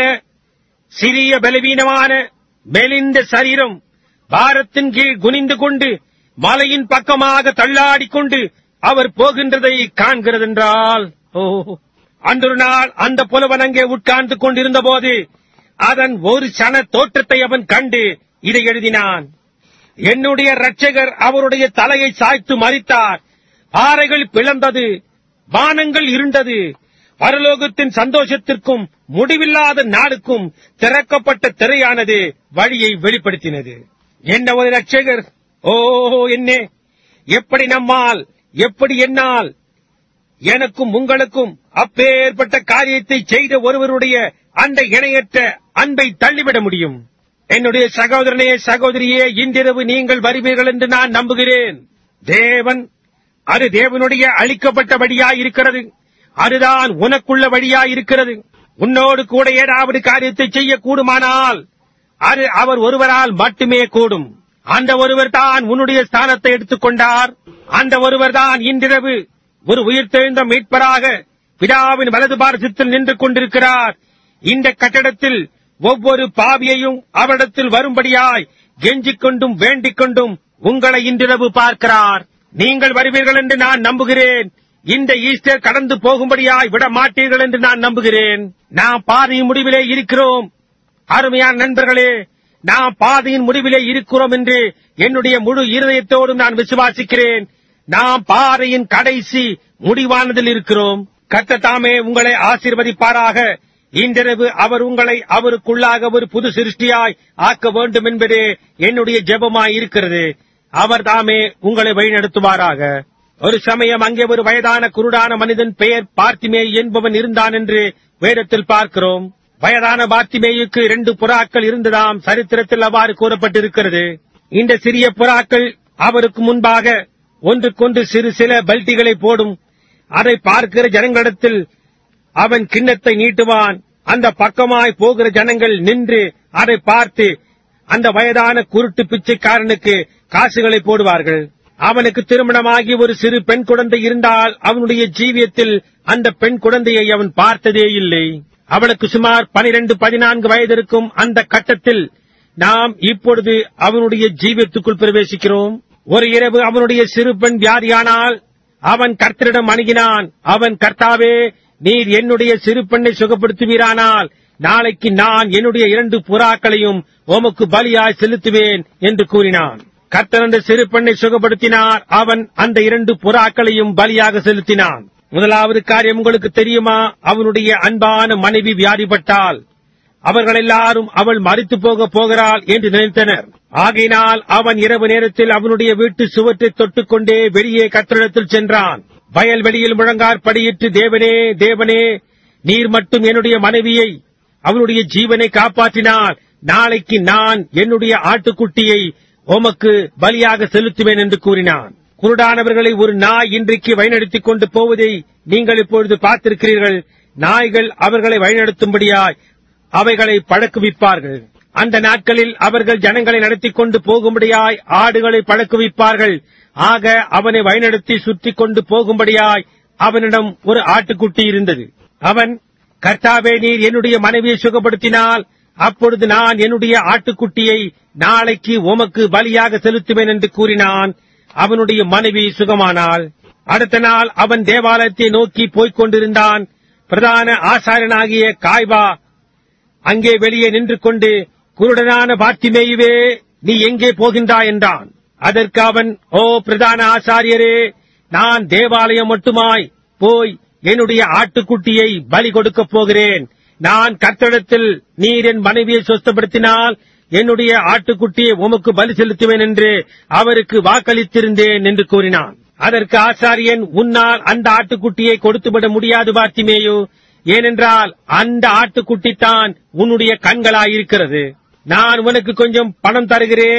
சிறிய பலவீனமான மெலிந்த சரீரம் பாரத்தின் கீழ் குனிந்து கொண்டு மலையின் பக்கமாக தள்ளாடிக் கொண்டு அவர் போகின்றதை காண்கிறதென்றால் ஓ அன்றொரு நாள் அந்த புலவன் அங்கே உட்கார்ந்து கொண்டிருந்த போது அதன் ஒரு சன தோற்றத்தை அவன் கண்டு இதை எழுதினான் என்னுடைய இரட்சகர் அவருடைய தலையை சாய்த்து மறித்தார் பாறைகள் பிளந்தது வானங்கள் இருண்டது பரலோகத்தின் சந்தோஷத்திற்கும் முடிவில்லாத நாளுக்கும் திறக்கப்பட்ட திரையானது வழியை வெளிப்படுத்தினது என்ன ஒரு ரட்சகர் ஓ என்னே எப்படி நம்மால் எப்படி என்னால் எனக்கும் உங்களுக்கும் அப்பேற்பட்ட காரியத்தை செய்த ஒருவருடைய அந்த இணையற்ற அன்பை தள்ளிவிட முடியும் என்னுடைய சகோதரனே சகோதரியே இன்றிரவு நீங்கள் வருவீர்கள் என்று நான் நம்புகிறேன் தேவன் அது தேவனுடைய அளிக்கப்பட்ட வழியாய் இருக்கிறது அதுதான் உனக்குள்ள வழியாய் இருக்கிறது உன்னோடு கூட ஏதாவது காரியத்தை செய்ய கூடுமானால் அது அவர் ஒருவரால் மட்டுமே கூடும் அந்த ஒருவர் தான் உன்னுடைய ஸ்தானத்தை எடுத்துக்கொண்டார் அந்த ஒருவர் தான் இன்றிரவு ஒரு உயிர்த்தெழுந்த மீட்பராக பிதாவின் வலது பாரசத்தில் நின்று கொண்டிருக்கிறார் இந்த கட்டடத்தில் ஒவ்வொரு பாவியையும் அவரிடத்தில் வரும்படியாய் கெஞ்சிக் கொண்டும் வேண்டிக் கொண்டும் உங்களை இன்றிரவு பார்க்கிறார் நீங்கள் வருவீர்கள் என்று நான் நம்புகிறேன் இந்த ஈஸ்டர் கடந்து போகும்படியாய் விட மாட்டீர்கள் என்று நான் நம்புகிறேன் நாம் பாதையின் முடிவிலே இருக்கிறோம் அருமையான நண்பர்களே நாம் பாதையின் முடிவிலே இருக்கிறோம் என்று என்னுடைய முழு இருதயத்தோடு நான் விசுவாசிக்கிறேன் நாம் பாதையின் கடைசி முடிவானதில் இருக்கிறோம் கர்த்தர் தாமே உங்களை ஆசீர்வதிப்பாராக இன்றிரவு அவர் உங்களை அவருக்குள்ளாக ஒரு புது சிருஷ்டியாய் ஆக்க வேண்டும் என்பதே என்னுடைய ஜெபமாய் இருக்கிறது அவர் தாமே உங்களை வழிநடத்துவாராக ஒரு சமயம் அங்கே ஒரு வயதான குருடான மனிதன் பெயர் பார்த்திமே என்பவன் இருந்தான் என்று வேதத்தில் பார்க்கிறோம் வயதான பார்த்திமேயுக்கு இரண்டு புறாக்கள் இருந்ததாம் சரித்திரத்தில் அவ்வாறு கூறப்பட்டிருக்கிறது இந்த சிறிய புறாக்கள் அவருக்கு முன்பாக ஒன்றுக்கொன்று சிறு சில பல்ட்டிகளை போடும் அதை பார்க்கிற ஜனங்களிடத்தில் அவன் கிண்ணத்தை நீட்டுவான் அந்த பக்கமாய் போகிற ஜனங்கள் நின்று அதை பார்த்து அந்த வயதான குருட்டு பிச்சைக்காரனுக்கு காசுகளை போடுவார்கள் அவனுக்கு திருமணமாகி ஒரு சிறு பெண் குழந்தை இருந்தால் அவனுடைய ஜீவியத்தில் அந்த பெண் குழந்தையை அவன் பார்த்ததே இல்லை அவளுக்கு சுமார் பனிரெண்டு பதினான்கு வயது இருக்கும் அந்த கட்டத்தில் நாம் இப்பொழுது அவனுடைய ஜீவியத்துக்குள் பிரவேசிக்கிறோம் ஒரு இரவு அவனுடைய சிறு பெண் வியாதியானால் அவன் கர்த்தரிடம் அணுகினான் அவன் கர்த்தாவே நீர் என்னுடைய சிறு பெண்ணை சுகப்படுத்துவீரானால் நாளைக்கு நான் என்னுடைய இரண்டு புறாக்களையும் உமக்கு பலியாய் செலுத்துவேன் என்று கூறினான் கர்த்தர் அந்த சிறு பெண்ணை சுகப்படுத்தினார் அவன் அந்த இரண்டு புறாக்களையும் பலியாக செலுத்தினான் முதலாவது காரியம் உங்களுக்கு தெரியுமா அவனுடைய அன்பான மனைவி வியாதிப்பட்டால் அவர்கள் எல்லாரும் அவள் மறித்து போக போகிறாள் என்று நினைத்தனர் ஆகையினால் அவன் இரவு நேரத்தில் அவனுடைய வீட்டு சுவற்றை தொட்டுக்கொண்டே வெளியே கத்திரிடத்தில் சென்றான் வயல்வெளியில் முழங்கார் படியிட்டு தேவனே தேவனே நீர் மட்டும் என்னுடைய மனைவியை அவளுடைய ஜீவனை காப்பாற்றினால் நாளைக்கு நான் என்னுடைய ஆட்டுக்குட்டியை உமக்கு பலியாக செலுத்துவேன் என்று கூறினான் குருடானவர்களை ஒரு நாய் இன்றைக்கு வழிநடத்திக் கொண்டு போவதை நீங்கள் இப்பொழுது பார்த்திருக்கிறீர்கள் நாய்கள் அவர்களை வழிநடத்தும்படியாய் அவைகளை பழக்குவிப்பார்கள் அந்த நாட்களில் அவர்கள் ஜனங்களை நடத்திக் கொண்டு போகும்படியாய் ஆடுகளை பழக்குவிப்பார்கள் ஆக அவனை வழிநடத்தி சுற்றி கொண்டு போகும்படியாய் அவனிடம் ஒரு ஆட்டுக்குட்டி இருந்தது அவன் கர்த்தாவே நீர் என்னுடைய மனைவியை சுகப்படுத்தினால் அப்பொழுது நான் என்னுடைய ஆட்டுக்குட்டியை நாளைக்கு உமக்கு பலியாக செலுத்துவேன் என்று கூறினான் அவனுடைய மனைவி சுகமானாள் அடுத்த நாள் அவன் தேவாலயத்தை நோக்கி போய்க் கொண்டிருந்தான் பிரதான ஆசாரியனாகிய காய்பா அங்கே வெளியே நின்று கொண்டு குருடனான பார்த்திமேயுவே நீ எங்கே போகின்றாய் என்றான் அதற்கு அவன் ஓ பிரதான ஆசாரியரே நான் தேவாலயம் மட்டுமாய் போய் என்னுடைய ஆட்டுக்குட்டியை பலி கொடுக்கப் போகிறேன் நான் கர்த்தடத்தில் நீர் என் மனைவியை சொஸ்தப்படுத்தினால் என்னுடைய ஆட்டுக்குட்டியை உமக்கு பலி செலுத்துவேன் என்று அவருக்கு வாக்களித்திருந்தேன் என்று கூறினான் அதற்கு ஆசாரியன் உன்னால் அந்த ஆட்டுக்குட்டியை கொடுத்துவிட முடியாது பார்த்திமேயோ ஏனென்றால் அந்த ஆட்டுக்குட்டி தான் உன்னுடைய கண்களாயிருக்கிறது நான் உனக்கு கொஞ்சம் பணம் தருகிறேன்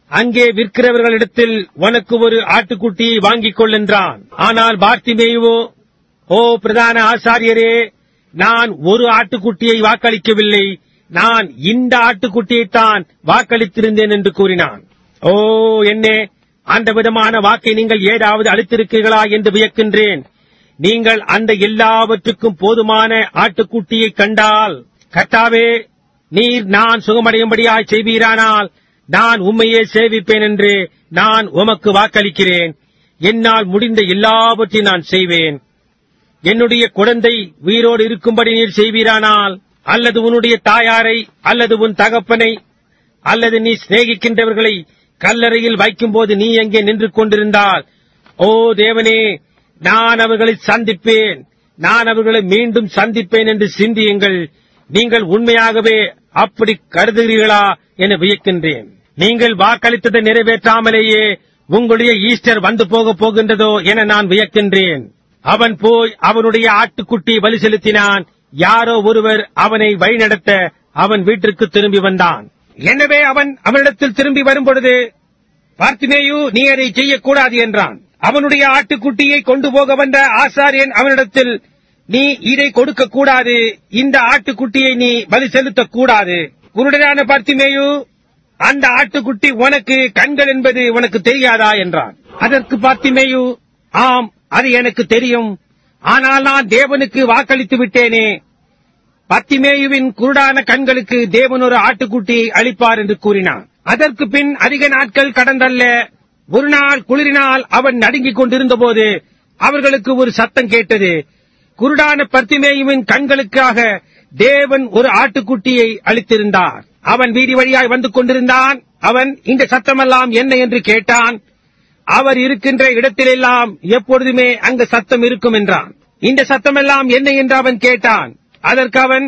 அங்கே விற்கிறவர்களிடத்தில் உனக்கு ஒரு ஆட்டுக்குட்டியை வாங்கிக் கொள் என்றான் ஆனால் பார்த்திமேயுவோ ஓ பிரதான ஆசாரியரே நான் ஒரு ஆட்டுக்குட்டியை வாக்களிக்கவில்லை நான் இந்த ஆட்டுக்குட்டியைத்தான் வாக்களித்திருந்தேன் என்று கூறினான் ஓ என்னே அந்த விதமான வாக்கை நீங்கள் ஏதாவது அளித்திருக்கிறீர்களா என்று வியக்கின்றேன் நீங்கள் அந்த எல்லாவற்றுக்கும் போதுமான ஆட்டுக்குட்டியை கண்டால் கர்த்தாவே நீர் நான் சுகமடையும்படியாய் செய்வீரானால் நான் உம்மையே சேவிப்பேன் என்று நான் உமக்கு வாக்களிக்கிறேன் என்னால் முடிந்த எல்லாவற்றையும் நான் செய்வேன் என்னுடைய குழந்தை உயிரோடு இருக்கும்படி நீர் செய்வீரானால் அல்லது உன்னுடைய தாயாரை அல்லது உன் தகப்பனை அல்லது நீ சிநேகிக்கின்றவர்களை கல்லறையில் வைக்கும்போது நீ எங்கே நின்று கொண்டிருந்தால் ஓ தேவனே நான் அவர்களை சந்திப்பேன் நான் அவர்களை மீண்டும் சந்திப்பேன் என்று சிந்தியுங்கள் நீங்கள் உண்மையாகவே அப்படி கருதுகிறீர்களா என வியக்கின்றேன் நீங்கள் வாக்களித்ததை நிறைவேற்றாமலேயே உங்களுடைய ஈஸ்டர் வந்து போக போகின்றதோ என நான் வியக்கின்றேன் அவன் போய் அவனுடைய ஆட்டுக்குட்டி பலி செலுத்தினான் யாரோ ஒருவர் அவனை வழிநடத்த அவன் வீட்டிற்கு திரும்பி வந்தான் எனவே அவன் அவனிடத்தில் திரும்பி வரும்பொழுது பார்த்திமேயு நீ அதை செய்யக்கூடாது என்றான் அவனுடைய ஆட்டுக்குட்டியை கொண்டு போக வந்த ஆசாரியன் அவனிடத்தில் நீ இதை கொடுக்க கூடாது இந்த ஆட்டுக்குட்டியை நீ பலி செலுத்தக் கூடாது குருடனான பார்த்திமேயு அந்த ஆட்டுக்குட்டி உனக்கு கண்கள் என்பது உனக்கு தெரியாதா என்றான் அதற்கு பார்த்திமேயு ஆம் அது எனக்கு தெரியும் ஆனால் நான் தேவனுக்கு வாக்களித்து விட்டேனே பத்திமேயுவின் குருடான கண்களுக்கு தேவன் ஒரு ஆட்டுக்குட்டியை அளிப்பார் என்று கூறினான் அதற்கு பின் அதிக நாட்கள் கடந்தல்ல ஒரு நாள் குளிரினால் அவன் நடுங்கிக் கொண்டிருந்தபோது அவர்களுக்கு ஒரு சத்தம் கேட்டது குருடான பத்திமேயுவின் கண்களுக்காக தேவன் ஒரு ஆட்டுக்குட்டியை அளித்திருந்தார் அவன் வீதி வழியாய் வந்து கொண்டிருந்தான் அவன் இந்த சத்தமெல்லாம் என்ன என்று கேட்டான் அவர் இருக்கின்ற இடத்திலெல்லாம் எப்பொழுதுமே அங்க சத்தம் இருக்கும் என்றான் இந்த சத்தமெல்லாம் என்ன என்று அவன் கேட்டான் அதற்கு அவன்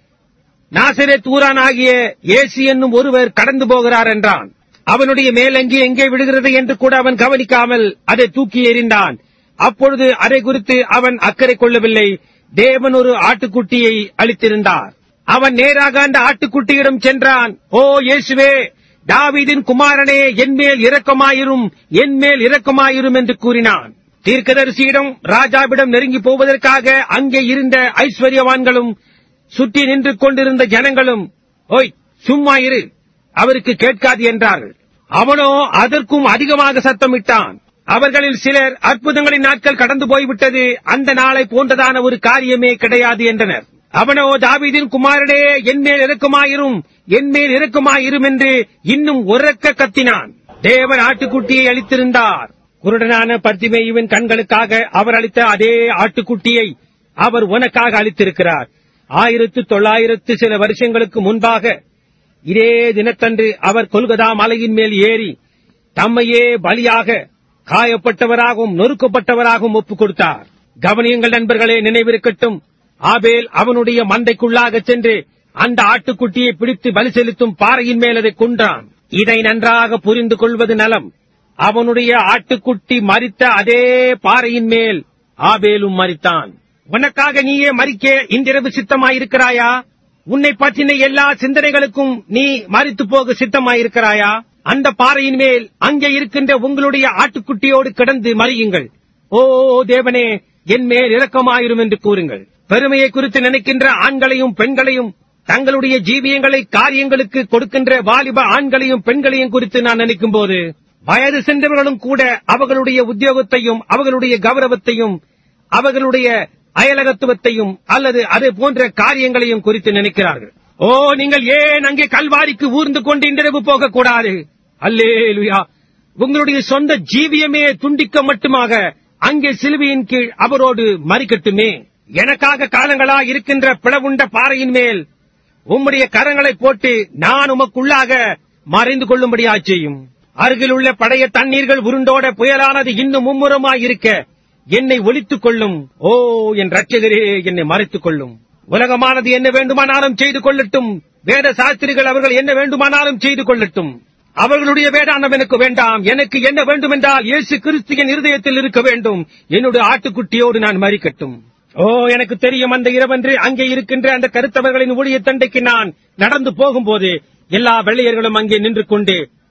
நாசிரேத் ஊரானாகிய ஏசி என்னும் ஒருவர் கடந்து போகிறார் என்றான் அவனுடைய மேலங்கி எங்கே விடுகிறது என்று கூட அவன் கவனிக்காமல் அதை தூக்கி எறிந்தான் அப்பொழுது அதை குறித்து அவன் அக்கறை கொள்ளவில்லை தேவன் ஒரு ஆட்டுக்குட்டியை அளித்திருந்தார் அவன் நேராக அந்த ஆட்டுக்குட்டியிடம் சென்றான் ஓ இயேசுவே தாவீதின் குமாரனே என்மேல் இரக்கமாயிரும் என்மேல் இரக்கமாயிரும் என்று கூறினான் தீர்க்கதரிசியிடம் ராஜாவிடம் நெருங்கி போவதற்காக அங்கே இருந்த ஐஸ்வர்யவான்களும் சுற்றி நின்று கொண்டிருந்த ஜனங்களும் ஓய் சும்மா இரு அவருக்கு கேட்காது என்றார்கள் அவனோ அதற்கும் அதிகமாக சத்தமிட்டான் அவர்களில் சிலர் அற்புதங்களின் நாட்கள் கடந்து போய்விட்டது அந்த நாளை போன்றதான ஒரு காரியமே கிடையாது என்றனர் அவனோ தாவீதின் குமாரனே என்மேல் இறக்குமாயிரும் என்மேல் இறக்குமாயிரும் என்று இன்னும் உறக்க கத்தினான் தேவன் ஆட்டுக்குட்டியை அளித்திருந்தார் குருடனான பர்த்திமேயுவின் கண்களுக்காக அவர் அளித்த அதே ஆட்டுக்குட்டியை அவர் உனக்காக அளித்திருக்கிறார் ஆயிரத்து தொள்ளாயிரத்து சில வருஷங்களுக்கு முன்பாக இதே தினத்தன்று அவர் கொல்கதா மலையின் மேல் ஏறி தம்மையே பலியாக காயப்பட்டவராகவும் நொறுக்கப்பட்டவராகவும் ஒப்புக் கொடுத்தார் கவனியங்கள் நண்பர்களே நினைவிருக்கட்டும் ஆபேல் அவனுடைய மந்தைக்குள்ளாக சென்று அந்த ஆட்டுக்குட்டியை பிடித்து பலி செலுத்தும் பாறையின் மேல் அதை கொன்றான் இதை நன்றாக புரிந்து கொள்வது நலம் அவனுடைய ஆட்டுக்குட்டி மரித்த அதே பாறையின் மேல் ஆபேலும் மரித்தான் உனக்காக நீயே மறிக்க இன்றிரவு சித்தமாயிருக்கிறாயா உன்னை பற்றின எல்லா சிந்தனைகளுக்கும் நீ மறித்து போக சித்தமாயிருக்கிறாயா அந்த பாறையின் மேல் அங்கே இருக்கின்ற உங்களுடைய ஆட்டுக்குட்டியோடு கிடந்து மறியுங்கள் ஓ தேவனே என் மேல் இரக்கமாயிரும் என்று கூறுங்கள் பெருமையை குறித்து நினைக்கின்ற ஆண்களையும் பெண்களையும் தங்களுடைய ஜீவியங்களை காரியங்களுக்கு கொடுக்கின்ற வாலிப ஆண்களையும் பெண்களையும் குறித்து நான் நினைக்கும் போது வயது சென்றவர்களும் கூட அவர்களுடைய உத்தியோகத்தையும் அவர்களுடைய கௌரவத்தையும் அவர்களுடைய அயலகத்துவத்தையும் அல்லது அது போன்ற காரியங்களையும் குறித்து நினைக்கிறார்கள் ஓ நீங்கள் ஏன் அங்கே கல்வாரிக்கு ஊர்ந்து கொண்டு இன்றிரவு போகக்கூடாது அல்லேலுயா உங்களுடைய சொந்த ஜீவியமே துண்டிக்க மட்டுமாக அங்கே சிலுவையின் கீழ் அவரோடு மறிக்கட்டுமே எனக்காக காலங்களா இருக்கின்ற பிளவுண்ட பாறையின் மேல் உம்முடைய கரங்களை போட்டு நான் உமக்குள்ளாக மறைந்து கொள்ளும்படியா செய்யும் அருகில் உள்ள பழைய தண்ணீர்கள் உருண்டோட புயலானது இன்னும் மும்முரமாய் இருக்க என்னை ஒலித்துக் கொள்ளும் ஓ என் ரட்சகரே என்னை மறைத்துக் கொள்ளும் உலகமானது என்ன வேண்டுமானாலும் செய்து கொள்ளட்டும் வேத சாஸ்திரிகள் அவர்கள் என்ன வேண்டுமானாலும் செய்து கொள்ளட்டும் அவர்களுடைய வேதாந்தம் எனக்கு வேண்டாம் எனக்கு என்ன வேண்டும் என்றால் இயேசு கிறிஸ்துவின் இருதயத்தில் இருக்க வேண்டும் என்னுடைய ஆட்டுக்குட்டியோடு நான் மறிக்கட்டும் ஓ எனக்கு தெரியும் அந்த இரவன்று அங்கே இருக்கின்ற அந்த கருத்தவர்களின் ஊழிய தண்டைக்கு நான் நடந்து போகும்போது எல்லா வெள்ளையர்களும் அங்கே நின்று கொண்டு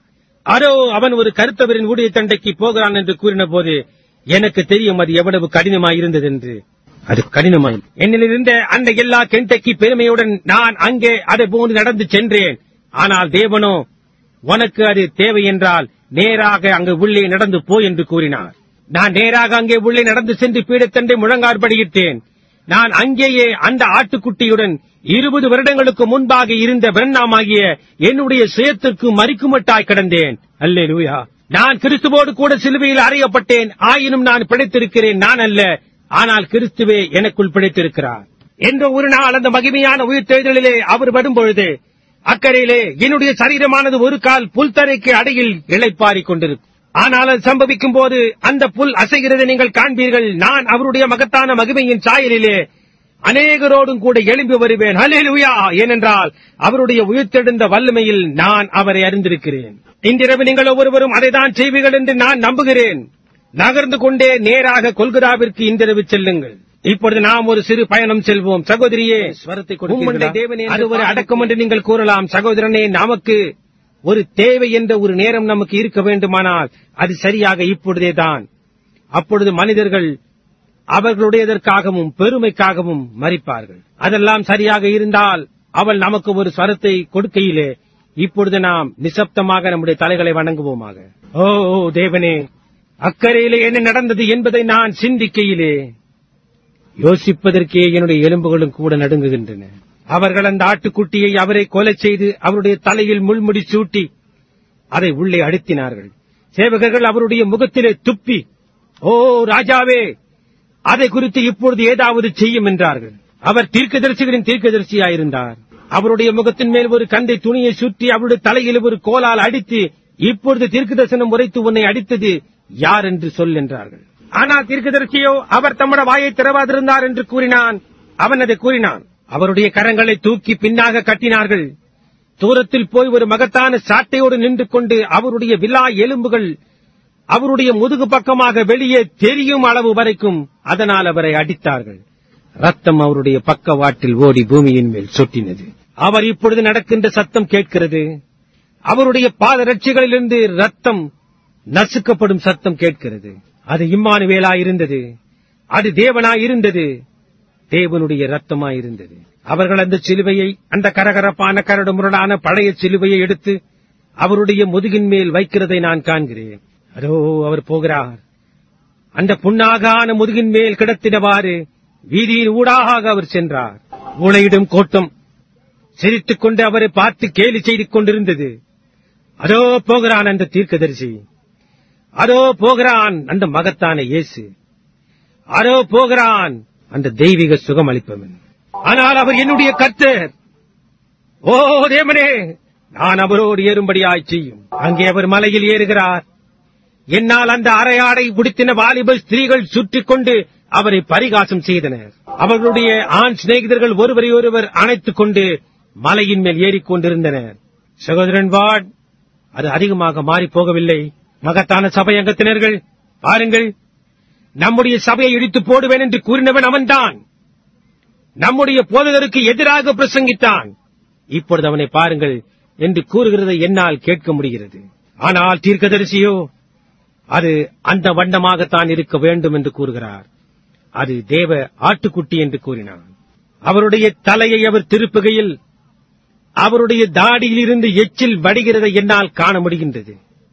அதோ அவன் ஒரு கருத்தவரின் ஊழிய தண்டைக்கு போகிறான் என்று கூறின போது எனக்கு தெரியும் அது எவ்வளவு கடினமாயிருந்தது என்று அது கடினமாய் என்னில் இருந்த அந்த எல்லா கெண்டக்கி பெருமையுடன் நான் அங்கே அதை போன்று நடந்து சென்றேன் ஆனால் தேவனோ உனக்கு அது தேவை என்றால் நேராக அங்கு உள்ளே நடந்து போ என்று கூறினார் நான் நேராக அங்கே உள்ளே நடந்து சென்று பீடத்தண்டை முழங்கார்படியிட்டேன் நான் அங்கேயே அந்த ஆட்டுக்குட்டியுடன் இருபது வருடங்களுக்கு முன்பாக இருந்த பிரண்ணாமாகிய என்னுடைய சுயத்திற்கு மறிக்குமட்டாய் கிடந்தேன் அல்லேலூயா நான் கிறிஸ்துவோடு கூட சிலுவையில் அறையப்பட்டேன் ஆயினும் நான் பிழைத்திருக்கிறேன் நான் அல்ல ஆனால் கிறிஸ்துவே எனக்குள் பிழைத்திருக்கிறார் என்ற ஒரு நாள் அந்த மகிமையான உயிர்த்தெழுதலிலே அவர் வரும்பொழுது அக்கறையிலே என்னுடைய சரீரமானது ஒரு கால் புல்தரைக்கு அடையில் இளைப்பாறிக் கொண்டிருக்கும் ஆனால் அது சம்பவிக்கும் போது அந்த புல் அசைகிறதை நீங்கள் காண்பீர்கள் நான் அவருடைய மகத்தான மகிமையின் சாயலிலே அநேகரோடும் கூட எழும்பி வருவேன் ஹalleluya ஏனென்றால் அவருடைய உயிர்த்தெழுந்த வல்லமையில் நான் அவரை அறிந்திருக்கிறேன் இன்றிரவு நீங்கள் ஒவ்வொருவரும் அதைதான் செய்வீர்கள் என்று நான் நம்புகிறேன் நகர்ந்து கொண்டே நேராக கொல்கதாவிற்கு இன்றிரவு செல்லுங்கள் இப்பொழுது நாம் ஒரு சிறு பயணம் செல்வோம் சகோதரியே ஸ்வரத்தை உம்முடைய தேவனே கொடுக்கிறீர்களா? அது ஒரு அடக்கம் என்று நீங்கள் கூறலாம் சகோதரனே நமக்கு ஒரு தேவை என்ற ஒரு நேரம் நமக்கு இருக்க வேண்டுமானால் அது சரியாக இப்பொழுதே தான் அப்பொழுது மனிதர்கள் அவர்களுடையதற்காகவும் பெருமைக்காகவும் மறிப்பார்கள் அதெல்லாம் சரியாக இருந்தால் அவள் நமக்கு ஒரு ஸ்வரத்தை கொடுக்கையிலே இப்பொழுது நாம் நிசப்தமாக நம்முடைய தலைகளை வணங்குவோமாக ஓ ஓ, தேவனே அக்கறையிலே என்ன நடந்தது என்பதை நான் சிந்திக்கையிலே யோசிப்பதற்கே என்னுடைய எலும்புகளும் கூட நடுங்குகின்றன அவர்கள் அந்த ஆட்டுக்குட்டியை அவரை கொலை செய்து அவருடைய தலையில் முள்முடி சூட்டி அதை உள்ளே அழுத்தினார்கள் சேவகர்கள் அவருடைய முகத்திலே துப்பி ஓ ராஜாவே அதை குறித்து இப்பொழுது ஏதாவது செய்யும் என்றார்கள் அவர் தீர்க்கதரிசிகளின் தீர்க்கதரிசியாயிருந்தார் அவருடைய முகத்தின் மேல் ஒரு கந்தை துணியை சுற்றி அவருடைய தலையில் ஒரு கோலால் அடித்து இப்பொழுது தீர்க்கதரிசனம் உரைத்து உன்னை அடித்தது யார் என்று சொல் என்றார்கள் ஆனால் தீர்க்கதரிசியோ அவர் தம்மட வாயை திறவாதிருந்தார் என்று கூறினான் அவன் அதை கூறினான் அவருடைய கரங்களை தூக்கி பின்னாக கட்டினார்கள் தூரத்தில் போய் ஒரு மகத்தான சாட்டையோடு நின்று கொண்டு அவருடைய விலா எலும்புகள் அவருடைய முதுகு பக்கமாக வெளியே தெரியும் அளவு வரைக்கும் அதனால் அவரை அடித்தார்கள் ரத்தம் அவருடைய பக்கவாட்டில் ஓடி பூமியின் மேல் சொட்டினது அவர் இப்பொழுது நடக்கின்ற சத்தம் கேட்கிறது அவருடைய பாதரட்சிகளிலிருந்து ரத்தம் நசுக்கப்படும் சத்தம் கேட்கிறது அது இம்மானுவேலாயிருந்தது அது தேவனாயிருந்தது தேவனுடைய ரத்தமாயிருந்தது அவர்கள் அந்த சிலுவையை அந்த கரகரப்பான கரடு முரடான பழைய சிலுவையை எடுத்து அவருடைய முதுகின் மேல் வைக்கிறதை நான் காண்கிறேன் அதோ அவர் போகிறார் அந்த புண்ணாகான முதுகின் மேல் கிடத்தினவாறு வீதியின் ஊடாக அவர் சென்றார் ஊழையிடும் கோட்டம் சிரித்துக் கொண்டு அவரை பார்த்து கேலி செய்து கொண்டிருந்தது அதோ போகிறான் அந்த தீர்க்கதரிசி அதோ போகிறான் அந்த மகத்தான இயேசு அதோ போகிறான் அந்த தெய்வீக சுகம் அளிப்பவன் ஆனால் அவர் என்னுடைய கர்த்தர் ஓ தேவனே நான் அவரோடு ஏறும்படியாய் செய்யும் அங்கே அவர் மலையில் ஏறுகிறார் என்னால் அந்த அரையாடை உடுத்தின வாலிப ஸ்திரீகள் சுற்றிக் கொண்டு அவரை பரிகாசம் செய்தனர் அவர்களுடைய ஆண் சிநேகிதர்கள் ஒருவரை ஒருவர் அணைத்துக் கொண்டு மலையின் மேல் ஏறிக்கொண்டிருந்தனர் சகோதரன் வாட் அது அதிகமாக மாறி போகவில்லை மகத்தான சபை அங்கத்தினர்கள் பாருங்கள் நம்முடைய சபையை இடித்து போடுவேன் என்று கூறினவன் அவன்தான் நம்முடைய போதகருக்கு எதிராக பிரசங்கித்தான் இப்பொழுது அவனை பாருங்கள் என்று கூறுகிறதை என்னால் கேட்க முடிகிறது ஆனால் தீர்க்கதரிசியோ அது அந்த வண்ணமாகத்தான் இருக்க வேண்டும் என்று கூறுகிறார் அது தேவ ஆட்டுக்குட்டி என்று கூறினான் அவருடைய தலையை அவர் திருப்புகையில் அவருடைய தாடியில் இருந்து எச்சில் வடிகிறதை என்னால் காண முடிகின்றது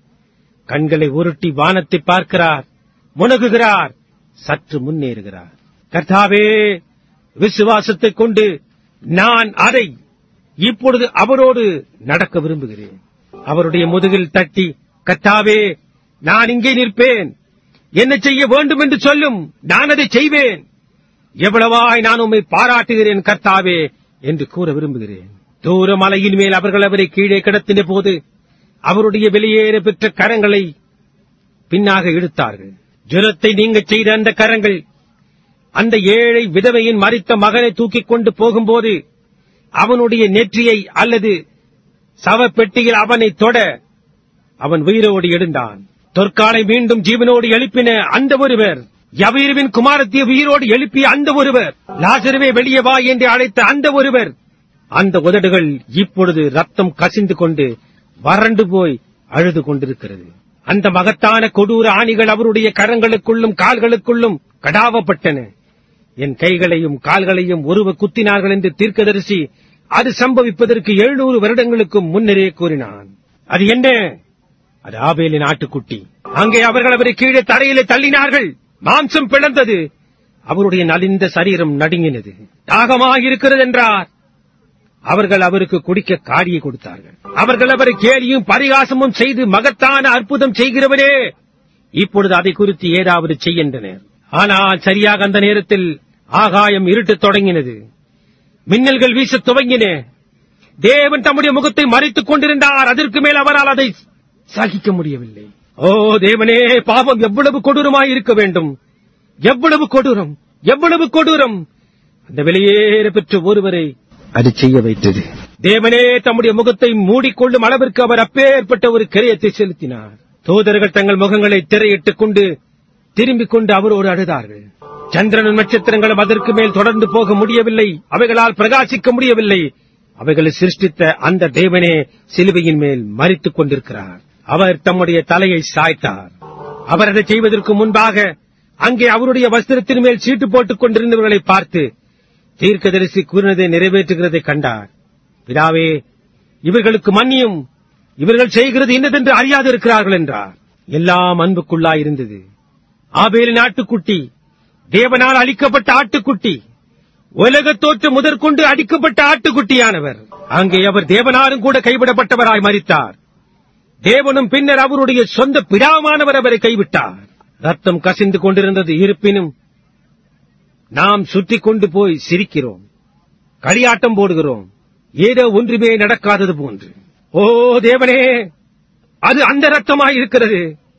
கண்களை உருட்டி வானத்தை பார்க்கிறார் முனகுகிறார் சற்று முன்னேறுகிறார் கர்த்தாவே விசுவாசத்தை கொண்டு நான் அதை இப்பொழுது அவரோடு நடக்க விரும்புகிறேன் அவருடைய முதுகில் தட்டி கர்த்தாவே நான் இங்கே நிற்பேன் என்ன செய்ய வேண்டும் என்று சொல்லும் நான் அதை செய்வேன் எவ்வளவாய் நான் உம்மை பாராட்டுகிறேன் கர்த்தாவே என்று கூற விரும்புகிறேன் தூர மலையின் மேல் அவர்கள் அவரை கீழே கிடத்தின போது அவருடைய வெளியேற பெற்ற கரங்களை பின்னாக இழுத்தார்கள் ஜுரத்தை நீங்க செய்த அந்த கரங்கள் அந்த ஏழை விதவையின் மறித்த மகனை தூக்கிக் கொண்டு போகும்போது அவனுடைய நெற்றியை அல்லது சவப்பெட்டியில் அவனை தொட அவன் உயிரோடு எழுந்தான் தொற்காலை மீண்டும் ஜீவனோடு எழுப்பின அந்த ஒருவர் யவீருவின் குமாரத்திய உயிரோடு எழுப்பிய அந்த ஒருவர் லாசருவே வெளியே வா என்று அழைத்த அந்த ஒருவர் அந்த உதடுகள் இப்பொழுது ரத்தம் கசிந்து கொண்டு வறண்டு போய் அழுது கொண்டிருக்கிறது அந்த மகத்தான கொடூர ஆணிகள் அவருடைய கரங்களுக்குள்ளும் கால்களுக்குள்ளும் கடாவப்பட்டன என் கைகளையும் கால்களையும் ஒருவ குத்தினார்கள் என்று தீர்க்கதரிசி அது சம்பவிப்பதற்கு எழுநூறு வருடங்களுக்கு முன்னரே கூறினான் அது என்ன அது ஆபேலின் ஆட்டுக்குட்டி அங்கே அவர்கள் அவரை கீழே தரையிலே தள்ளினார்கள் மாம்சம் பிளந்தது அவருடைய நலிந்த சரீரம் நடுங்கினது தாகமாயிருக்கிறது என்றார் அவர்கள் அவருக்கு குடிக்க காடியை கொடுத்தார்கள் அவர்கள் அவரை கேலியும் பரிகாசமும் செய்து மகத்தான அற்புதம் செய்கிறவரே இப்பொழுது அதை குறித்து ஏதாவது செய்கின்றனர் ஆனால் சரியாக அந்த நேரத்தில் ஆகாயம் இருட்டத் தொடங்கினது மின்னல்கள் வீசத் துவங்கின தேவன் தம்முடைய முகத்தை மறைத்துக் கொண்டிருந்தார் அதற்கு மேல் அவரால் அதை சகிக்க முடியவில்லை ஓ தேவனே பாவம் எவ்வளவு கொடூரமாய் இருக்க வேண்டும் எவ்வளவு கொடூரம் எவ்வளவு கொடூரம் அந்த வெளியேற பெற்ற ஒருவரை அது செய்ய வைத்தது தேவனே தம்முடைய முகத்தை மூடிக்கொள்ளும் அளவிற்கு அவர் அப்பேற்பட்ட ஒரு கிரயத்தை செலுத்தினார் தூதர்கள் தங்கள் முகங்களை திரையிட்டுக் கொண்டு திரும்பிக் கொண்டு அவரோடு அழுதார்கள் சந்திரனும் நட்சத்திரங்களும் அதற்கு மேல் தொடர்ந்து போக முடியவில்லை அவைகளால் பிரகாசிக்க முடியவில்லை அவைகளை சிருஷ்டித்த அந்த தேவனே சிலுவையின் மேல் மறித்துக் கொண்டிருக்கிறார் அவர் தம்முடைய தலையை சாய்த்தார் அவர் அதை செய்வதற்கு முன்பாக அங்கே அவருடைய வஸ்திரத்தின் மேல் சீட்டு போட்டுக் கொண்டிருந்தவர்களை பார்த்து தீர்க்கதரிசி கூறினதை நிறைவேற்றுகிறதை கண்டார் பிதாவே இவர்களுக்கு மன்னியும் இவர்கள் செய்கிறது இன்னதென்று அறியாது இருக்கிறார்கள் என்றார் எல்லாம் அன்புக்குள்ளாயிருந்தது ஆபேலின் ஆட்டுக்குட்டி தேவனால் அளிக்கப்பட்ட ஆட்டுக்குட்டி உலகத் தோற்று முதற்கொண்டு அடிக்கப்பட்ட ஆட்டுக்குட்டியானவர் அங்கே அவர் தேவனாரும் கூட கைவிடப்பட்டவராய் மறித்தார் தேவனும் பின்னர் அவருடைய சொந்த பிதாவானவர் அவரை கைவிட்டார் ரத்தம் கசிந்து கொண்டிருந்தது இருப்பினும் நாம் சுற்றி கொண்டு போய் சிரிக்கிறோம் களியாட்டம் போடுகிறோம் ஏதோ ஒன்றுமே நடக்காதது போன்று ஓ தேவனே அது அந்த ரத்தமாய் இருக்கிறது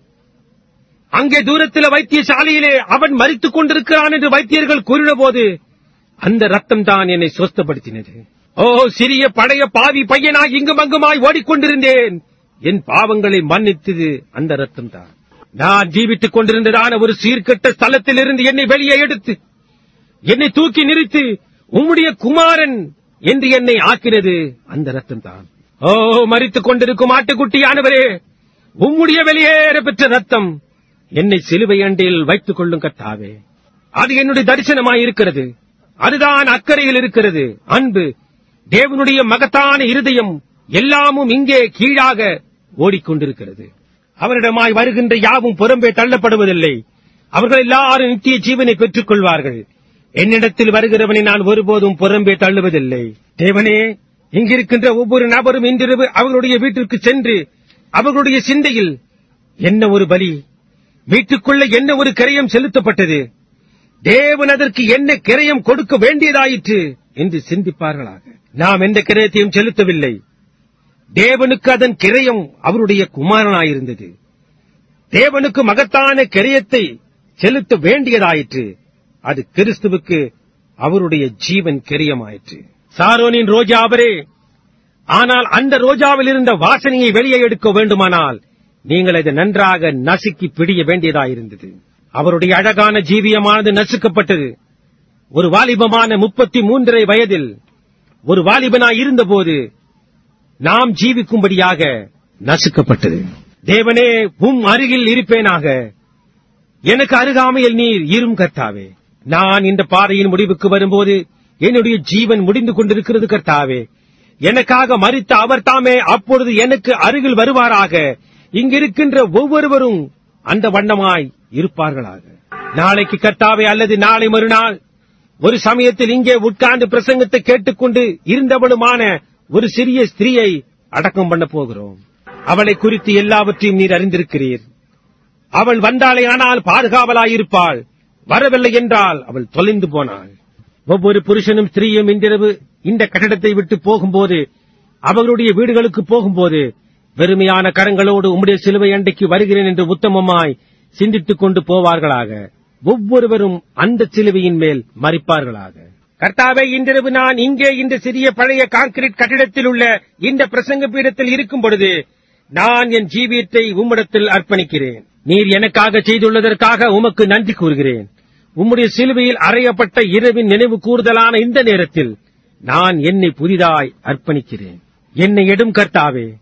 அங்கே தூரத்தில் வைத்தியசாலையிலே அவன் மறித்துக் கொண்டிருக்கிறான் என்று வைத்தியர்கள் கூறின போது அந்த ரத்தம் தான் என்னை சுஸ்தப்படுத்தினது ஓ சிறிய பழைய பாவி பையனாய் இங்கும் அங்குமாய் ஓடிக்கொண்டிருந்தேன் என் பாவங்களை மன்னித்தது அந்த ரத்தம் தான் நான் ஜீவித்துக் கொண்டிருந்ததான ஒரு சீர்கெட்ட ஸ்தலத்திலிருந்து என்னை வெளியே எடுத்து என்னை தூக்கி நிறுத்தி உம்முடைய குமாரன் என்று என்னை ஆக்கினது அந்த ரத்தம் தான் ஓ மறித்துக் கொண்டிருக்கும் ஆட்டுக்குட்டியானவரே உம்முடைய வெளியேற பெற்ற ரத்தம் என்னை சிலுவை அண்டில் வைத்துக் கொள்ளும் கர்த்தாவே அது என்னுடைய தரிசனமாய் இருக்கிறது அதுதான் அக்கறையில் இருக்கிறது அன்பு தேவனுடைய மகத்தான இருதயம் எல்லாமும் இங்கே கீழாக ஓடிக்கொண்டிருக்கிறது அவரிடமாய் வருகின்ற யாவும் புறம்பே தள்ளப்படுவதில்லை அவர்கள் எல்லாரும் நித்திய ஜீவனை பெற்றுக் கொள்வார்கள் என்னிடத்தில் வருகிறவனை நான் ஒருபோதும் புறம்பே தள்ளுவதில்லை தேவனே இங்கிருக்கின்ற ஒவ்வொரு நபரும் இன்றிரவு அவர்களுடைய வீட்டிற்கு சென்று அவர்களுடைய சிந்தையில் என்ன ஒரு பலி வீட்டுக்குள்ள என்ன ஒரு கிரயம் செலுத்தப்பட்டது தேவன் அதற்கு என்ன கிரயம் கொடுக்க வேண்டியதாயிற்று என்று சிந்திப்பார்களாக நாம் எந்த கிரயத்தையும் செலுத்தவில்லை தேவனுக்கு அதன் கிரயம் அவருடைய குமாரனாயிருந்தது தேவனுக்கு மகத்தான கிரயத்தை செலுத்த வேண்டியதாயிற்று அது கிறிஸ்துவுக்கு அவருடைய ஜீவன் கிரியமாயிற்று சாரோனின் ரோஜா அவரே ஆனால் அந்த ரோஜாவில் இருந்த வாசனையை வெளியே எடுக்க வேண்டுமானால் நீங்கள் அதை நன்றாக நசுக்கி பிடிய வேண்டியதாயிருந்தது அவருடைய அழகான ஜீவியமானது நசுக்கப்பட்டது ஒரு வாலிபமான முப்பத்தி மூன்றரை வயதில் ஒரு வாலிபனாய் இருந்தபோது நாம் ஜீவிக்கும்படியாக நசுக்கப்பட்டது தேவனே உம் அருகில் இருப்பேனாக எனக்கு அருகாமையில் நீர் இரும் கர்த்தாவே நான் இந்த பாதையின் முடிவுக்கு வரும்போது என்னுடைய ஜீவன் முடிந்து கொண்டிருக்கிறது கர்த்தாவே எனக்காக மறித்த அவர் தாமே அப்பொழுது எனக்கு அருகில் வருவாராக இங்கிருக்கின்ற ஒவ்வொருவரும் அந்த வண்ணமாய் இருப்பார்களாக நாளைக்கு கர்த்தாவே அல்லது நாளை மறுநாள் ஒரு சமயத்தில் இங்கே உட்கார்ந்து பிரசங்கத்தை கேட்டுக்கொண்டு இருந்தவளுமான ஒரு சிறிய ஸ்திரீயை அடக்கம் பண்ண போகிறோம் அவளை குறித்து எல்லாவற்றையும் நீர் அறிந்திருக்கிறீர் அவள் வந்தாளே ஆனால் பாதுகாவலாயிருப்பாள் வரவில்லை என்றால் அவள் தொலைந்து போனாள் ஒவ்வொரு புருஷனும் ஸ்திரீயும் இன்றிரவு இந்த கட்டடத்தை விட்டு போகும்போது அவர்களுடைய வீடுகளுக்கு போகும்போது வெறுமையான கரங்களோடு உம்முடைய சிலுவை அண்டைக்கு வருகிறேன் என்று உத்தமமாய் சிந்தித்துக் கொண்டு போவார்களாக ஒவ்வொருவரும் அந்த சிலுவையின் மேல் மறிப்பார்களாக கர்த்தாவே இன்றிரவு நான் இங்கே இந்த சிறிய பழைய கான்கிரீட் கட்டிடத்தில் உள்ள இந்த பிரசங்க பீடத்தில் இருக்கும் பொழுது நான் என் ஜீவியத்தை உம்மிடத்தில் அர்ப்பணிக்கிறேன் நீர் எனக்காக செய்துள்ளதற்காக உமக்கு நன்றி கூறுகிறேன் உம்முடைய சிலுவையில் அறையப்பட்ட இரவின் நினைவு கூறுதலான இந்த நேரத்தில் நான் என்னை புதிதாய் அர்ப்பணிக்கிறேன் என்னை எடும் கர்த்தாவே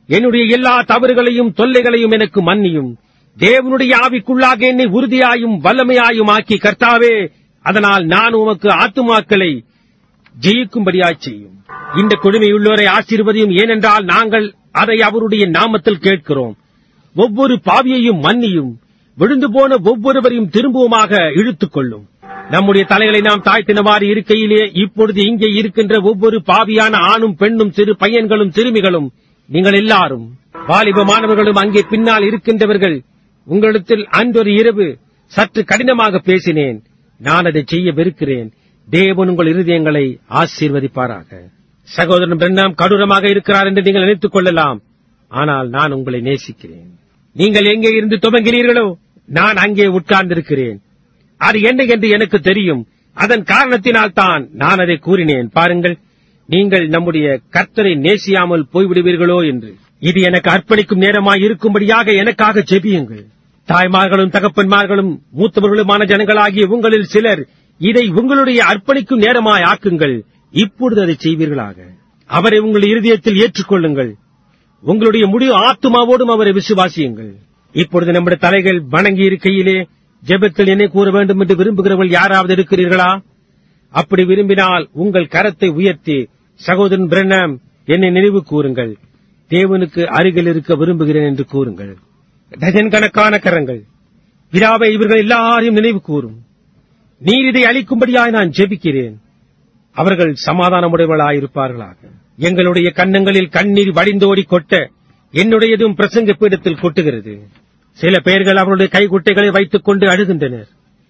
என்னுடைய எல்லா தவறுகளையும் தொல்லைகளையும் எனக்கு மன்னியும் தேவனுடைய ஆவிக்குள்ளாக என்னை உறுதியாயும் வல்லமையாயும் ஆக்கி கர்த்தாவே அதனால் நான் உமக்கு ஆத்துமாக்களை ஜெயிக்கும்படியாய் செய்யும் இந்த கொடுமையுள்ளோரை ஆசீர்வதியும் ஏனென்றால் நாங்கள் அதை அவருடைய நாமத்தில் கேட்கிறோம் ஒவ்வொரு பாவியையும் மன்னியும் விழுந்து போன ஒவ்வொருவரையும் திரும்பவுமாக இழுத்துக் கொள்ளும் நம்முடைய தலைகளை நாம் தாழ்த்தினவாறு இருக்கையிலே இப்பொழுது இங்கே இருக்கின்ற ஒவ்வொரு பாவியான ஆணும் பெண்ணும் சிறு பையன்களும் சிறுமிகளும் நீங்கள் எல்லாரும் வாலிப மாணவர்களும் அங்கே பின்னால் இருக்கின்றவர்கள் உங்களிடத்தில் அன்றொரு இரவு சற்று கடினமாக பேசினேன் நான் அதை செய்ய வெறுக்கிறேன் தேவன் உங்கள் இருதயங்களை ஆசீர்வதிப்பாராக சகோதரன் பிரண்ணாம் கடூரமாக இருக்கிறார் என்று நீங்கள் நினைத்துக் கொள்ளலாம் ஆனால் நான் உங்களை நேசிக்கிறேன் நீங்கள் எங்கே இருந்து துவங்கினீர்களோ நான் அங்கே உட்கார்ந்திருக்கிறேன் அது என்ன என்று எனக்கு தெரியும் அதன் காரணத்தினால் தான் நான் அதை கூறினேன் பாருங்கள் நீங்கள் நம்முடைய கர்த்தரை நேசியாமல் போய்விடுவீர்களோ என்று இது எனக்கு அர்ப்பணிக்கும் நேரமாய் இருக்கும்படியாக எனக்காக ஜெபியுங்கள் தாய்மார்களும் தகப்பன்மார்களும் மூத்தவர்களுமான ஜனங்களாகிய உங்களில் சிலர் இதை உங்களுடைய அர்ப்பணிக்கும் நேரமாய் ஆக்குங்கள் இப்பொழுது அதை செய்வீர்களாக அவரை உங்கள் இருதயத்தில் ஏற்றுக்கொள்ளுங்கள் உங்களுடைய முழு ஆத்துமாவோடும் அவரை விசுவாசியுங்கள் இப்பொழுது நம்முடைய தலைகள் வணங்கி இருக்கையிலே ஜெபத்தில் என்னை கூற வேண்டும் என்று விரும்புகிறவர்கள் யாராவது இருக்கிறீர்களா அப்படி விரும்பினால் உங்கள் கரத்தை உயர்த்தி சகோதரன் பிரண்ணம் என்னை நினைவு கூறுங்கள் தேவனுக்கு அருகில் இருக்க விரும்புகிறேன் என்று கூறுங்கள் டஜன் கணக்கான கரங்கள் பிதாவை இவர்கள் எல்லாரையும் நினைவு கூறும் நீர் இதை அளிக்கும்படியாய் நான் ஜெபிக்கிறேன் அவர்கள் சமாதானமுடையவர்களாயிருப்பார்களாக எங்களுடைய கன்னங்களில் கண்ணீர் வடிந்தோடி கொட்ட என்னுடையதும் பிரசங்க பீடத்தில் கொட்டுகிறது சில பேர்கள் அவருடைய கைகுட்டைகளை வைத்துக் கொண்டு அழுகின்றனர்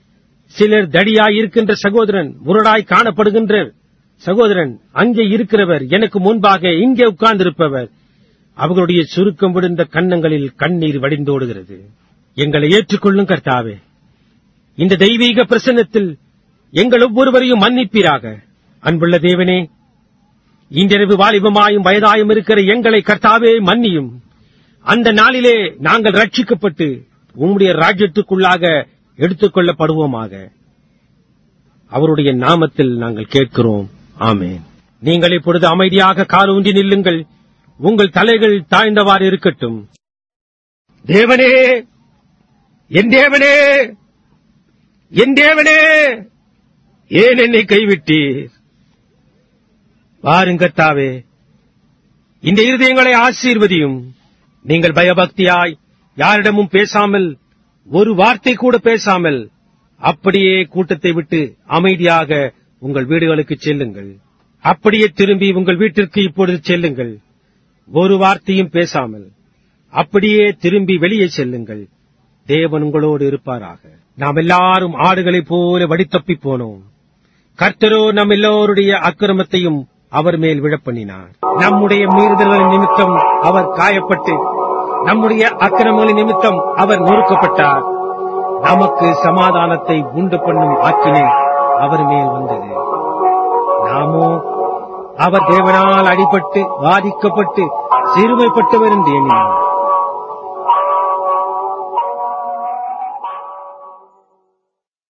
சிலர் தடியாய் இருக்கின்ற சகோதரன் முரடாய் காணப்படுகின்ற சகோதரன் அங்கே இருக்கிறவர் எனக்கு முன்பாக இங்கே உட்கார்ந்திருப்பவர் அவர்களுடைய சுருக்கம் விழுந்த கன்னங்களில் கண்ணீர் வடிந்தோடுகிறது எங்களை ஏற்றுக்கொள்ளும் கர்த்தாவே இந்த தெய்வீக பிரசன்னத்தில் எங்கள் ஒவ்வொருவரையும் மன்னிப்பீராக அன்புள்ள தேவனே இன்றிரவு வாலிபமாயும் வயதாயும் இருக்கிற எங்களை கர்த்தாவே மன்னியும் அந்த நாளிலே நாங்கள் ரட்சிக்கப்பட்டு உம்முடைய ராஜ்யத்துக்குள்ளாக எடுத்துக் கொள்ளப்படுவோமாக அவருடைய நாமத்தில் நாங்கள் கேட்கிறோம் ஆமென் நீங்கள் இப்பொழுது அமைதியாக காலூன்றி நில்லுங்கள் உங்கள் தலைகள் தாழ்ந்தவாறு இருக்கட்டும் தேவனே என் தேவனே என் தேவனே ஏன் என்னை கைவிட்டீர் வாருங்கத்தாவே இந்த இருதயங்களை ஆசீர்வதியும் நீங்கள் பயபக்தியாய் யாரிடமும் பேசாமல் ஒரு வார்த்தை கூட பேசாமல் அப்படியே கூட்டத்தை விட்டு அமைதியாக உங்கள் வீடுகளுக்கு செல்லுங்கள் அப்படியே திரும்பி உங்கள் வீட்டிற்கு இப்பொழுது செல்லுங்கள் ஒரு வார்த்தையும் பேசாமல் அப்படியே திரும்பி வெளியே செல்லுங்கள் தேவன் உங்களோடு இருப்பாராக நாம் எல்லாரும் ஆடுகளைப் போல வடித்தப்பி போனோம் கர்த்தரோ நம் எல்லோருடைய அக்கிரமத்தையும் அவர் மேல் விழப்பண்ணினார் நம்முடைய மீறுதல்களின் நிமித்தம் அவர் காயப்பட்டு நம்முடைய அக்கிரமங்களின் நிமித்தம் அவர் நொறுக்கப்பட்டார் நமக்கு சமாதானத்தை உண்டு பண்ணும் ஆக்கினை அவர் மேல் வந்தது நாமோ அவர் தேவனால் அடிபட்டு பாதிக்கப்பட்டு சிறுமைப்பட்டவர் என்று எண்ணினார்